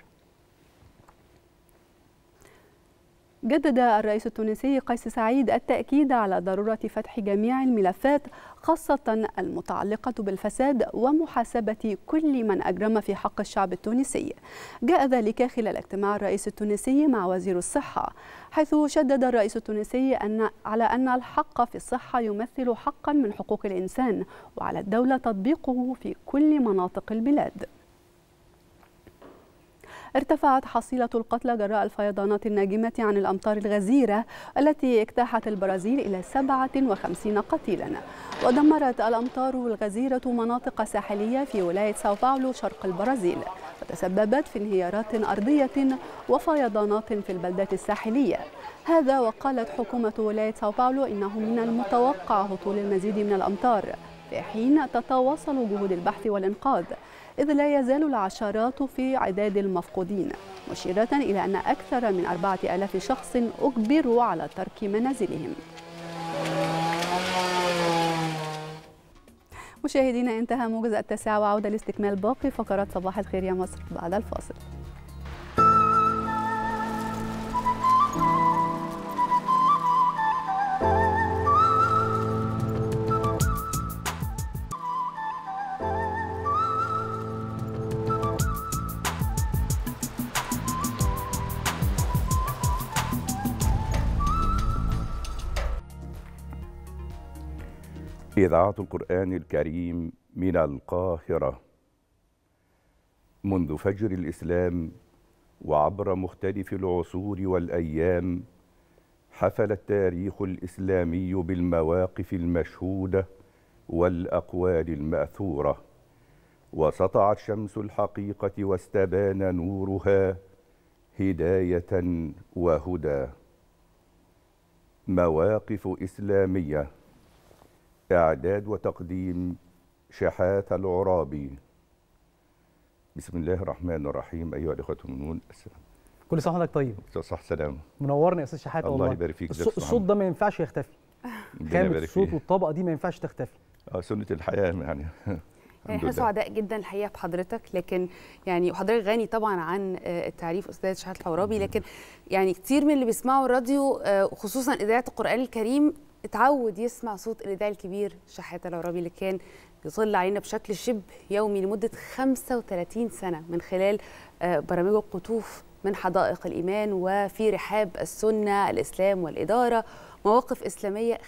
جدد الرئيس التونسي قيس سعيد التأكيد على ضرورة فتح جميع الملفات خاصة المتعلقة بالفساد ومحاسبة كل من أجرم في حق الشعب التونسي جاء ذلك خلال اجتماع الرئيس التونسي مع وزير الصحة حيث شدد الرئيس التونسي أن على أن الحق في الصحة يمثل حقا من حقوق الإنسان وعلى الدولة تطبيقه في كل مناطق البلاد ارتفعت حصيلة القتلى جراء الفيضانات الناجمة عن الأمطار الغزيرة التي اجتاحت البرازيل إلى 57 قتيلا ودمرت الأمطار الغزيرة مناطق ساحلية في ولاية ساو باولو شرق البرازيل وتسببت في انهيارات أرضية وفيضانات في البلدات الساحلية هذا وقالت حكومة ولاية ساو باولو إنه من المتوقع هطول المزيد من الأمطار في حين تتواصل جهود البحث والإنقاذ إذ لا يزال العشرات في عداد المفقودين مشيرة إلى أن أكثر من أربعة ألاف شخص أجبروا على ترك منازلهم مشاهدينا انتهى موجز التاسعة وعودة لاستكمال باقي فقرات صباح الخير يا مصر بعد الفاصل إذاعة القرآن الكريم من القاهرة منذ فجر الإسلام وعبر مختلف العصور والأيام حفل التاريخ الإسلامي بالمواقف المشهودة والأقوال المأثورة وسطعت شمس الحقيقة واستبان نورها هداية وهدى مواقف إسلامية إعداد وتقديم شحات العرابي بسم الله الرحمن الرحيم أيها الإخوة المؤمنون السلام كل سنه وحضرتك طيب صح سلام منورني يا استاذ شحات الله والله يبارك فيك الص- جزاك الله الصوت ده ما ينفعش يختفي ربنا خامه يبارك الصوت فيه. والطبقه دي ما ينفعش تختفي اه سنه الحياه يعني يعني الحمد احنا لله. سعداء جدا الحقيقه بحضرتك لكن يعني وحضرتك غني طبعا عن آه، التعريف استاذ شحات الحورابي لكن يعني كتير من اللي بيسمعوا الراديو آه، خصوصا اذاعه القران الكريم اتعود يسمع صوت الاذاعي الكبير شحات العرابي اللي كان بيطل علينا بشكل شبه يومي لمده 35 سنه من خلال آه، برامج القطوف من حدائق الايمان وفي رحاب السنه الاسلام والاداره مواقف اسلاميه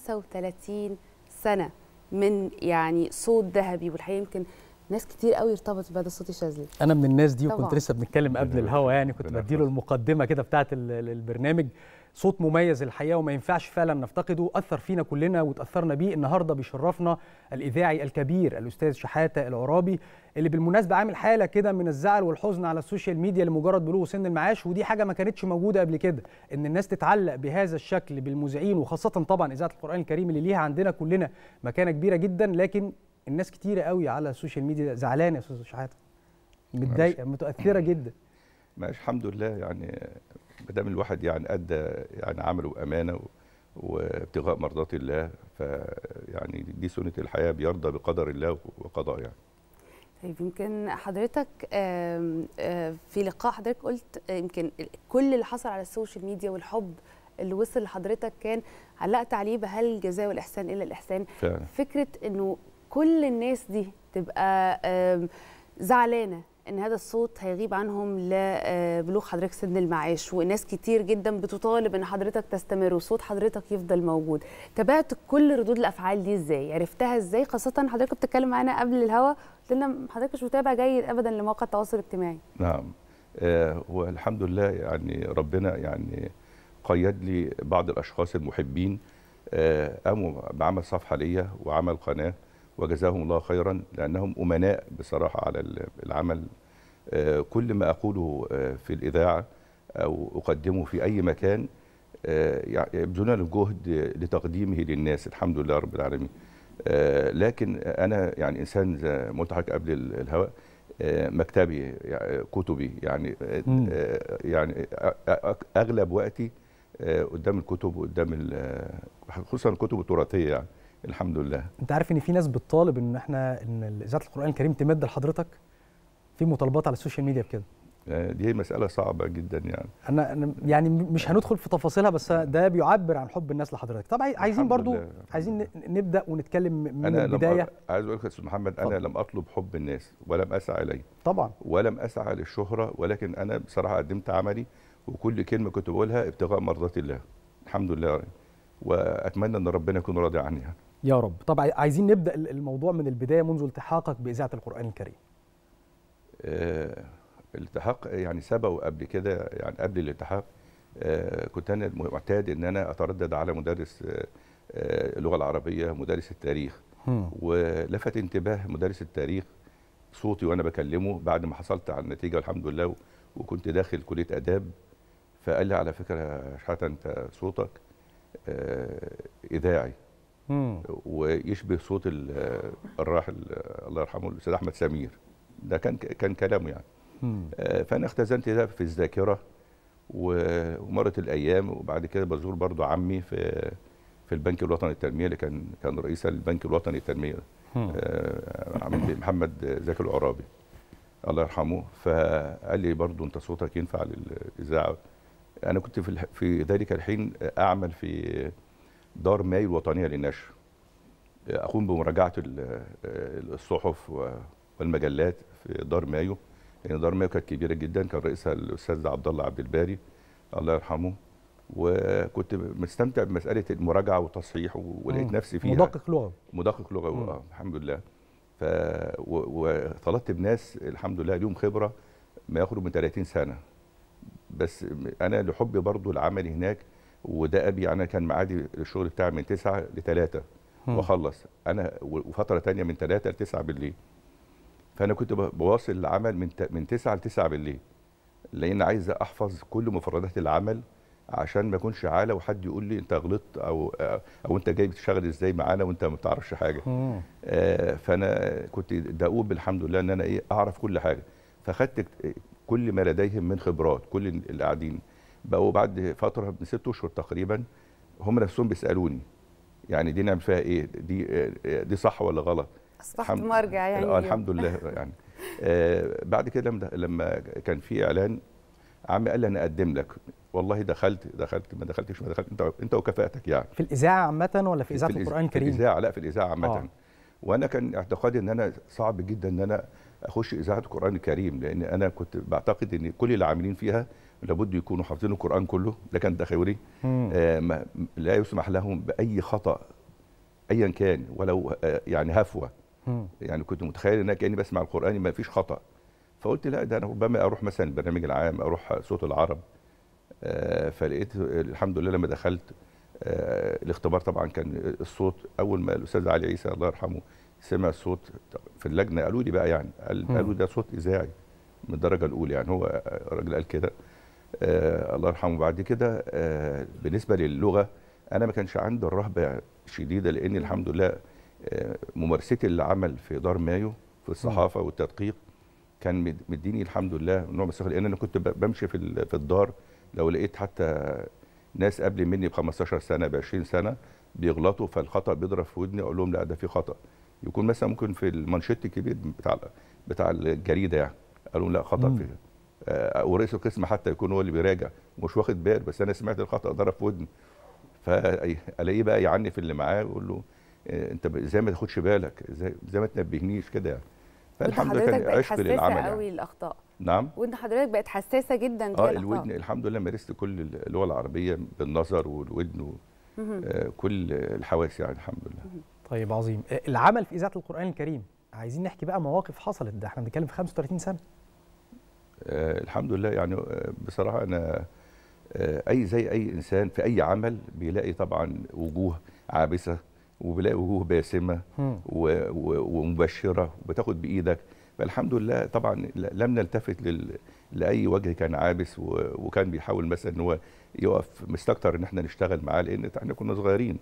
35 سنه من يعني صوت ذهبي والحقيقه يمكن ناس كتير قوي ارتبطت بهذا الصوت الشاذلي انا من الناس دي طبعاً. وكنت لسه بنتكلم قبل الهوا يعني كنت بديله المقدمه كده بتاعه ال- ال- البرنامج صوت مميز الحقيقه وما ينفعش فعلا نفتقده اثر فينا كلنا وتاثرنا بيه النهارده بيشرفنا الاذاعي الكبير الاستاذ شحاته العرابي اللي بالمناسبه عامل حاله كده من الزعل والحزن على السوشيال ميديا لمجرد بلوغ سن المعاش ودي حاجه ما كانتش موجوده قبل كده ان الناس تتعلق بهذا الشكل بالمذيعين وخاصه طبعا اذاعه القران الكريم اللي ليها عندنا كلنا مكانه كبيره جدا لكن الناس كتيره قوي على السوشيال ميديا زعلانه يا استاذ شحاته متضايقه متاثره جدا ماشي الحمد لله يعني ما دام الواحد يعني ادى يعني عمله بامانه و- وابتغاء مرضات الله فيعني دي سنه الحياه بيرضى بقدر الله وقضاء يعني طيب يمكن حضرتك آم، آه، في لقاء حضرتك قلت آه، يمكن كل اللي حصل على السوشيال ميديا والحب اللي وصل لحضرتك كان علقت عليه بهل الجزاء والاحسان الا الاحسان فعلا فكره انه كل الناس دي تبقى آم، زعلانه ان هذا الصوت هيغيب عنهم لبلوغ حضرتك سن المعاش وناس كتير جدا بتطالب ان حضرتك تستمر وصوت حضرتك يفضل موجود تابعت كل ردود الافعال دي ازاي عرفتها ازاي خاصه حضرتك بتتكلم معانا قبل الهوا قلت لنا حضرتك مش متابع جيد ابدا لمواقع التواصل الاجتماعي نعم آه والحمد لله يعني ربنا يعني قيد لي بعض الاشخاص المحبين آه قاموا بعمل صفحه ليا وعمل قناه وجزاهم الله خيرا لانهم امناء بصراحه على ال- العمل آه كل ما اقوله آه في الاذاعه او اقدمه في اي مكان آه يع- يبذلون الجهد لتقديمه للناس الحمد لله رب العالمين آه لكن انا يعني انسان زي ما قلت لحضرتك قبل ال- الهواء آه، مكتبي يعني كتبي يعني آه، مم. آه، يعني أ- أ- اغلب وقتي آه، قدام الكتب وقدام ال- خصوصا الكتب التراثيه يعني الحمد لله انت عارف ان في ناس بتطالب ان احنا ان اذاعه القران الكريم تمد لحضرتك في مطالبات على السوشيال ميديا بكده آه، دي مساله صعبه جدا يعني انا أنا يعني مش هندخل في تفاصيلها بس ده بيعبر عن حب الناس لحضرتك طب عاي- عايزين الحمد برضو لله. عايزين ن- نبدا ونتكلم من انا البدايه لم أ- عايز اقول لك يا استاذ محمد انا لم اطلب حب الناس ولم اسعى اليه طبعا ولم اسعى للشهره ولكن انا بصراحه قدمت عملي وكل كلمه كنت بقولها ابتغاء مرضات الله الحمد لله واتمنى ان ربنا يكون راضي عني يعني. يا رب طب عاي- عايزين نبدا ال- الموضوع من البدايه منذ التحاقك باذاعه القران الكريم آه، الالتحاق يعني سبقوا قبل كده يعني قبل الالتحاق آه، كنت انا معتاد ان انا اتردد على مدرس آه، آه، اللغه العربيه مدرس التاريخ هم. ولفت انتباه مدرس التاريخ صوتي وانا بكلمه بعد ما حصلت على النتيجه الحمد لله و- وكنت داخل كليه اداب فقال لي على فكره يا شحاته انت صوتك آه، اذاعي مم. ويشبه صوت ال- الراحل آه، الله يرحمه الاستاذ احمد سمير ده كان كان كلامه يعني مم. آه، فانا اختزنت ده في الذاكره و- ومرت الايام وبعد كده بزور برضو عمي في في البنك الوطني للتنميه اللي كان كان رئيس البنك الوطني للتنميه هم. آه، عم محمد زكي العرابي الله يرحمه فقال لي برضو انت صوتك ينفع للاذاعه انا كنت في الح- في ذلك الحين اعمل في دار ماي الوطنيه للنشر اقوم بمراجعه ال- الصحف و- والمجلات في دار مايو لان دار مايو كانت كبيره جدا كان رئيسها الاستاذ عبد الله عبد الباري الله يرحمه وكنت مستمتع بمساله المراجعه والتصحيح و- ولقيت مم. نفسي فيها مدقق لغوي مدقق لغوي مم. اه الحمد لله ف و- وطلبت بناس الحمد لله ليهم خبره ما يقرب من 30 سنه بس انا لحبي برضو العمل هناك وده ابي انا كان معادي الشغل بتاعي من 9 ل 3 مم. واخلص انا وفتره تانية من 3 ل 9 بالليل فانا كنت ب- بواصل العمل من ت- من 9 ل 9 بالليل لان عايز احفظ كل مفردات العمل عشان ما اكونش عاله وحد يقول لي انت غلطت او او انت جاي بتشتغل ازاي معانا وانت ما بتعرفش حاجه مم. آه، فانا كنت دؤوب الحمد لله ان انا ايه اعرف كل حاجه فاخدت ك- كل ما لديهم من خبرات كل اللي قاعدين بقوا بعد فتره من ست اشهر تقريبا هم نفسهم بيسالوني يعني دي نعمل فيها ايه دي آه، دي صح ولا غلط اصبحت الحمد- مرجع يعني اه اليوم. الحمد لله يعني آه بعد كده لما لما كان في اعلان عمي قال لي انا اقدم لك والله دخلت دخلت ما دخلتش ما دخلت انت انت وكفاءتك يعني في الاذاعه عامه ولا في اذاعه الإذ- القران في الكريم الاذاعه لا في الاذاعه عامه آه. آه. وانا كان اعتقادي ان انا صعب جدا ان انا اخش اذاعه القران الكريم لان انا كنت بعتقد ان كل اللي عاملين فيها لابد يكونوا حافظين القران كله ده كان تخيلي مم. آه ما لا يسمح لهم باي خطا ايا كان ولو آه يعني هفوه مم. يعني كنت متخيل ان انا كاني بسمع القران ما فيش خطا فقلت لا ده انا ربما اروح مثلا البرنامج العام اروح صوت العرب آه، فلقيت الحمد لله لما دخلت آه، الاختبار طبعا كان الصوت اول ما الاستاذ علي عيسى الله يرحمه سمع الصوت في اللجنه قالوا لي بقى يعني قال مم. قالوا ده صوت اذاعي من الدرجه الاولى يعني هو الراجل قال كده آه الله يرحمه بعد كده آه بالنسبه للغه انا ما كانش عندي الرهبه شديده لان الحمد لله آه ممارستي للعمل في دار مايو في الصحافه والتدقيق كان مد- مديني الحمد لله نوع من الثقه لان انا كنت ب- بمشي في ال- في الدار لو لقيت حتى ناس قبل مني ب 15 سنه ب 20 سنه بيغلطوا فالخطا بيضرب في ودني اقول لهم لا ده في خطا يكون مثلا ممكن في المانشيت الكبير بتاع بتاع الجريده يعني قالوا لا خطا مم. في آه، ورئيس القسم حتى يكون هو اللي بيراجع مش واخد بال بس انا سمعت الخطا ضرب في ودني فالاقيه بقى يعني في اللي معاه يقول له آه، انت ب- ازاي ما تاخدش بالك ازاي ازاي ما تنبهنيش كده يعني وانت فالحمد لله حضرتك كان بقت عشق حساسه للعمل قوي يعني للاخطاء نعم وانت حضرتك بقت حساسه جدا اه تجاه الودن الاخطاء الحمد لله مارست كل اللغه العربيه بالنظر والودن و- مهم. آه، كل الحواس يعني الحمد لله طيب عظيم آه، العمل في اذاعه القران الكريم عايزين نحكي بقى مواقف حصلت ده احنا بنتكلم في 35 سنه آه الحمد لله يعني آه، بصراحه انا آه اي زي اي انسان في اي عمل بيلاقي طبعا وجوه عابسه وبيلاقي وجوه باسمه مم. و- و- ومبشره وبتاخد بايدك فالحمد لله طبعا ل- لم نلتفت لل... لاي وجه كان عابس و... وكان بيحاول مثلا ان هو يقف مستكتر ان احنا نشتغل معاه لان احنا كنا صغيرين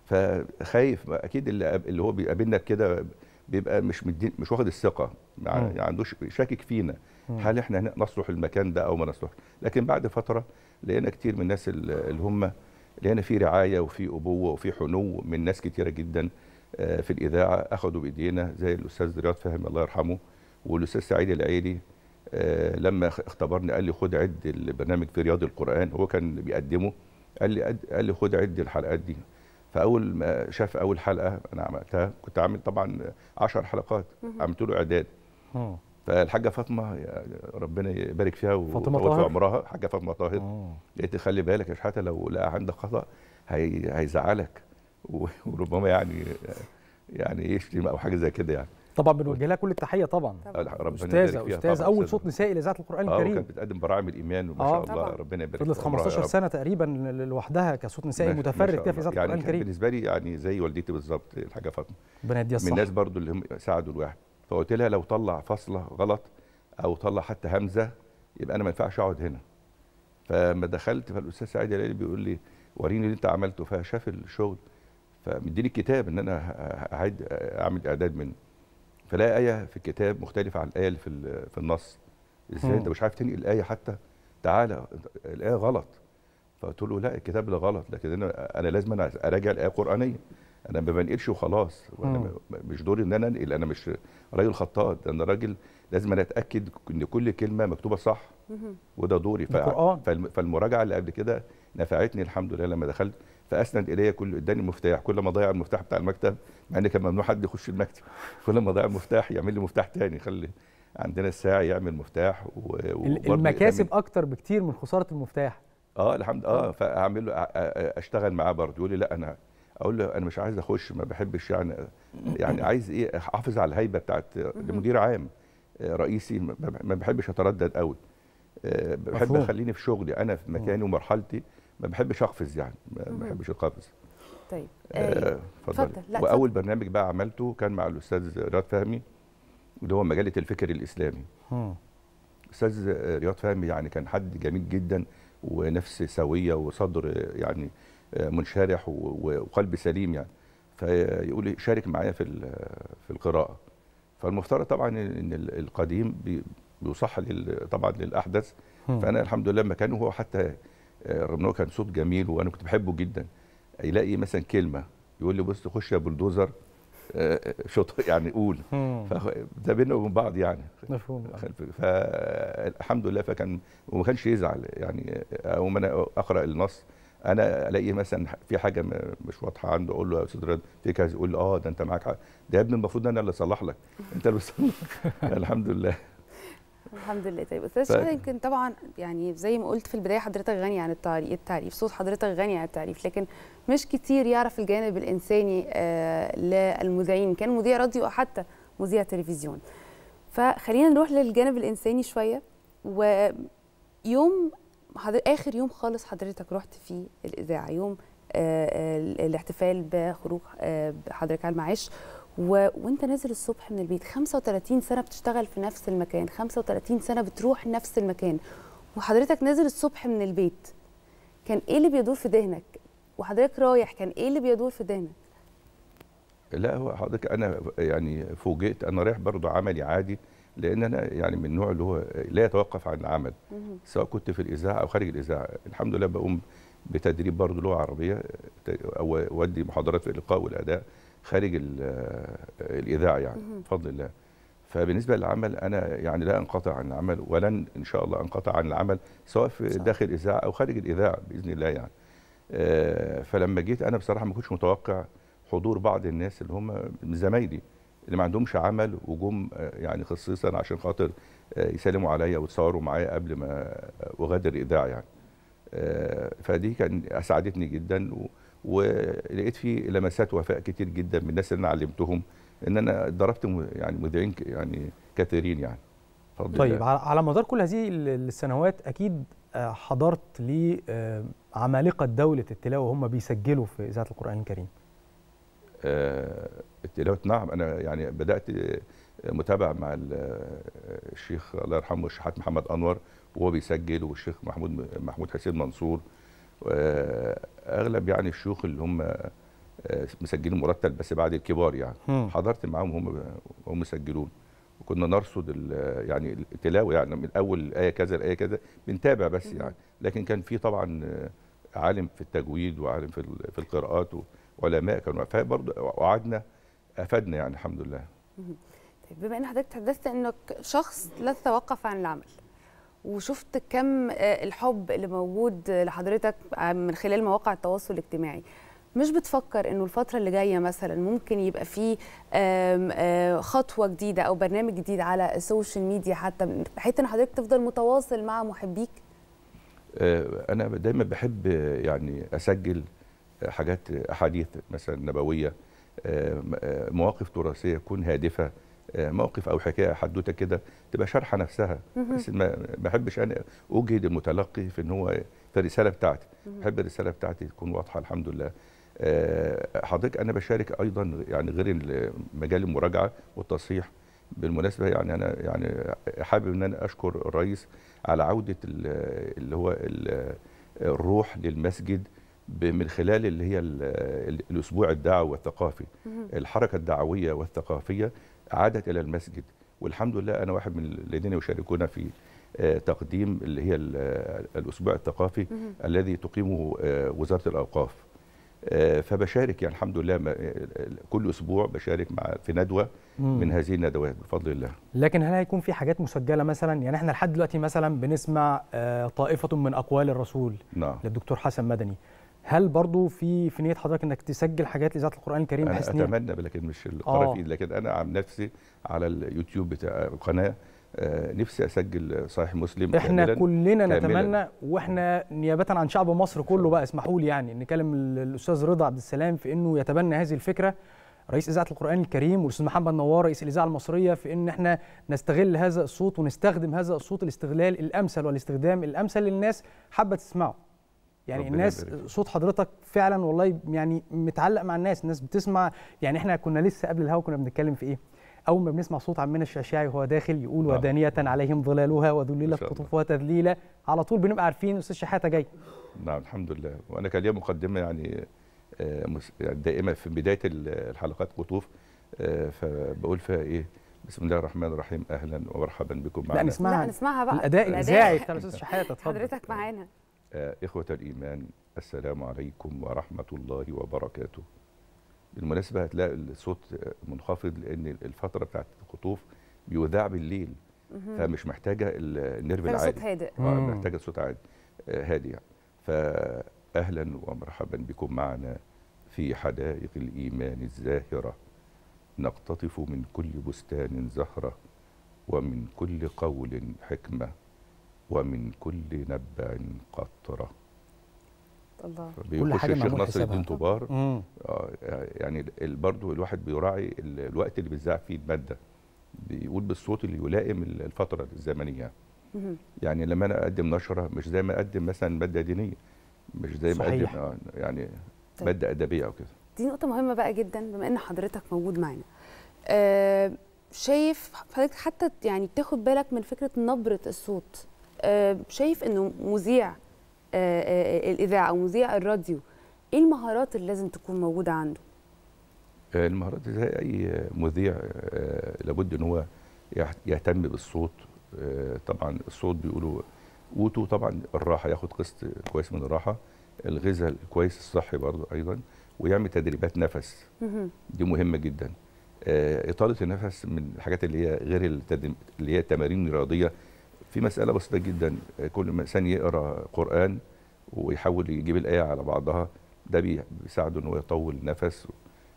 فخايف اكيد اللي, اللي هو بيقابلنا كده بيبقى مش مدي مش واخد الثقه ما مم. يعني عندوش شاكك فينا مم. هل احنا هن- نصلح المكان ده او ما نصلح لكن بعد فتره لقينا كتير من الناس ال- اللي هم لقينا في رعايه وفي ابوه وفي حنو من ناس كتيره جدا آه، في الاذاعه اخذوا بايدينا زي الاستاذ رياض فهمي الله يرحمه والاستاذ سعيد العيلي آه، لما خ- اختبرني قال لي خد عد البرنامج في رياض القران هو كان بيقدمه قال لي قد- قال لي خد عد الحلقات دي فاول ما شاف اول حلقه انا عملتها كنت عامل طبعا 10 حلقات مهم. عملت له اعداد مم. فالحاجه فاطمه يا ربنا يبارك فيها فاطمة ويطول في طاهر؟ عمرها حاجه فاطمه طاهر قلت خلي بالك يا شحاته لو لقى عندك خطا هي هيزعلك و- وربما يعني يعني يشتم او حاجه زي كده يعني طبعا بنوجه لها كل التحيه طبعا ربنا استاذه يبارك فيها استاذه طبعاً، اول أستاذة. صوت نسائي لاذاعه القران اه الكريم وكانت بتقدم براعم الايمان وما آه. شاء الله طبعاً. ربنا يبارك فضلت في عمرها يا 15 رب. سنه تقريبا لوحدها كصوت نسائي ما- ما متفرد شاء كده في الله. اذاعه يعني القران كان الكريم بالنسبه لي يعني زي والدتي بالظبط الحاجه فاطمه ربنا يديها من الصحه الناس برضو اللي هم ساعدوا الواحد فقلت لها لو طلع فاصله غلط او طلع حتى همزه يبقى انا ما ينفعش اقعد هنا فما دخلت فالاستاذ سعيد الهلالي بيقول لي وريني اللي انت عملته فشاف الشغل فمديني الكتاب ان انا ه- اعد اعمل اعداد منه فلاقي ايه في الكتاب مختلفه عن الايه اللي في ال- في النص ازاي مم. انت مش عارف تنقل الايه حتى تعالى الايه غلط فقلت له لا الكتاب ده غلط لكن انا انا لازم أنا اراجع الايه القرانيه انا ما بنقلش وخلاص وأنا مم. م- مش دوري ان انا انقل انا مش راجل خطاط ده انا راجل لازم انا اتاكد ان كل كلمه مكتوبه صح مهم. وده دوري ده قرآن. فالم- فالمراجعه اللي قبل كده نفعتني الحمد لله لما دخلت فاسند الي كل اداني المفتاح كل ما ضيع المفتاح بتاع المكتب مع ان كان ممنوع حد يخش المكتب كل ما ضيع المفتاح يعمل لي مفتاح تاني خلي عندنا الساعه يعمل مفتاح و- ال- وبرضه المكاسب يأمن- اكتر بكتير من خساره المفتاح اه الحمد اه فاعمل له أ- أ- اشتغل معاه برضه يقول لي لا انا اقول له انا مش عايز اخش ما بحبش يعني يعني عايز ايه احافظ على الهيبه بتاعت مدير عام آه، رئيسي ما ما بحبش اتردد قوي آه، بحب مفهوم. اخليني في شغلي انا في مكاني ومرحلتي ما بحبش اقفز يعني ما مهم. بحبش القفز طيب آه، آه، اتفضل اتفضل. لا، واول برنامج بقى عملته كان مع الاستاذ رياض فهمي اللي هو مجله الفكر الاسلامي مم. استاذ رياض فهمي يعني كان حد جميل جدا ونفس سويه وصدر يعني منشرح و- وقلب سليم يعني فيقول لي شارك معايا في ال- في القراءه فالمفترض طبعا ان ال- القديم بي- بيصح لل- طبعا للاحدث مم. فانا الحمد لله مكانه هو حتى آه، رغم ان هو كان صوت جميل وانا كنت بحبه جدا يلاقي مثلا كلمه يقول لي بص خش يا بلدوزر آه، شط يعني قول مم. فخ- ده بينا وبين بعض يعني مفهوم فالحمد لله فكان وما كانش يزعل يعني او ما انا اقرا النص انا الاقي مثلا في حاجه م- مش واضحه عنده اقول له يا استاذ رضا في كذا يقول لي اه ده انت معاك حق ده يا ابني المفروض انا اللي اصلح لك انت اللي بتصلح الحمد لله الحمد لله طيب استاذ ف- شهد يمكن طبعا يعني زي ما قلت في البدايه حضرتك غني عن التعريف التعريف صوت حضرتك غني عن التعريف لكن مش كتير يعرف الجانب الانساني آه للمذيعين كان مذيع راديو او حتى مذيع تلفزيون فخلينا نروح للجانب الانساني شويه ويوم حضر... اخر يوم خالص حضرتك رحت فيه الاذاعه يوم آه آه الاحتفال بخروج آه حضرتك على المعاش و... وانت نازل الصبح من البيت 35 سنه بتشتغل في نفس المكان 35 سنه بتروح نفس المكان وحضرتك نازل الصبح من البيت كان ايه اللي بيدور في ذهنك وحضرتك رايح كان ايه اللي بيدور في ذهنك لا هو حضرتك انا يعني فوجئت انا رايح برضه عملي عادي لان انا يعني من النوع اللي هو لا يتوقف عن العمل مهم. سواء كنت في الاذاعه او خارج الاذاعه الحمد لله بقوم بتدريب برضه لغه عربيه ت- او اودي محاضرات في الالقاء والاداء خارج ال- الاذاعه يعني مهم. بفضل الله فبالنسبه للعمل انا يعني لا انقطع عن العمل ولن ان شاء الله انقطع عن العمل سواء في داخل الاذاعه او خارج الاذاعه باذن الله يعني آه، فلما جيت انا بصراحه ما كنتش متوقع حضور بعض الناس اللي هم من زمايلي اللي ما عندهمش عمل وجم آه، يعني خصيصا عشان خاطر آه، يسلموا عليا ويتصوروا معايا قبل ما اغادر الاذاعه يعني آه، فدي كان اسعدتني جدا و- ولقيت في لمسات وفاء كتير جدا من الناس اللي انا علمتهم ان انا ضربت م- يعني مذيعين ك- يعني كثيرين يعني بفضل طيب الله. على على مدار كل هذه ال- السنوات اكيد آه، حضرت لعمالقه دوله التلاوه وهم بيسجلوا في اذاعه القران الكريم آه، التلاوة نعم أنا يعني بدأت آه، متابعة مع ال- آه، الشيخ الله يرحمه الشيخ محمد أنور وهو بيسجل والشيخ محمود محمود حسين منصور آه، أغلب يعني الشيوخ اللي هم آه، مسجلين مرتب بس بعد الكبار يعني مم. حضرت معاهم هم هم مسجلون وكنا نرصد ال- يعني التلاوة يعني من أول الآية كذا الآية كذا بنتابع بس يعني لكن كان في طبعا آه، عالم في التجويد وعالم في ال- في القراءات وعلماء كانوا فبرضه وقعدنا افادنا يعني الحمد لله مهم. طيب بما ان حضرتك تحدثت انك شخص لا تتوقف عن العمل وشفت كم آه، الحب اللي موجود لحضرتك آه، من خلال مواقع التواصل الاجتماعي مش بتفكر انه الفتره اللي جايه مثلا ممكن يبقى في آم، آه، خطوه جديده او برنامج جديد على السوشيال ميديا حتى بحيث ان حضرتك تفضل متواصل مع محبيك آه، انا دايما بحب آه، يعني اسجل آه، حاجات آه، احاديث مثلا نبويه آه، م- آه، مواقف تراثيه تكون هادفه آه، موقف او حكايه حدوته كده تبقى شارحه نفسها مهم. بس ما ما بحبش انا اجهد المتلقي في ان هو في الرساله بتاعتي مهم. بحب الرساله بتاعتي تكون واضحه الحمد لله آه، حضرتك انا بشارك ايضا يعني غير ال- مجال المراجعه والتصحيح بالمناسبه يعني انا يعني حابب ان انا اشكر الرئيس على عوده ال- اللي هو ال- الروح للمسجد ب- من خلال اللي هي ال- ال- الاسبوع الدعوي والثقافي مهم. الحركه الدعويه والثقافيه عادت الى المسجد والحمد لله انا واحد من الذين يشاركون في آه، تقديم اللي هي ال- الاسبوع الثقافي مهم. الذي تقيمه آه، وزاره الاوقاف آه، فبشارك يعني الحمد لله ما- آه، كل اسبوع بشارك مع في ندوه مم. من هذه الندوات بفضل الله لكن هل هيكون في حاجات مسجله مثلا يعني احنا لحد دلوقتي مثلا بنسمع آه، طائفه من اقوال الرسول نعم للدكتور حسن مدني هل برضو في في نيه حضرتك انك تسجل حاجات لاذاعه القران الكريم انا بحيث إن هي- اتمنى لكن مش القرار آه. في إيدي، لكن انا عن نفسي على اليوتيوب بتاع القناه آه، نفسي اسجل صحيح مسلم احنا كاملاً- كلنا كاملاً. نتمنى واحنا نيابه عن شعب مصر كله بقى اسمحوا لي يعني نكلم ال- الاستاذ رضا عبد السلام في انه يتبنى هذه الفكره رئيس اذاعه القران الكريم والاستاذ محمد نوار رئيس الاذاعه المصريه في ان احنا نستغل هذا الصوت ونستخدم هذا الصوت الاستغلال الامثل والاستخدام الامثل للناس حابه تسمعه يعني ربنا الناس يبارك فيك. صوت حضرتك فعلا والله يعني متعلق مع الناس الناس بتسمع يعني احنا كنا لسه قبل الهوا كنا بنتكلم في ايه اول ما بنسمع صوت عمنا الشعشاعي وهو داخل يقول نعم. ودانيه عليهم ظلالها وذللت شاء الله. قطوفها تذليلا على طول بنبقى عارفين استاذ شحاته جاي نعم الحمد لله وانا كان ليا مقدمه يعني آه، مس- يعني دائمه في بدايه ال- الحلقات قطوف آه، فبقول فيها ايه بسم الله الرحمن الرحيم اهلا ومرحبا بكم معنا لا نسمعها لا نسمعها بقى الاداء الاذاعي بتاع الاستاذ شحاته اتفضل حضرتك معانا آه، إخوة الإيمان السلام عليكم ورحمة الله وبركاته بالمناسبه هتلاقي الصوت منخفض لان الفتره بتاعت الخطوف بيذاع بالليل مهم. فمش محتاجه ال- النيرف محتاجة صوت العالي هادئ. آه، مم. محتاجه صوت عادي آه، هادي يعني فاهلا ومرحبا بكم معنا في حدائق الايمان الزاهره نقتطف من كل بستان زهره ومن كل قول حكمه ومن كل نبع قطره الله بيخش حاجة الشيخ معمول ناصر الدين حسابها. طبار مم. آه يعني ال- برضو الواحد بيراعي ال- الوقت اللي بيذاع فيه الماده بيقول بالصوت اللي يلائم ال- الفتره الزمنيه مهم. يعني لما انا اقدم نشره مش زي ما اقدم مثلا ماده دينيه مش زي ما صحيح. اقدم آه يعني طيب. ماده ادبيه او كده دي نقطة مهمة بقى جدا بما ان حضرتك موجود معانا. آه شايف حضرتك حتى يعني بتاخد بالك من فكرة نبرة الصوت. آه شايف انه مذيع آه آه الاذاعة او مذيع الراديو ايه المهارات اللي لازم تكون موجودة عنده؟ آه، المهارات زي اي مذيع آه، لابد ان هو يح- يهتم بالصوت آه، طبعا الصوت بيقولوا قوته طبعا الراحه ياخد قسط كويس من الراحه الغذاء الكويس الصحي برضه ايضا ويعمل تدريبات نفس مهم. دي مهمه جدا آه، اطاله النفس من الحاجات اللي هي غير التدريب اللي هي التمارين الرياضيه في مساله بسيطه جدا آه، كل ما انسان يقرا قران ويحاول يجيب الايه على بعضها ده بي- بيساعده ان هو يطول نفس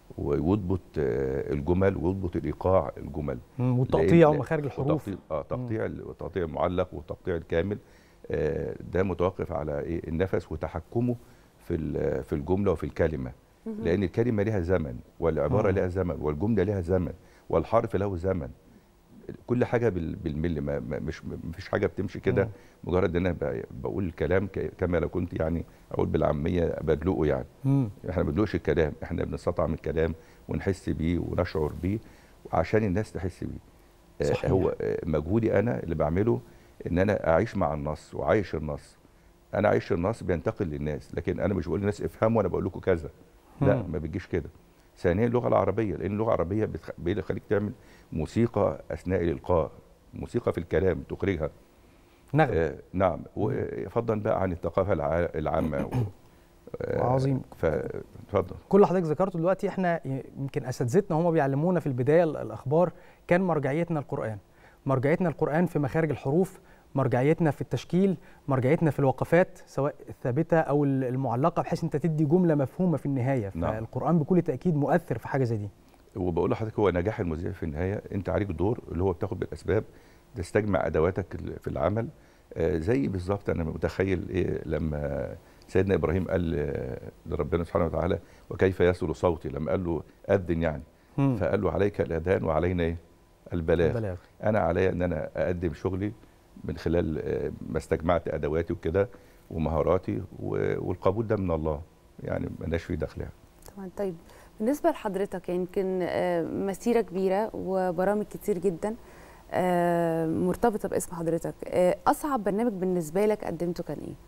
ويضبط آه، الجمل ويضبط الايقاع الجمل مم، والتقطيع لأن- ومخارج الحروف. وتقطيع- اه تقطيع ال- تقطيع المعلق والتقطيع الكامل آه، ده متوقف على ايه النفس وتحكمه في ال- في الجمله وفي الكلمه مهم. لان الكلمه لها زمن والعباره مم. لها زمن والجمله لها زمن والحرف له زمن كل حاجه بال- بالملي ما ما- مش مفيش حاجه بتمشي كده مم. مجرد ان انا ب- بقول الكلام ك- كما لو كنت يعني اقول بالعاميه بدلقه يعني مم. احنا ما بندلقش الكلام احنا بنستطعم الكلام ونحس بيه ونشعر بيه عشان الناس تحس بيه آه، صحيح. هو آه، مجهودي انا اللي بعمله ان انا اعيش مع النص وعايش النص انا عايش النص بينتقل للناس لكن انا مش بقول للناس افهموا وانا بقول لكم كذا لا مم. ما بتجيش كده ثانيا اللغه العربيه لان اللغه العربيه بتخ- بتخليك تعمل موسيقى اثناء الالقاء موسيقى في الكلام تخرجها نغمة. آه نعم وفضلا بقى عن الثقافه الع- العامه و... آه، عظيم. فاتفضل كل اللي حضرتك ذكرته دلوقتي احنا يمكن اساتذتنا هم بيعلمونا في البدايه ال- الاخبار كان مرجعيتنا القران مرجعيتنا القران في مخارج الحروف مرجعيتنا في التشكيل مرجعيتنا في الوقفات سواء الثابته او ال- المعلقه بحيث انت تدي جمله مفهومه في النهايه نعم. فالقران بكل تاكيد مؤثر في حاجه زي دي وبقول لحضرتك هو نجاح المذيع في النهايه انت عليك دور اللي هو بتاخد بالاسباب تستجمع ادواتك ال- في العمل آه، زي بالظبط انا متخيل ايه لما سيدنا ابراهيم قال آه، لربنا سبحانه وتعالى وكيف يصل صوتي لما قال له اذن يعني مم. فقال له عليك الاذان وعلينا ايه البلاغ, البلاغ. انا عليا ان انا اقدم شغلي من خلال آه، ما استجمعت ادواتي وكده ومهاراتي و- والقبول ده من الله يعني مالناش فيه دخل يعني طبعا طيب بالنسبة لحضرتك يمكن آه، مسيرة كبيرة وبرامج كتير جدا آه، مرتبطة باسم حضرتك آه، أصعب برنامج بالنسبة لك قدمته كان إيه؟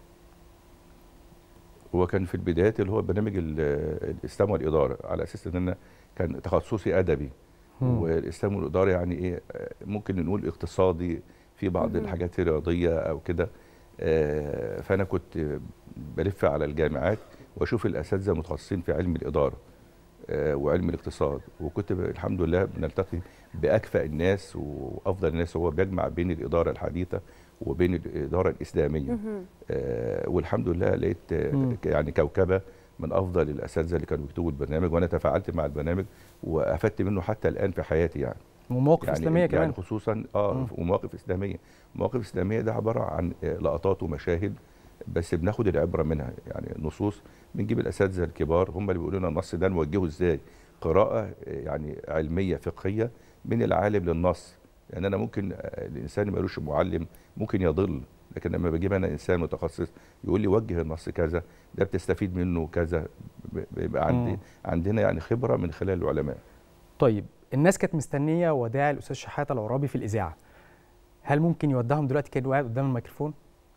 هو كان في البدايات اللي هو برنامج ال- الاسلام والاداره على اساس ان انا كان تخصصي ادبي مم. والاسلام والاداره يعني ايه آه، ممكن نقول اقتصادي في بعض مهم. الحاجات الرياضيه او كده آه، فانا كنت بلف على الجامعات واشوف الاساتذه المتخصصين في علم الاداره آه، وعلم الاقتصاد وكنت ب- الحمد لله بنلتقي باكفأ الناس وافضل الناس هو بيجمع بين الاداره الحديثه وبين الاداره الاسلاميه مهم. آه، والحمد لله لقيت آه، مم. ك- يعني كوكبه من افضل الاساتذه اللي كانوا بيكتبوا البرنامج وانا تفاعلت مع البرنامج وافدت منه حتى الان في حياتي يعني ومواقف يعني اسلاميه يعني كمان خصوصا اه مم. ومواقف اسلاميه مواقف اسلاميه ده عباره عن آه، لقطات ومشاهد بس بناخد العبره منها يعني نصوص بنجيب الاساتذه الكبار هم اللي بيقولوا لنا النص ده نوجهه ازاي قراءه آه، يعني علميه فقهيه من العالم للنص يعني انا ممكن آه، الانسان اللي ملوش معلم ممكن يضل لكن لما بجيب انا انسان متخصص يقول لي وجه النص كذا ده بتستفيد منه كذا ب- بيبقى عندي مم. عندنا يعني خبره من خلال العلماء طيب الناس كانت مستنيه وداع الاستاذ شحاته العرابي في الاذاعه هل ممكن يودعهم دلوقتي كانه قاعد قدام الميكروفون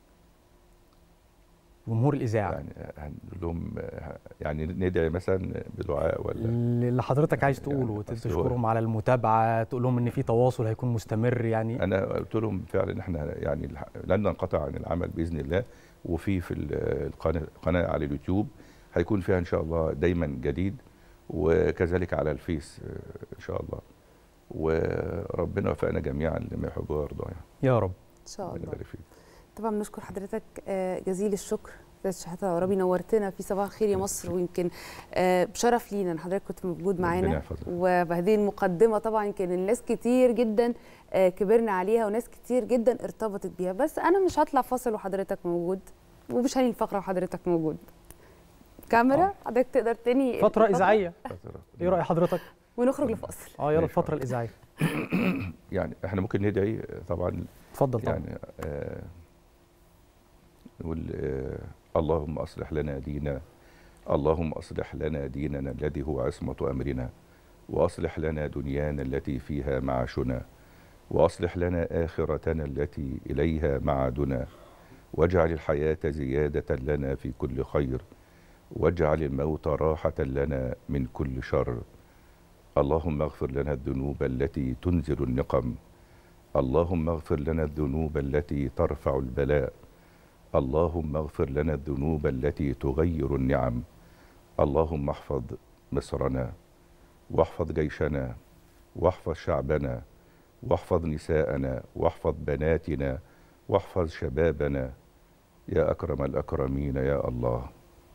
جمهور الاذاعه يعني هنقول لهم آه، يعني ندعي مثلا بدعاء ولا اللي حضرتك عايز تقوله أصل هو- تشكرهم على المتابعه تقول لهم ان في تواصل هيكون مستمر يعني انا قلت لهم فعلا احنا يعني الح- لن ننقطع عن العمل باذن الله وفي في ال- القناه القناه على اليوتيوب هيكون فيها ان شاء الله دايما جديد وكذلك على الفيس آه، ان شاء الله وربنا وفقنا جميعا لما يحب ويرضى يعني يا رب ان شاء ربنا الله يبارك فيك طبعا بنشكر حضرتك آه، جزيل الشكر استاذ شحاته العربي نورتنا في صباح الخير يا مصر ويمكن آه، بشرف لينا ان حضرتك كنت موجود ربنا معانا يحفظك. وبهذه المقدمه طبعا كان الناس كتير جدا آه، كبرنا عليها وناس كتير جدا ارتبطت بيها بس انا مش هطلع فاصل وحضرتك موجود ومش هنهي الفقره وحضرتك موجود كاميرا حضرتك تقدر تاني فتره الفقرة اذاعيه ايه راي حضرتك ونخرج لفاصل اه يلا ماشي. الفتره الاذاعيه يعني احنا ممكن ندعي آه، طبعا اتفضل طبعا يعني آه نقول آه اللهم اصلح لنا دينا اللهم اصلح لنا ديننا الذي هو عصمه امرنا واصلح لنا دنيانا التي فيها معاشنا واصلح لنا اخرتنا التي اليها معادنا واجعل الحياه زياده لنا في كل خير واجعل الموت راحه لنا من كل شر اللهم اغفر لنا الذنوب التي تنزل النقم اللهم اغفر لنا الذنوب التي ترفع البلاء اللهم اغفر لنا الذنوب التي تغير النعم اللهم احفظ مصرنا واحفظ جيشنا واحفظ شعبنا واحفظ نساءنا واحفظ بناتنا واحفظ شبابنا يا اكرم الاكرمين يا الله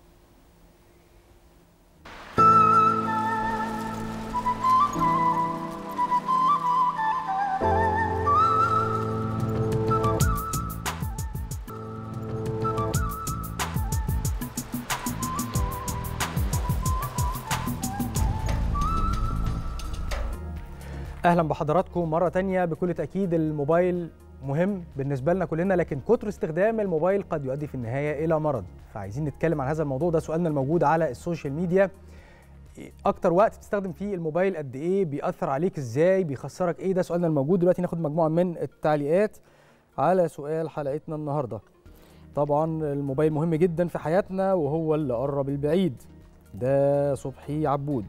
اهلا بحضراتكم مره تانية بكل تاكيد الموبايل مهم بالنسبه لنا كلنا لكن كتر استخدام الموبايل قد يؤدي في النهايه الى مرض فعايزين نتكلم عن هذا الموضوع ده سؤالنا الموجود على السوشيال ميديا اكتر وقت بتستخدم فيه الموبايل قد ايه بيأثر عليك ازاي بيخسرك ايه ده سؤالنا الموجود دلوقتي ناخد مجموعه من التعليقات على سؤال حلقتنا النهارده طبعا الموبايل مهم جدا في حياتنا وهو اللي قرب البعيد ده صبحي عبود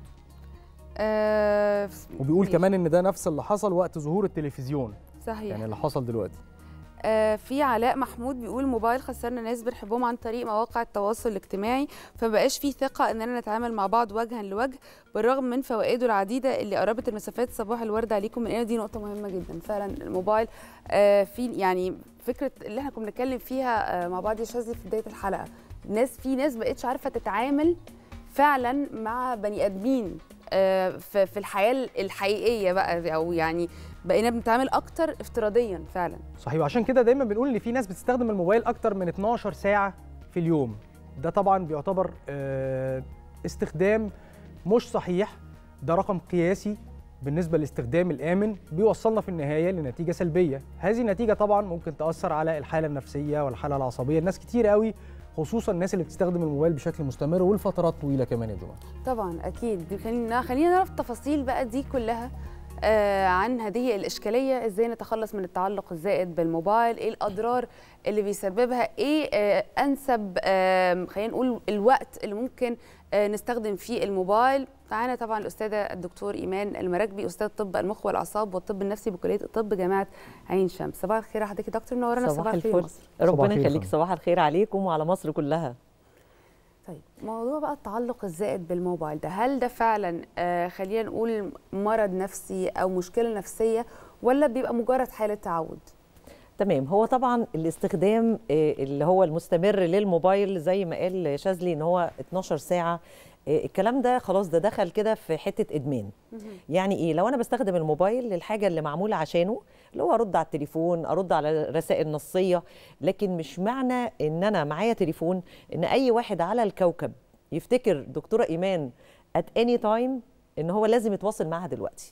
آه وبيقول ماشي. كمان ان ده نفس اللي حصل وقت ظهور التلفزيون صحيح يعني اللي حصل دلوقتي آه، في علاء محمود بيقول الموبايل خسرنا ناس بنحبهم عن طريق مواقع التواصل الاجتماعي فمبقاش فيه ثقة اننا نتعامل مع بعض وجها لوجه بالرغم من فوائده العديدة اللي قربت المسافات صباح الورد عليكم من هنا دي نقطة مهمة جدا فعلا الموبايل آه، في يعني فكرة اللي احنا كنا بنتكلم فيها آه، مع بعض يا شاذلي في بداية الحلقة ناس في ناس بقتش عارفة تتعامل فعلا مع بني ادمين آه، في في الحياه الحقيقيه بقى او يعني بقينا بنتعامل اكتر افتراضيا فعلا صحيح وعشان كده دايما بنقول ان في ناس بتستخدم الموبايل اكتر من 12 ساعه في اليوم ده طبعا بيعتبر آه، استخدام مش صحيح ده رقم قياسي بالنسبه للاستخدام الامن بيوصلنا في النهايه لنتيجه سلبيه هذه النتيجه طبعا ممكن تاثر على الحاله النفسيه والحاله العصبيه الناس كتير قوي خصوصا الناس اللي بتستخدم الموبايل بشكل مستمر ولفترات طويله كمان يا جماعه طبعا اكيد دي خلينا خلينا نعرف التفاصيل بقى دي كلها آه عن هذه الاشكاليه ازاي نتخلص من التعلق الزائد بالموبايل ايه الاضرار اللي بيسببها ايه آه انسب آه خلينا نقول الوقت اللي ممكن آه نستخدم فيه الموبايل معانا طبعا الاستاذه الدكتور ايمان المراكبي استاذ طب المخ والاعصاب والطب النفسي بكليه الطب جامعه عين شمس صباح الخير يا حضرتك يا دكتور منورنا في صباح صباح الخير الفل مصر ربنا يخليك صباح الخير عليكم وعلى مصر كلها طيب موضوع بقى التعلق الزائد بالموبايل ده هل ده فعلا آه خلينا نقول مرض نفسي او مشكله نفسيه ولا بيبقى مجرد حاله تعود تمام هو طبعا الاستخدام آه، اللي هو المستمر للموبايل زي ما قال شاذلي ان هو 12 ساعه آه، الكلام ده خلاص ده دخل كده في حته ادمان يعني ايه لو انا بستخدم الموبايل للحاجه اللي معموله عشانه اللي هو ارد على التليفون ارد على رسائل نصيه لكن مش معنى ان انا معايا تليفون ان اي واحد على الكوكب يفتكر دكتوره ايمان at any time ان هو لازم يتواصل معاها دلوقتي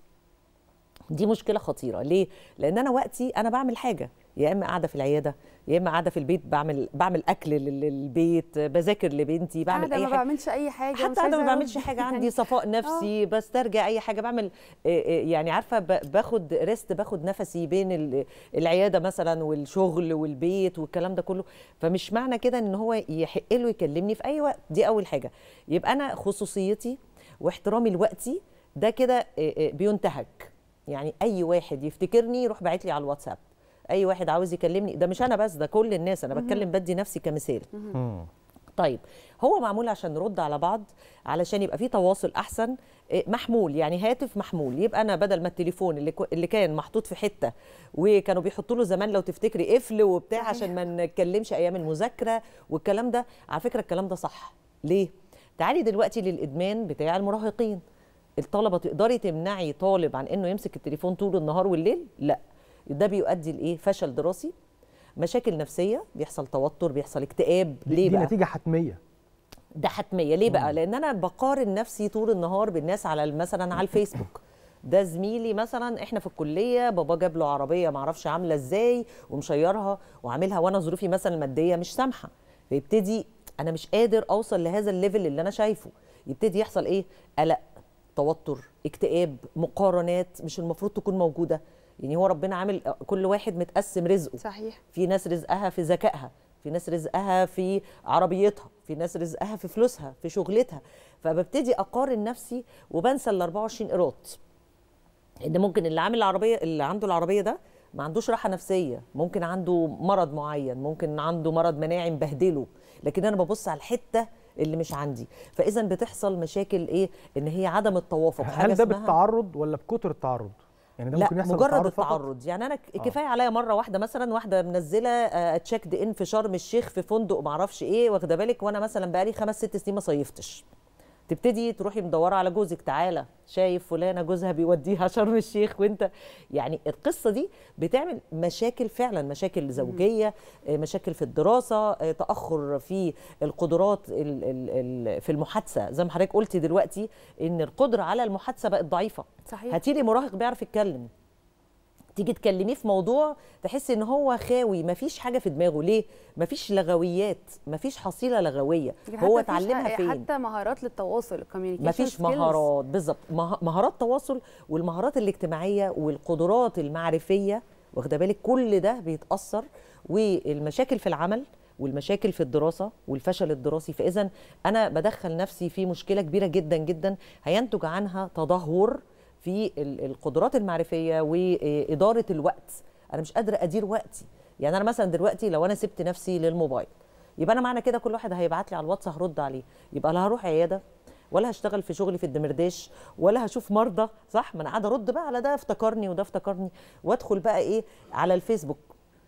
دي مشكله خطيره ليه لان انا وقتي انا بعمل حاجه يا اما قاعده في العياده يا اما قاعده في البيت بعمل بعمل اكل لل- للبيت بذاكر لبنتي بعمل قاعده اي ما حاجه بعملش اي حاجه مش حتى عايزة انا ما أرد. بعملش حاجه عندي صفاء نفسي بسترجع اي حاجه بعمل آه، آه، يعني عارفه ب- باخد ريست باخد نفسي بين ال- العياده مثلا والشغل والبيت والكلام ده كله فمش معنى كده ان هو يحق له يكلمني في اي وقت دي اول حاجه يبقى انا خصوصيتي واحترامي لوقتي ده كده آه، آه، بينتهك يعني اي واحد يفتكرني يروح باعت لي على الواتساب اي واحد عاوز يكلمني ده مش انا بس ده كل الناس انا مهم. بتكلم بدي نفسي كمثال طيب هو معمول عشان نرد على بعض علشان يبقى في تواصل احسن إيه، محمول يعني هاتف محمول يبقى انا بدل ما التليفون اللي كو- اللي كان محطوط في حته وكانوا بيحطوا له زمان لو تفتكري قفل وبتاع عشان ما نتكلمش ايام المذاكره والكلام ده على فكره الكلام ده صح ليه تعالي دلوقتي للادمان بتاع المراهقين الطلبه تقدري تمنعي طالب عن انه يمسك التليفون طول النهار والليل لا ده بيؤدي لايه فشل دراسي مشاكل نفسيه بيحصل توتر بيحصل اكتئاب دي, ليه دي بقى نتيجه حتميه ده حتميه ليه بقى لان انا بقارن نفسي طول النهار بالناس على مثلا على الفيسبوك ده زميلي مثلا احنا في الكليه بابا جاب له عربيه معرفش عامله ازاي ومشيرها وعاملها وانا ظروفي مثلا الماديه مش سامحه فيبتدي انا مش قادر اوصل لهذا الليفل اللي انا شايفه يبتدي يحصل ايه قلق توتر اكتئاب مقارنات مش المفروض تكون موجوده يعني هو ربنا عامل كل واحد متقسم رزقه صحيح في ناس رزقها في ذكائها في ناس رزقها في عربيتها في ناس رزقها في فلوسها في شغلتها فببتدي اقارن نفسي وبنسى ال 24 قيراط ان ممكن اللي عامل العربيه اللي عنده العربيه ده ما عندوش راحه نفسيه ممكن عنده مرض معين ممكن عنده مرض مناعي مبهدله لكن انا ببص على الحته اللي مش عندي فاذا بتحصل مشاكل ايه ان هي عدم التوافق هل ده اسمها- بالتعرض ولا بكتر التعرض يعني ده لا ممكن يحصل مجرد بالتعرض فقط؟ التعرض يعني انا ك- كفايه عليا مره واحده مثلا واحده منزله تشيكد ان في شرم الشيخ في فندق معرفش ايه واخده بالك وانا مثلا بقالي خمس ست سنين ما صيفتش تبتدي تروحي مدوره على جوزك تعالى شايف فلانه جوزها بيوديها شرم الشيخ وانت يعني القصه دي بتعمل مشاكل فعلا مشاكل زوجيه آه، مشاكل في الدراسه آه، تاخر في القدرات ال- ال- ال- في المحادثه زي ما حضرتك قلتي دلوقتي ان القدره على المحادثه بقت ضعيفه صحيح. هاتي لي مراهق بيعرف يتكلم تيجي تكلميه في موضوع تحس ان هو خاوي مفيش حاجه في دماغه ليه مفيش لغويات مفيش حصيله لغويه يمكن هو حتى مفيش اتعلمها ح- فين حتى مهارات للتواصل الكوميونيكيشن مفيش مهارات بالظبط مه- مهارات تواصل والمهارات الاجتماعيه والقدرات المعرفيه واخده بالك كل ده بيتاثر والمشاكل في العمل والمشاكل في الدراسه والفشل الدراسي فاذا انا بدخل نفسي في مشكله كبيره جدا جدا هينتج عنها تدهور في ال- القدرات المعرفيه واداره الوقت انا مش قادره ادير وقتي يعني انا مثلا دلوقتي لو انا سبت نفسي للموبايل يبقى انا معنى كده كل واحد هيبعت لي على الواتس هرد عليه يبقى لا هروح عياده ولا هشتغل في شغلي في الدمرداش ولا هشوف مرضى صح ما انا قاعده ارد بقى على ده افتكرني وده افتكرني وادخل بقى ايه على الفيسبوك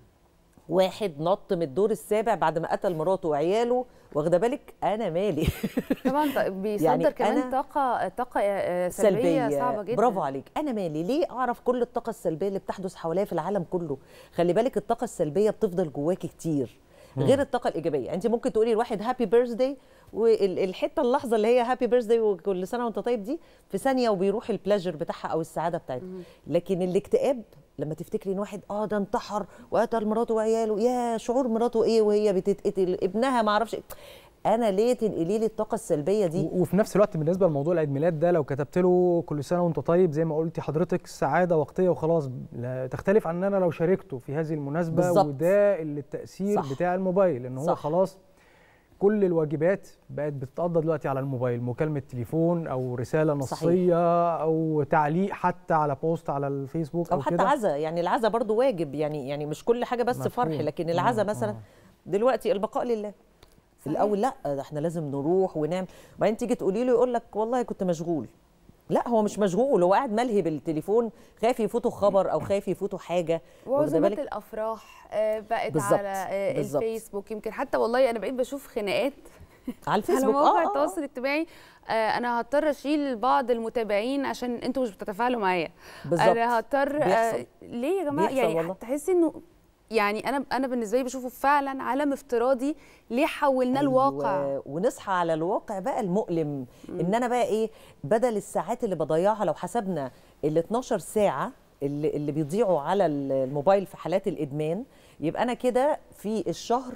واحد نط من الدور السابع بعد ما قتل مراته وعياله واخده بالك انا مالي طبعا ط- بيصدر يعني كمان أنا طاقه طاقه آه، سلبيه, صعبه جدا برافو عليك انا مالي ليه اعرف كل الطاقه السلبيه اللي بتحدث حواليا في العالم كله خلي بالك الطاقه السلبيه بتفضل جواكي كتير مم. غير الطاقه الايجابيه انت ممكن تقولي لواحد هابي بيرثداي والحته اللحظه اللي هي هابي بيرثداي وكل سنه وانت طيب دي في ثانيه وبيروح البلاجر بتاعها او السعاده بتاعتها لكن الاكتئاب لما تفتكري ان واحد اه ده انتحر وقتل مراته وعياله يا شعور مراته ايه وهي بتتقتل ابنها ما اعرفش إيه. انا ليه تنقلي لي الطاقه السلبيه دي و- وفي نفس الوقت بالنسبه لموضوع العيد ميلاد ده لو كتبت له كل سنه وانت طيب زي ما قلتي حضرتك سعاده وقتيه وخلاص لا تختلف عن ان انا لو شاركته في هذه المناسبه بالظبط. وده اللي التاثير صح. بتاع الموبايل ان هو صح. خلاص كل الواجبات بقت بتتقضى دلوقتي على الموبايل مكالمه تليفون او رساله نصيه او تعليق حتى على بوست على الفيسبوك او او حتى كده عزا يعني العزا برضو واجب يعني يعني مش كل حاجه بس مفهوم. فرح لكن العزا آه، مثلا آه. دلوقتي البقاء لله في الاول لا ده احنا لازم نروح ونعمل بعدين تيجي تقولي له يقول لك والله كنت مشغول لا هو مش مشغول هو قاعد ملهي بالتليفون خايف يفوته خبر او خايف يفوته حاجه واخدة وعزومات بالك؟ الافراح آه، بقت بالظبط، على آه، بالظبط. الفيسبوك يمكن حتى والله انا بقيت بشوف خناقات على الفيسبوك على مواقع آه، آه، آه. التواصل الاجتماعي آه، انا هضطر اشيل بعض المتابعين عشان انتوا مش بتتفاعلوا معايا بالظبط. انا هضطر آه، بيحصل. ليه يا جماعه بيحصل يعني والله. تحسي انه يعني انا انا بالنسبه لي بشوفه فعلا عالم افتراضي ليه حولناه الواقع أيوة. ونصحى على الواقع بقى المؤلم ان انا بقى ايه بدل الساعات اللي بضيعها لو حسبنا ال 12 ساعه اللي اللي بيضيعوا على الموبايل في حالات الادمان يبقى انا كده في الشهر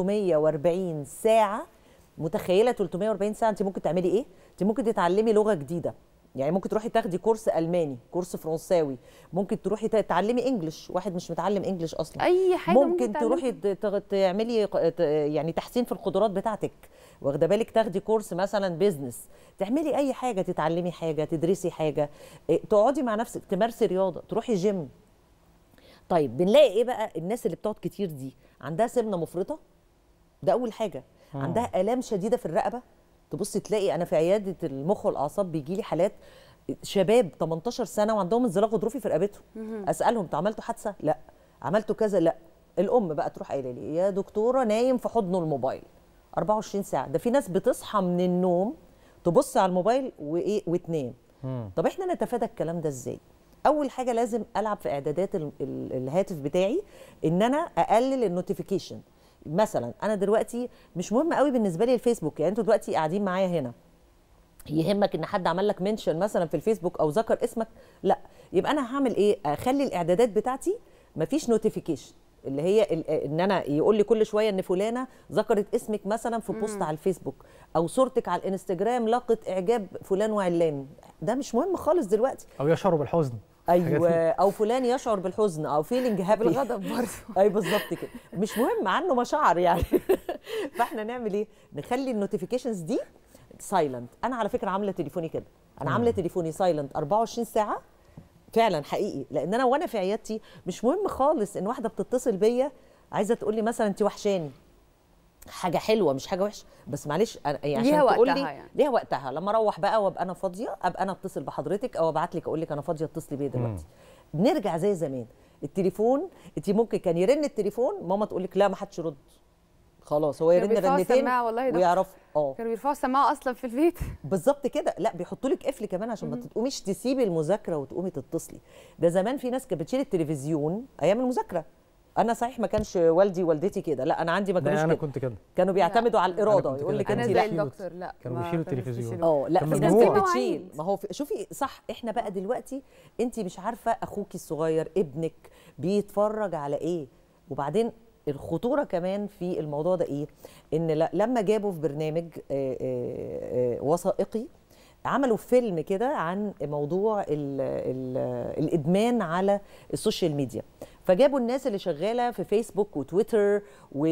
340 ساعه متخيله 340 ساعه انت ممكن تعملي ايه انت ممكن تتعلمي لغه جديده يعني ممكن تروحي تاخدي كورس الماني كورس فرنساوي ممكن تروحي تتعلمي انجلش واحد مش متعلم انجلش اصلا اي حاجه ممكن, ممكن تروحي ت- ت- تعملي ق- ت- يعني تحسين في القدرات بتاعتك واخده بالك تاخدي كورس مثلا بيزنس تعملي اي حاجه تتعلمي حاجه تدرسي حاجه إيه، تقعدي مع نفسك تمارسي رياضه تروحي جيم طيب بنلاقي ايه بقى الناس اللي بتقعد كتير دي عندها سمنه مفرطه ده اول حاجه مم. عندها الام شديده في الرقبه تبص تلاقي انا في عياده المخ والاعصاب بيجي لي حالات شباب 18 سنه وعندهم انزلاق غضروفي في رقبتهم مهم. اسالهم انتوا عملتوا حادثه لا عملتوا كذا لا الام بقى تروح قايله لي يا دكتوره نايم في حضنه الموبايل 24 ساعه ده في ناس بتصحى من النوم تبص على الموبايل وايه وتنام طب احنا نتفادى الكلام ده ازاي اول حاجه لازم العب في اعدادات ال- ال- الهاتف بتاعي ان انا اقلل النوتيفيكيشن مثلا انا دلوقتي مش مهم قوي بالنسبه لي الفيسبوك يعني انتوا دلوقتي قاعدين معايا هنا يهمك ان حد عمل لك منشن مثلا في الفيسبوك او ذكر اسمك لا يبقى انا هعمل ايه اخلي الاعدادات بتاعتي مفيش نوتيفيكيشن اللي هي ال- ان انا يقول لي كل شويه ان فلانه ذكرت اسمك مثلا في بوست مم. على الفيسبوك او صورتك على الانستجرام لاقت اعجاب فلان وعلان ده مش مهم خالص دلوقتي او يشعروا بالحزن ايوه حاجات- او فلان يشعر بالحزن او فيلينج هابي بالغضب برضه اي بالظبط كده مش مهم عنه مشاعر يعني فاحنا نعمل ايه نخلي النوتيفيكيشنز دي سايلنت انا على فكره عامله تليفوني كده انا عامله تليفوني سايلنت 24 ساعه فعلا حقيقي لان انا وانا في عيادتي مش مهم خالص ان واحده بتتصل بيا عايزه تقول لي مثلا انت وحشاني حاجه حلوه مش حاجه وحشه بس معلش أنا- يعني عشان ليها تقول وقتها لي يعني. ليها وقتها لما اروح بقى وابقى انا فاضيه ابقى انا اتصل بحضرتك او ابعت لك اقول لك انا فاضيه اتصلي بيا دلوقتي نرجع زي زمان التليفون انت ممكن كان يرن التليفون ماما تقول لك لا ما حدش يرد خلاص هو كانوا يرن بيرفعوا رنتين السماعة والله يا دكتور. ويعرف اه كانوا بيرفعوا السماعه اصلا في البيت بالظبط كده لا بيحطوا لك قفل كمان عشان ما تقوميش تسيبي المذاكره وتقومي تتصلي ده زمان في ناس كانت بتشيل التلفزيون ايام المذاكره انا صحيح ما كانش والدي ووالدتي كده لا انا عندي ما كانوش لا انا كده كنت كده كانوا بيعتمدوا على الاراده كنت يقول كده. لك أنا انت زي لا الدكتور لا كانوا ما بيشيلوا كانوش التلفزيون. بيشيلوه. اه لا كان في ناس ممنوع. كانت بتشيل ما هو في شوفي صح احنا بقى دلوقتي انت مش عارفه اخوكي الصغير ابنك بيتفرج على ايه وبعدين الخطوره كمان في الموضوع ده ايه ان ل- لما جابوا في برنامج آه، آه، آه، وثائقي عملوا فيلم كده عن موضوع ال ال الادمان على السوشيال ميديا فجابوا الناس اللي شغاله في فيسبوك وتويتر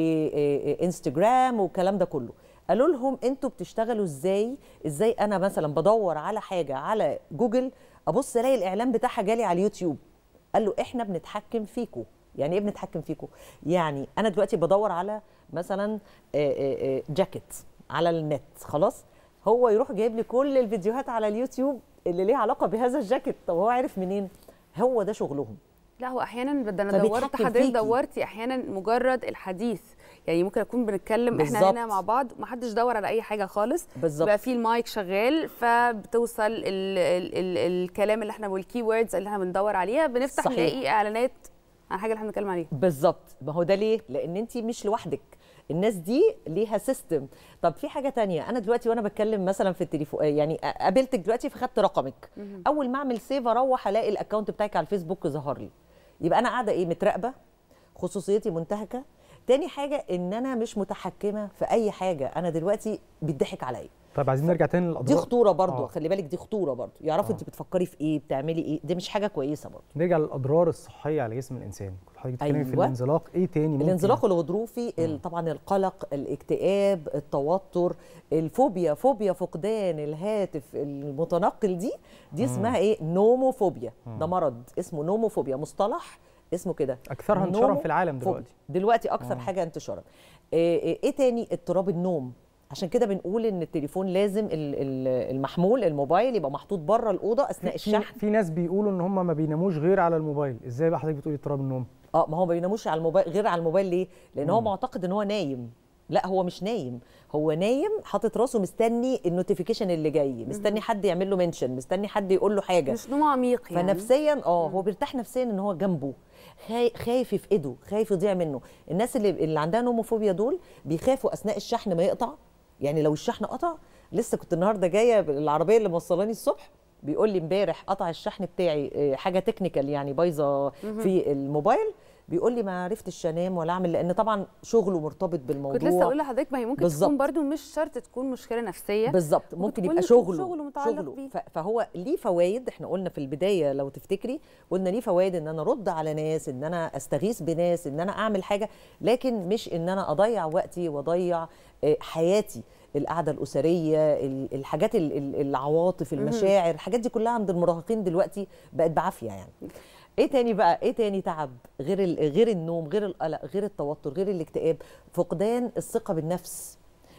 وانستجرام والكلام ده كله قالوا لهم انتوا بتشتغلوا ازاي ازاي انا مثلا بدور على حاجه على جوجل ابص الاقي الاعلان بتاعها جالي على اليوتيوب قال له احنا بنتحكم فيكم يعني ايه بنتحكم فيكم يعني انا دلوقتي بدور على مثلا آه، آه، آه، جاكيت على النت خلاص هو يروح جايب لي كل الفيديوهات على اليوتيوب اللي ليها علاقه بهذا الجاكيت طب هو عارف منين هو ده شغلهم لا هو احيانا ده انا فبيتحكم دورت حضرتك فيكي. دورتي احيانا مجرد الحديث يعني ممكن اكون بنتكلم احنا بالظبط. هنا مع بعض ومحدش دور على اي حاجه خالص بالظبط. بقى في المايك شغال فبتوصل ال ال ال الكلام اللي احنا والكي ووردز اللي احنا بندور عليها بنفتح صحيح. نلاقي اعلانات عن حاجه اللي احنا بنتكلم عليها بالظبط ما هو ده ليه لان انت مش لوحدك الناس دي ليها سيستم طب في حاجه تانية انا دلوقتي وانا بتكلم مثلا في التليفون يعني قابلتك دلوقتي فخدت رقمك مهم. اول ما اعمل سيف اروح الاقي الاكونت بتاعك على الفيسبوك ظهر لي يبقى انا قاعده ايه متراقبه خصوصيتي منتهكه تاني حاجه ان انا مش متحكمه في اي حاجه انا دلوقتي بيضحك عليا طيب عايزين نرجع تاني للاضرار دي خطوره برضو آه. خلي بالك دي خطوره برضو يعرفوا انت بتفكري في ايه بتعملي ايه دي مش حاجه كويسه برضو نرجع للاضرار الصحيه على جسم الانسان كنت حضرتك بتتكلمي في أيوة. الانزلاق ايه تاني ممكن الانزلاق الغضروفي ال- طبعا القلق الاكتئاب التوتر الفوبيا فوبيا فقدان الهاتف المتنقل دي دي مم. اسمها ايه نوموفوبيا مم. ده مرض اسمه نوموفوبيا مصطلح اسمه كده اكثرها انتشارا نومو في العالم فوبيا. دلوقتي دلوقتي اكثر مم. حاجه انتشارا ايه, إيه, ايه تاني اضطراب النوم عشان كده بنقول ان التليفون لازم ال- ال- المحمول الموبايل يبقى محطوط بره الاوضه اثناء في, الشحن في ناس بيقولوا ان هم ما بيناموش غير على الموبايل ازاي بقى حضرتك بتقولي اضطراب النوم اه ما هو ما بيناموش على الموبايل غير على الموبايل ليه؟ لان هو مم. معتقد ان هو نايم لا هو مش نايم هو نايم حاطط راسه مستني النوتيفيكيشن اللي جاي مستني حد يعمل له منشن مستني حد يقول له حاجه مش نوم عميق يعني فنفسيا اه هو بيرتاح نفسيا ان هو جنبه خاي- خايف يفقده خايف يضيع منه الناس اللي اللي عندها نوموفوبيا دول بيخافوا اثناء الشحن ما يقطع يعني لو الشحن قطع لسه كنت النهارده جايه العربيه اللي موصلاني الصبح بيقول لي امبارح قطع الشحن بتاعي آه، حاجه تكنيكال يعني بايظه مهم. في الموبايل بيقول لي ما عرفتش انام ولا اعمل لان طبعا شغله مرتبط بالموضوع كنت لسه اقول لحضرتك ما هي ممكن بالظبط. تكون برضو مش شرط تكون مشكله نفسيه بالظبط ممكن تكون يبقى لك شغله شغله متعلق بيه. ف- فهو ليه فوائد احنا قلنا في البدايه لو تفتكري قلنا ليه فوائد ان انا ارد على ناس ان انا استغيث بناس ان انا اعمل حاجه لكن مش ان انا اضيع وقتي واضيع آه، حياتي القعده الاسريه ال- الحاجات ال- ال- العواطف مهم. المشاعر الحاجات دي كلها عند المراهقين دلوقتي بقت بعافيه يعني ايه تاني بقى ايه تاني تعب غير ال- غير النوم غير القلق غير التوتر غير الاكتئاب فقدان الثقه بالنفس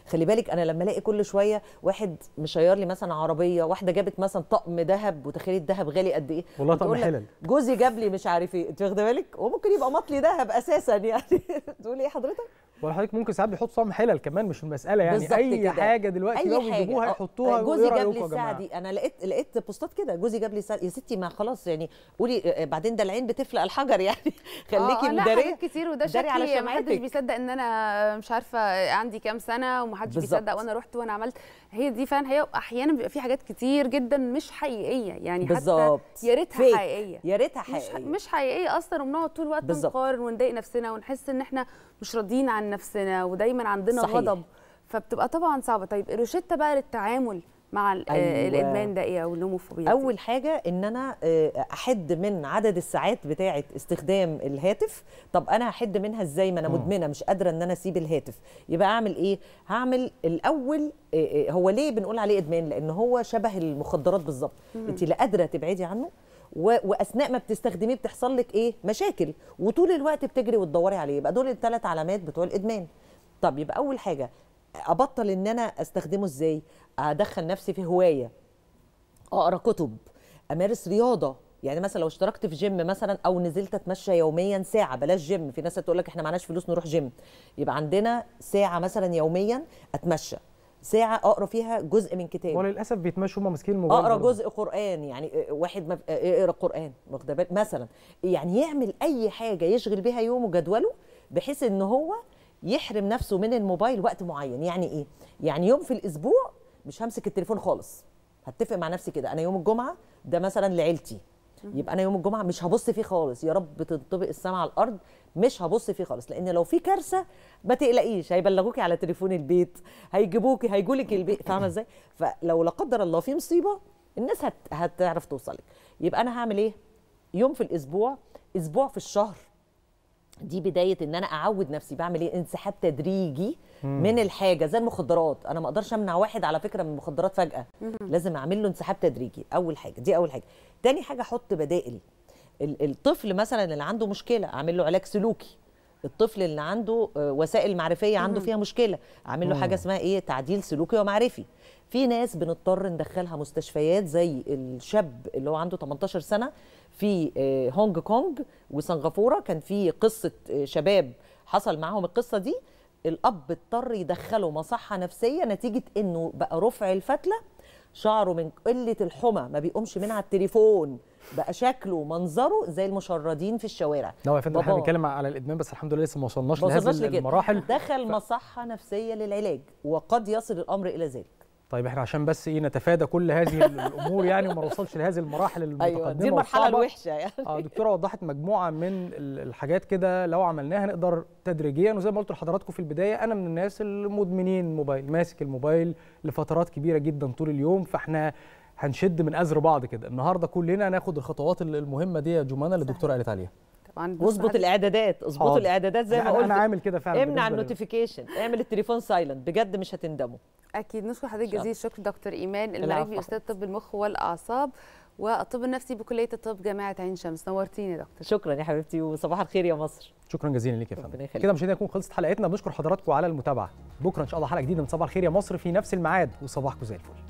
خلي بالك انا لما الاقي كل شويه واحد مشير لي مثلا عربيه واحده جابت مثلا طقم ذهب وتخيلي الذهب غالي قد ايه والله طقم وتقول لك حلل. جوزي جاب لي مش عارف ايه انت واخده بالك وممكن يبقى مطلي ذهب اساسا يعني تقولي ايه حضرتك وحضرتك ممكن ساعات بيحطوا طعم حلل كمان مش المساله يعني بالظبط اي كده. حاجه دلوقتي أي بقوا حاجة. يجيبوها آه، يحطوها جوزي وإيه جاب رأيكم لي يا الساعه جماعة؟ دي انا لقيت لقيت بوستات كده جوزي جاب لي الساعه يا ستي ما خلاص يعني قولي آه، بعدين ده العين بتفلق الحجر يعني خليكي آه، لا مداريه حاجات كتير وده داري على شكلي محدش شمعتك. بيصدق ان انا مش عارفه عندي كام سنه ومحدش بالظبط. بيصدق وانا رحت وانا عملت هي دي فعلا هي احيانا بيبقى في حاجات كتير جدا مش حقيقيه يعني بالظبط. حتى يا ريتها فيك. حقيقيه يا ريتها مش حقيقيه مش حقيقيه اصلا وبنقعد طول الوقت بالظبط. نقارن ونضايق نفسنا ونحس ان احنا مش راضيين عن نفسنا ودايما عندنا صحيح. غضب فبتبقى طبعا صعبه طيب الروشته بقى للتعامل مع ال- أيوة. آه، الادمان ده ايه او النوموفوبيا دي؟ اول حاجه ان انا آه، احد من عدد الساعات بتاعه استخدام الهاتف طب انا هحد منها ازاي ما انا مم. مدمنه مش قادره ان انا اسيب الهاتف يبقى اعمل ايه هعمل الاول آه، آه، هو ليه بنقول عليه ادمان لان هو شبه المخدرات بالظبط مم. انت لا قادره تبعدي عنه و... واثناء ما بتستخدميه بتحصل لك ايه مشاكل وطول الوقت بتجري وتدوري عليه يبقى دول الثلاث علامات بتوع الادمان طب يبقى اول حاجه ابطل ان انا استخدمه ازاي ادخل نفسي في هوايه اقرا كتب امارس رياضه يعني مثلا لو اشتركت في جيم مثلا او نزلت اتمشى يوميا ساعه بلاش جيم في ناس تقول لك احنا معناش فلوس نروح جيم يبقى عندنا ساعه مثلا يوميا اتمشى ساعه اقرا فيها جزء من كتاب وللاسف بيتمشوا هم ماسكين الموبايل اقرا برضه. جزء قران يعني واحد ما اقرا قران واخده بالك مثلا يعني يعمل اي حاجه يشغل بيها يومه جدوله بحيث ان هو يحرم نفسه من الموبايل وقت معين يعني ايه يعني يوم في الاسبوع مش همسك التليفون خالص هتفق مع نفسي كده انا يوم الجمعه ده مثلا لعيلتي يبقى انا يوم الجمعه مش هبص فيه خالص يا رب تنطبق السماء على الارض مش هبص فيه خالص لان لو في كارثه ما تقلقيش هيبلغوكي على تليفون البيت هيجيبوكي هيجولك البيت فاهمه ازاي فلو لا قدر الله في مصيبه الناس هت... هتعرف توصلك يبقى انا هعمل ايه يوم في الاسبوع اسبوع في الشهر دي بدايه ان انا اعود نفسي بعمل ايه انسحاب تدريجي مم. من الحاجه زي المخدرات انا ما اقدرش امنع واحد على فكره من المخدرات فجاه مم. لازم اعمل له انسحاب تدريجي اول حاجه دي اول حاجه تاني حاجه احط بدائل ال- الطفل مثلا اللي عنده مشكله اعمل له علاج سلوكي الطفل اللي عنده آه، وسائل معرفيه عنده مم. فيها مشكله اعمل له مم. حاجه اسمها ايه تعديل سلوكي ومعرفي في ناس بنضطر ندخلها مستشفيات زي الشاب اللي هو عنده 18 سنه في آه، هونج كونج وسنغافوره كان في قصه آه، شباب حصل معاهم القصه دي الاب اضطر يدخله مصحه نفسيه نتيجه انه بقى رفع الفتله شعره من قله الحمى ما بيقومش من على التليفون بقى شكله ومنظره زي المشردين في الشوارع لا يا فندم احنا بابا بنتكلم على الادمان بس الحمد لله لسه ما وصلناش ما وصلناش لهذه لكده. المراحل دخل مصحه نفسيه للعلاج وقد يصل الامر الى ذلك طيب احنا عشان بس ايه نتفادى كل هذه الامور يعني وما نوصلش لهذه المراحل المتقدمه ايوه دي المرحله والصعبة. الوحشه يعني اه دكتوره وضحت مجموعه من ال- الحاجات كده لو عملناها نقدر تدريجيا وزي ما قلت لحضراتكم في البدايه انا من الناس المدمنين الموبايل ماسك الموبايل لفترات كبيره جدا طول اليوم فاحنا هنشد من ازر بعض كده النهارده كلنا ناخد الخطوات ال- المهمه دي يا جمانه اللي الدكتوره قالت عليها طبعا واظبط الاعدادات اظبطوا حاضر. الاعدادات زي ما أنا- قلت أنا عامل كده فعلا امنع بالنسبة لل- النوتيفيكيشن اعمل التليفون سايلنت بجد مش هتندموا اكيد نشكر حضرتك جزيل الشكر دكتور ايمان العفو المراكبي استاذ طب المخ والاعصاب والطب النفسي بكليه الطب جامعه عين شمس نورتيني يا دكتور شكرا يا حبيبتي وصباح الخير يا مصر شكرا جزيلا ليك يا ربنا فندم يخليك. كده مشاهدينا نكون خلصت حلقتنا بنشكر حضراتكم على المتابعه بكره ان شاء الله حلقه جديده من صباح الخير يا مصر في نفس الميعاد وصباحكم زي الفل